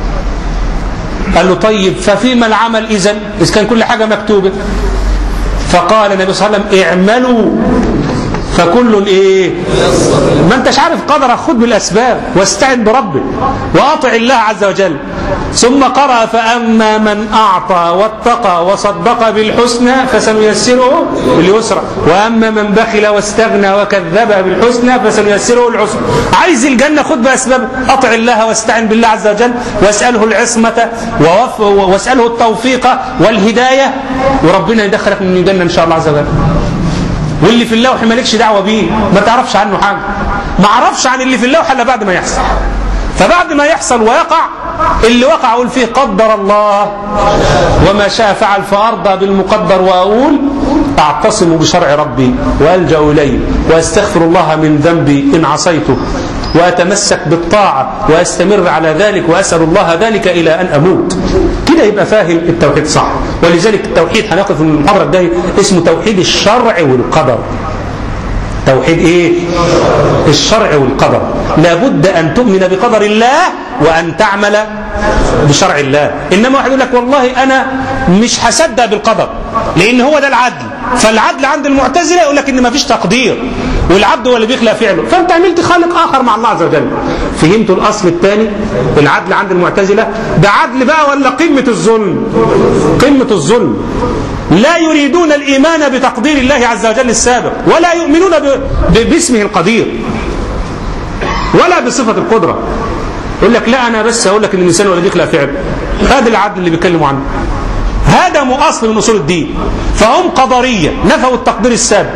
قال له طيب ففيما العمل إذن إذا كان كل حاجة مكتوبة فقال النبي صلى الله عليه وسلم اعملوا فكل ايه ما انتش عارف قدرك خد بالاسباب واستعن بربك واطع الله عز وجل ثم قرأ فأما من أعطى واتقى وصدق بالحسنى فسنيسره باليسرى وأما من بخل واستغنى وكذب بالحسنى فسنيسره العسرى عايز الجنة خد بأسباب أطع الله واستعن بالله عز وجل واسأله العصمة ووف واسأله التوفيق والهداية وربنا يدخلك من الجنة إن شاء الله عز وجل واللي في اللوح مالكش دعوه بيه ما تعرفش عنه حاجه ما اعرفش عن اللي في اللوح الا بعد ما يحصل فبعد ما يحصل ويقع اللي وقع اقول فيه قدر الله وما شاء فعل فارضى بالمقدر واقول اعتصم بشرع ربي والجا اليه واستغفر الله من ذنبي ان عصيته واتمسك بالطاعه واستمر على ذلك واسال الله ذلك الى ان اموت كده يبقى فاهم التوحيد صح ولذلك التوحيد هنقف في المحاضره الجايه اسمه توحيد الشرع والقدر توحيد ايه الشرع والقدر لابد ان تؤمن بقدر الله وان تعمل بشرع الله انما واحد يقول لك والله انا مش هصدق بالقدر لان هو ده العدل فالعدل عند المعتزله يقول لك ان ما فيش تقدير والعبد هو اللي بيخلق فعله فانت عملت خالق اخر مع الله عز وجل فهمتوا الاصل الثاني العدل عند المعتزله ده عدل بقى ولا قمه الظلم قمه الظلم لا يريدون الإيمان بتقدير الله عز وجل السابق ولا يؤمنون باسمه القدير ولا بصفة القدرة يقول لك لا أنا بس أقول لك إن الإنسان ولا بيخلق فعل هذا العدل اللي بيتكلموا عنه هذا أصل من أصول الدين فهم قدرية نفوا التقدير السابق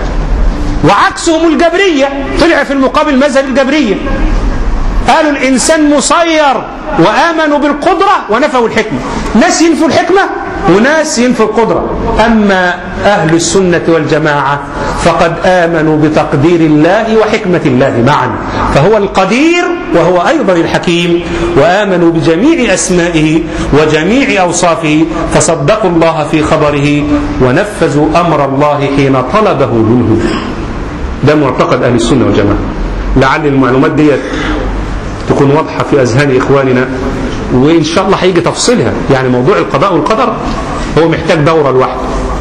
وعكسهم الجبرية طلع في المقابل مذهب الجبرية قالوا الإنسان مسير وآمنوا بالقدرة ونفوا الحكمة ناس ينفوا الحكمة وناس ينفوا القدرة أما أهل السنة والجماعة فقد آمنوا بتقدير الله وحكمة الله معا فهو القدير وهو أيضا الحكيم وآمنوا بجميع أسمائه وجميع أوصافه فصدقوا الله في خبره ونفذوا أمر الله حين طلبه منه ده معتقد أهل السنة والجماعة لعل المعلومات ديت تكون واضحة في أذهان إخواننا وإن شاء الله هيجي تفصيلها يعني موضوع القضاء والقدر هو محتاج دورة لوحده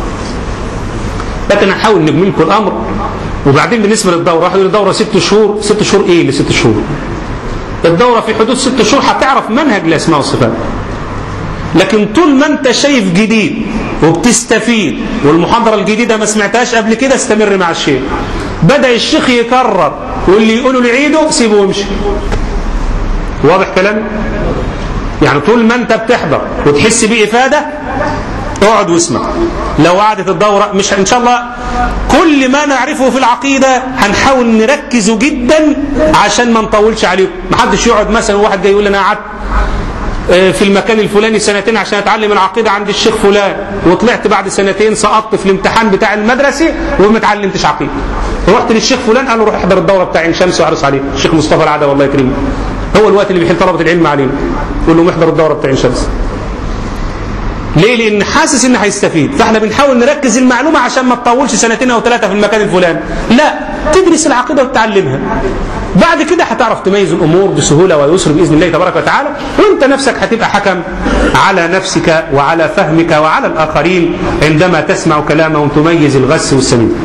لكن هنحاول نجمل لكم الأمر وبعدين بالنسبة للدورة واحد يقول الدورة ست شهور ست شهور إيه لست شهور الدورة في حدود ست شهور هتعرف منهج الأسماء والصفات لكن طول ما أنت شايف جديد وبتستفيد والمحاضرة الجديدة ما سمعتهاش قبل كده استمر مع الشيخ بدأ الشيخ يكرر واللي يقولوا لعيده سيبه وامشي واضح كلام يعني طول ما انت بتحضر وتحس بإفادة اقعد واسمع لو قعدت الدورة مش ان شاء الله كل ما نعرفه في العقيدة هنحاول نركزه جدا عشان ما نطولش عليه محدش يقعد مثلا واحد جاي يقول انا قعدت في المكان الفلاني سنتين عشان اتعلم العقيده عند الشيخ فلان وطلعت بعد سنتين سقطت في الامتحان بتاع المدرسه وما اتعلمتش عقيده رحت للشيخ فلان قال له روح احضر الدوره بتاع عين شمس واحرص عليه الشيخ مصطفى العدوي الله يكرمه هو الوقت اللي بيحل طلبه العلم علينا يقول لهم احضروا الدوره بتاع عين شمس ليه؟ لأن حاسس إن هيستفيد، فإحنا بنحاول نركز المعلومة عشان ما تطولش سنتين أو ثلاثة في المكان الفلاني. لا، تدرس العقيدة وتتعلمها. بعد كده هتعرف تميز الأمور بسهولة ويسر بإذن الله تبارك وتعالى، وأنت نفسك هتبقى حكم على نفسك وعلى فهمك وعلى الآخرين عندما تسمع كلامهم تميز الغث والسمين.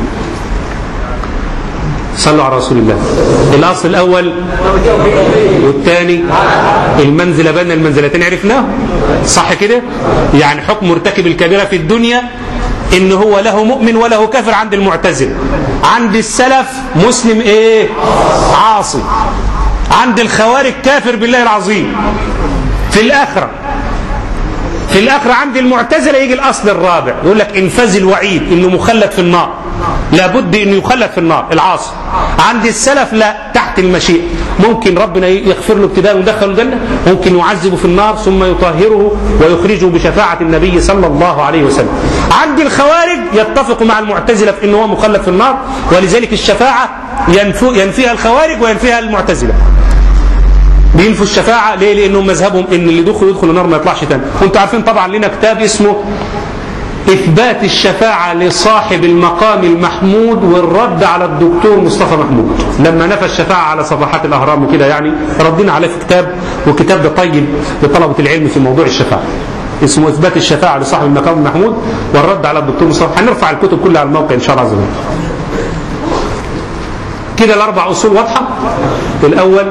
صلوا على رسول الله الأصل الأول والثاني المنزلة بين المنزلتين عرفناه صح كده يعني حكم مرتكب الكبيرة في الدنيا إن هو له مؤمن وله كافر عند المعتزلة عند السلف مسلم إيه عاصي عند الخوارج كافر بالله العظيم في الآخرة في الاخر عند المعتزله يجي الاصل الرابع يقول لك انفاذ الوعيد انه مخلد في النار لابد انه يخلد في النار العاصي عند السلف لا تحت المشيئه ممكن ربنا يغفر له ابتداء ويدخله الجنه ممكن يعذبه في النار ثم يطهره ويخرجه بشفاعه النبي صلى الله عليه وسلم عند الخوارج يتفق مع المعتزله في انه هو مخلد في النار ولذلك الشفاعه ينفو ينفيها الخوارج وينفيها المعتزله بينفوا الشفاعة ليه؟ لأنهم مذهبهم إن اللي يدخل يدخل النار ما يطلعش تاني. وأنتوا عارفين طبعا لنا كتاب اسمه إثبات الشفاعة لصاحب المقام المحمود والرد على الدكتور مصطفى محمود لما نفى الشفاعة على صفحات الأهرام وكده يعني ردينا عليه في كتاب وكتاب ده طيب لطلبة العلم في موضوع الشفاعة اسمه إثبات الشفاعة لصاحب المقام المحمود والرد على الدكتور مصطفى هنرفع الكتب كلها على الموقع إن شاء الله عز وجل كده الأربع أصول واضحة الأول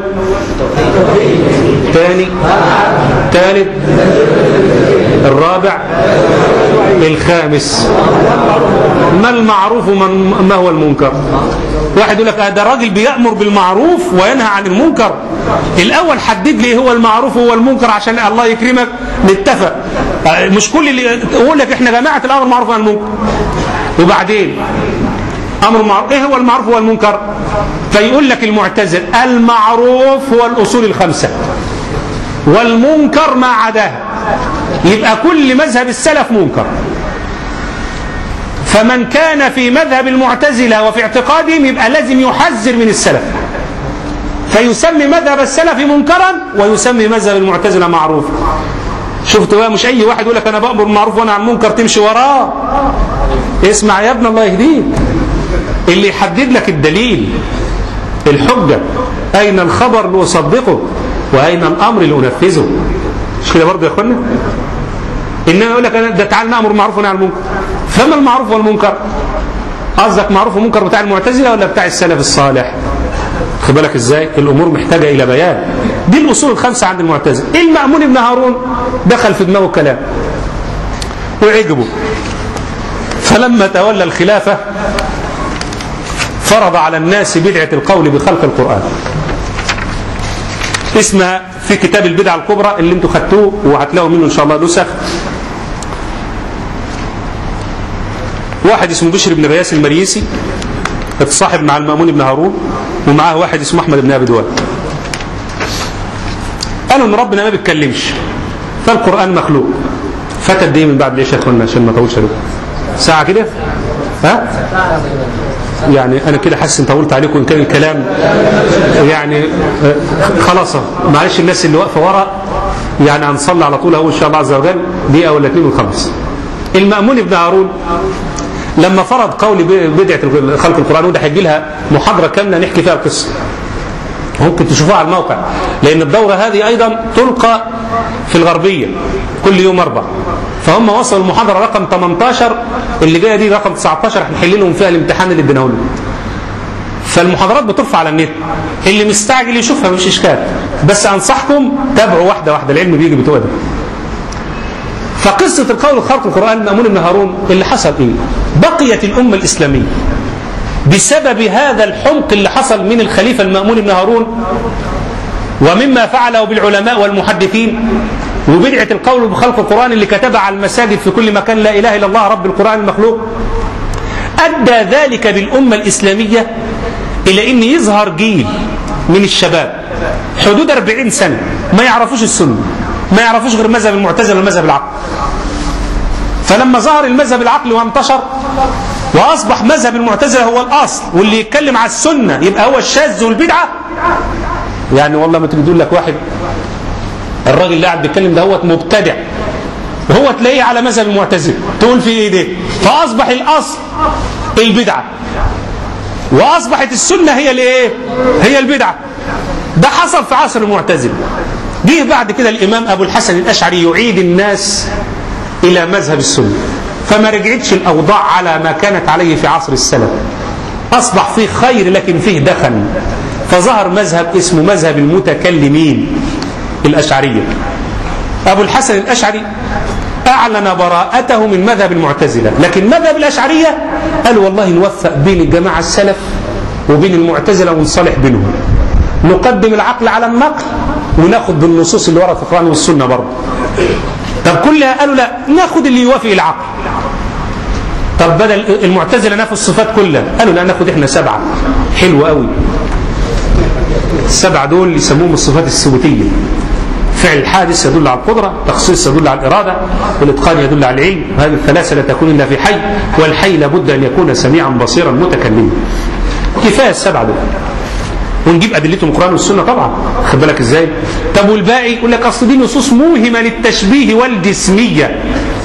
ثاني ثالث الرابع الخامس ما المعروف ومن ما هو المنكر واحد يقول لك ده راجل بيأمر بالمعروف وينهى عن المنكر الأول حدد لي هو المعروف وهو المنكر عشان الله يكرمك نتفق مش كل اللي يقول لك احنا جماعة الأمر معروف عن المنكر وبعدين امر معروف ايه هو المعروف هو المنكر فيقول لك المعتزل المعروف هو الاصول الخمسه والمنكر ما عداها يبقى كل مذهب السلف منكر فمن كان في مذهب المعتزله وفي اعتقادهم يبقى لازم يحذر من السلف فيسمي مذهب السلف منكرا ويسمي مذهب المعتزله معروف شفت بقى مش اي واحد يقول لك انا بامر بالمعروف وانا عن المنكر تمشي وراه اسمع يا ابن الله يهديك اللي يحدد لك الدليل الحجة أين الخبر اللي أصدقه وأين الأمر اللي أنفذه مش كده برضه يا أخوانا إنما يقول لك أنا ده تعال نأمر معروف ونهى عن المنكر فما المعروف والمنكر قصدك معروف ومنكر بتاع المعتزلة ولا بتاع السلف الصالح خد بالك ازاي الامور محتاجه الى بيان دي الاصول الخمسه عند المعتزله المامون بن هارون دخل في دماغه كلام وعجبه فلما تولى الخلافه فرض على الناس بدعة القول بخلق القرآن اسمها في كتاب البدعة الكبرى اللي انتوا خدتوه وهتلاقوا منه ان شاء الله نسخ واحد اسمه بشر بن غياس المريسي اتصاحب مع المامون بن هارون ومعاه واحد اسمه احمد بن ابي دواد قالوا ان ربنا ما بيتكلمش فالقران مخلوق فات قد ايه من بعد ليش يا اخوانا عشان ما اطولش عليكم ساعه كده ها يعني انا كده حاسس ان طولت عليكم ان كان الكلام يعني خلاص معلش الناس اللي واقفه ورا يعني هنصلي على طول اهو ان شاء الله عز وجل دقيقه ولا اثنين ونخلص المامون بن هارون لما فرض قول بدعه خلق القران وده هيجي لها محاضره كامله نحكي فيها القصه ممكن تشوفوها على الموقع لان الدوره هذه ايضا تلقى في الغربيه كل يوم اربع فهم وصلوا المحاضره رقم 18 اللي جايه دي رقم 19 هنحل لهم فيها الامتحان اللي اديناه لهم فالمحاضرات بترفع على النت اللي مستعجل يشوفها مش اشكال بس انصحكم تابعوا واحده واحده العلم بيجي بتوقع فقصة القول خلق القرآن مأمون بن هارون اللي حصل ايه بقيت الأمة الإسلامية بسبب هذا الحمق اللي حصل من الخليفة المأمون بن هارون ومما فعله بالعلماء والمحدثين وبدعة القول بخلق القرآن اللي كتبها على المساجد في كل مكان لا إله إلا الله رب القرآن المخلوق أدى ذلك بالأمة الإسلامية إلى أن يظهر جيل من الشباب حدود 40 سنة ما يعرفوش السنة ما يعرفوش غير مذهب المعتزله والمذهب العقل فلما ظهر المذهب العقلي وانتشر واصبح مذهب المعتزله هو الاصل واللي يتكلم على السنه يبقى هو الشاذ والبدعه يعني والله ما تيجي تقول لك واحد الراجل اللي قاعد بيتكلم ده هو مبتدع وهو تلاقيه على مذهب المعتزله تقول في ايه ده فاصبح الاصل البدعه واصبحت السنه هي الايه هي البدعه ده حصل في عصر المعتزله جه بعد كده الامام ابو الحسن الاشعري يعيد الناس الى مذهب السنه فما رجعتش الاوضاع على ما كانت عليه في عصر السلف اصبح فيه خير لكن فيه دخن فظهر مذهب اسمه مذهب المتكلمين الاشعريه ابو الحسن الاشعري اعلن براءته من مذهب المعتزله لكن مذهب الاشعريه قال والله نوفق بين الجماعه السلف وبين المعتزله ونصالح بينهم نقدم العقل على النقل وناخد بالنصوص اللي ورد في القران والسنه برضه طب كلها قالوا لا ناخد اللي يوافق العقل طب بدل المعتزله نفوا الصفات كلها قالوا لا ناخد احنا سبعه حلو قوي السبعه دول يسموهم الصفات الثبوتيه فعل الحادث يدل على القدرة تخصيص يدل على الإرادة والإتقان يدل على العلم وهذه الثلاثة لا تكون إلا في حي والحي لابد أن يكون سميعا بصيرا متكلما كفاية السبعة دول ونجيب أدلتهم القرآن والسنة طبعا خد بالك إزاي طب والباقي يقول لك أصل دي نصوص موهمة للتشبيه والجسمية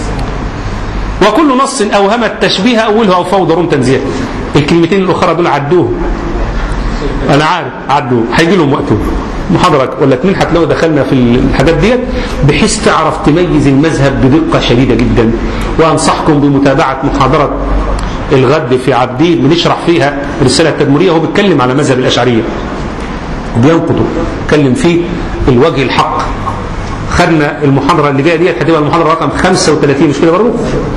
وكل نص أوهم التشبيه أولها أو فوضى رم تنزيه الكلمتين الأخرى دول عدوهم أنا عارف عدوا هيجي لهم وقتهم محاضرة ولا اتنين هتلاقوا دخلنا في الحاجات ديت بحيث تعرف تميز المذهب بدقة شديدة جدا وأنصحكم بمتابعة محاضرة الغد في عبدين بنشرح فيها الرسالة التدمرية هو بيتكلم على مذهب الأشعرية بينقضه اتكلم فيه الوجه الحق خدنا المحاضرة اللي جاية ديت هتبقى المحاضرة رقم 35 مش كده برضه؟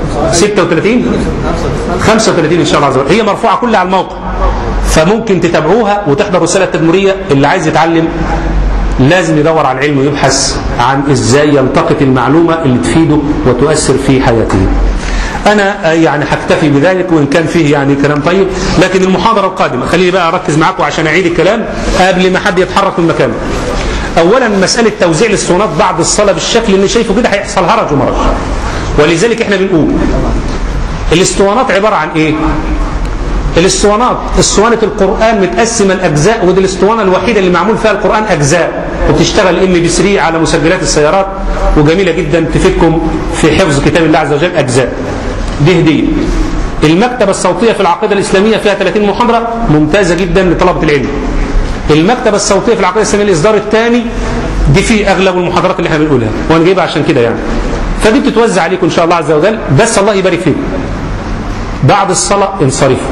36 35 إن شاء الله عز وجل هي مرفوعة كلها على الموقع فممكن تتابعوها وتحضر الرسالة التدمرية اللي عايز يتعلم لازم يدور على العلم ويبحث عن ازاي يلتقط المعلومة اللي تفيده وتؤثر في حياته انا يعني هكتفي بذلك وان كان فيه يعني كلام طيب لكن المحاضرة القادمة خليني بقى اركز معاكم عشان اعيد الكلام قبل ما حد يتحرك من مكانه اولا مسألة توزيع الاسطوانات بعد الصلاة بالشكل اللي شايفه كده هيحصل هرج ومرج ولذلك احنا بنقول الاسطوانات عبارة عن ايه الاسطوانات اسطوانة القرآن متقسمة الأجزاء ودي الاسطوانة الوحيدة اللي معمول فيها القرآن أجزاء وبتشتغل ام بي 3 على مسجلات السيارات وجميلة جدا تفيدكم في حفظ كتاب الله عز وجل أجزاء دي هدية المكتبة الصوتية في العقيدة الإسلامية فيها 30 محاضرة ممتازة جدا لطلبة العلم المكتبة الصوتية في العقيدة الإسلامية الإصدار الثاني دي فيه أغلب المحاضرات اللي احنا بنقولها وأنا جايبها عشان كده يعني فدي بتتوزع عليكم إن شاء الله عز وجل بس الله يبارك فيكم بعد الصلاة انصرفوا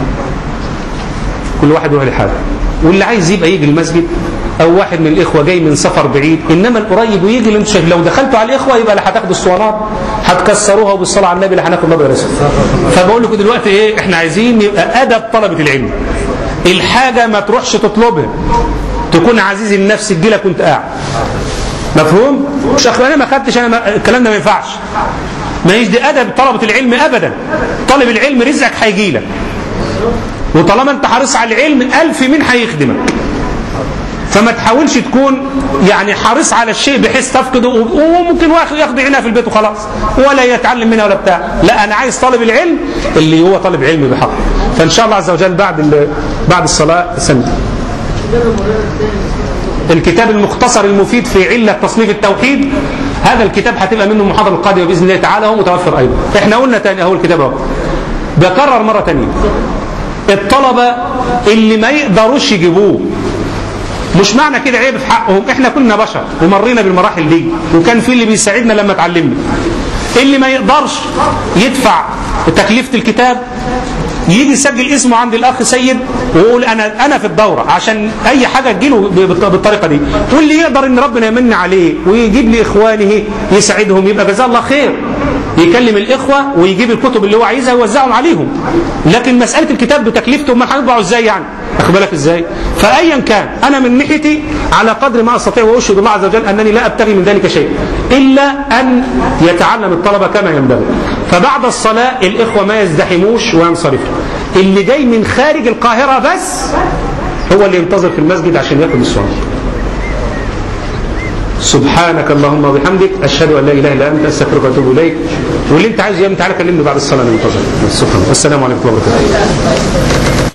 كل واحد يروح لحاله واللي عايز يبقى يجي المسجد او واحد من الاخوه جاي من سفر بعيد انما القريب ويجي اللي انتوا شايف لو دخلتوا على الاخوه يبقى لا هتاخدوا الصوانات هتكسروها وبالصلاه على النبي لا هناخد نبي رسول فبقول لكم دلوقتي ايه احنا عايزين يبقى ادب طلبه العلم الحاجه ما تروحش تطلبها تكون عزيز النفس تجيلك وانت قاعد مفهوم؟ مش انا ما خدتش انا ما الكلام ده ما ينفعش ما يجي ادب طلبه العلم ابدا طالب العلم رزقك هيجي لك وطالما انت حريص على العلم ألف مين هيخدمك فما تحاولش تكون يعني حريص على الشيء بحيث تفقده وممكن ياخد عينها في البيت وخلاص ولا يتعلم منها ولا بتاع لا انا عايز طالب العلم اللي هو طالب علم بحق فان شاء الله عز وجل بعد بعد الصلاه سنه الكتاب المختصر المفيد في علة تصنيف التوحيد هذا الكتاب هتبقى منه المحاضرة القادمة بإذن الله تعالى هو متوفر أيضا احنا قلنا تاني أهو الكتاب اهو بكرر مرة تانية الطلبة اللي ما يقدروش يجيبوه مش معنى كده عيب في حقهم احنا كنا بشر ومرينا بالمراحل دي وكان في اللي بيساعدنا لما اتعلمنا اللي ما يقدرش يدفع تكلفة الكتاب يجي يسجل اسمه عند الاخ سيد ويقول انا انا في الدوره عشان اي حاجه تجيله بالطريقه دي واللي يقدر ان ربنا يمن عليه ويجيب لي اخوانه يساعدهم يبقى جزاه الله خير يكلم الاخوه ويجيب الكتب اللي هو عايزها ويوزعهم عليهم لكن مساله الكتاب بتكلفته ما هنطبعه ازاي يعني واخد بالك ازاي فايا كان انا من ناحيتي على قدر ما استطيع واشهد الله عز وجل انني لا ابتغي من ذلك شيء الا ان يتعلم الطلبه كما ينبغي فبعد الصلاه الاخوه ما يزدحموش وينصرفوا اللي جاي من خارج القاهره بس هو اللي ينتظر في المسجد عشان ياخد الصلاه سبحانك اللهم وبحمدك اشهد ان لا اله الا انت استغفرك واتوب اليك واللي انت عايزه يا تعالى كلمني بعد الصلاه انا منتظر والسلام عليكم ورحمه الله وبركاته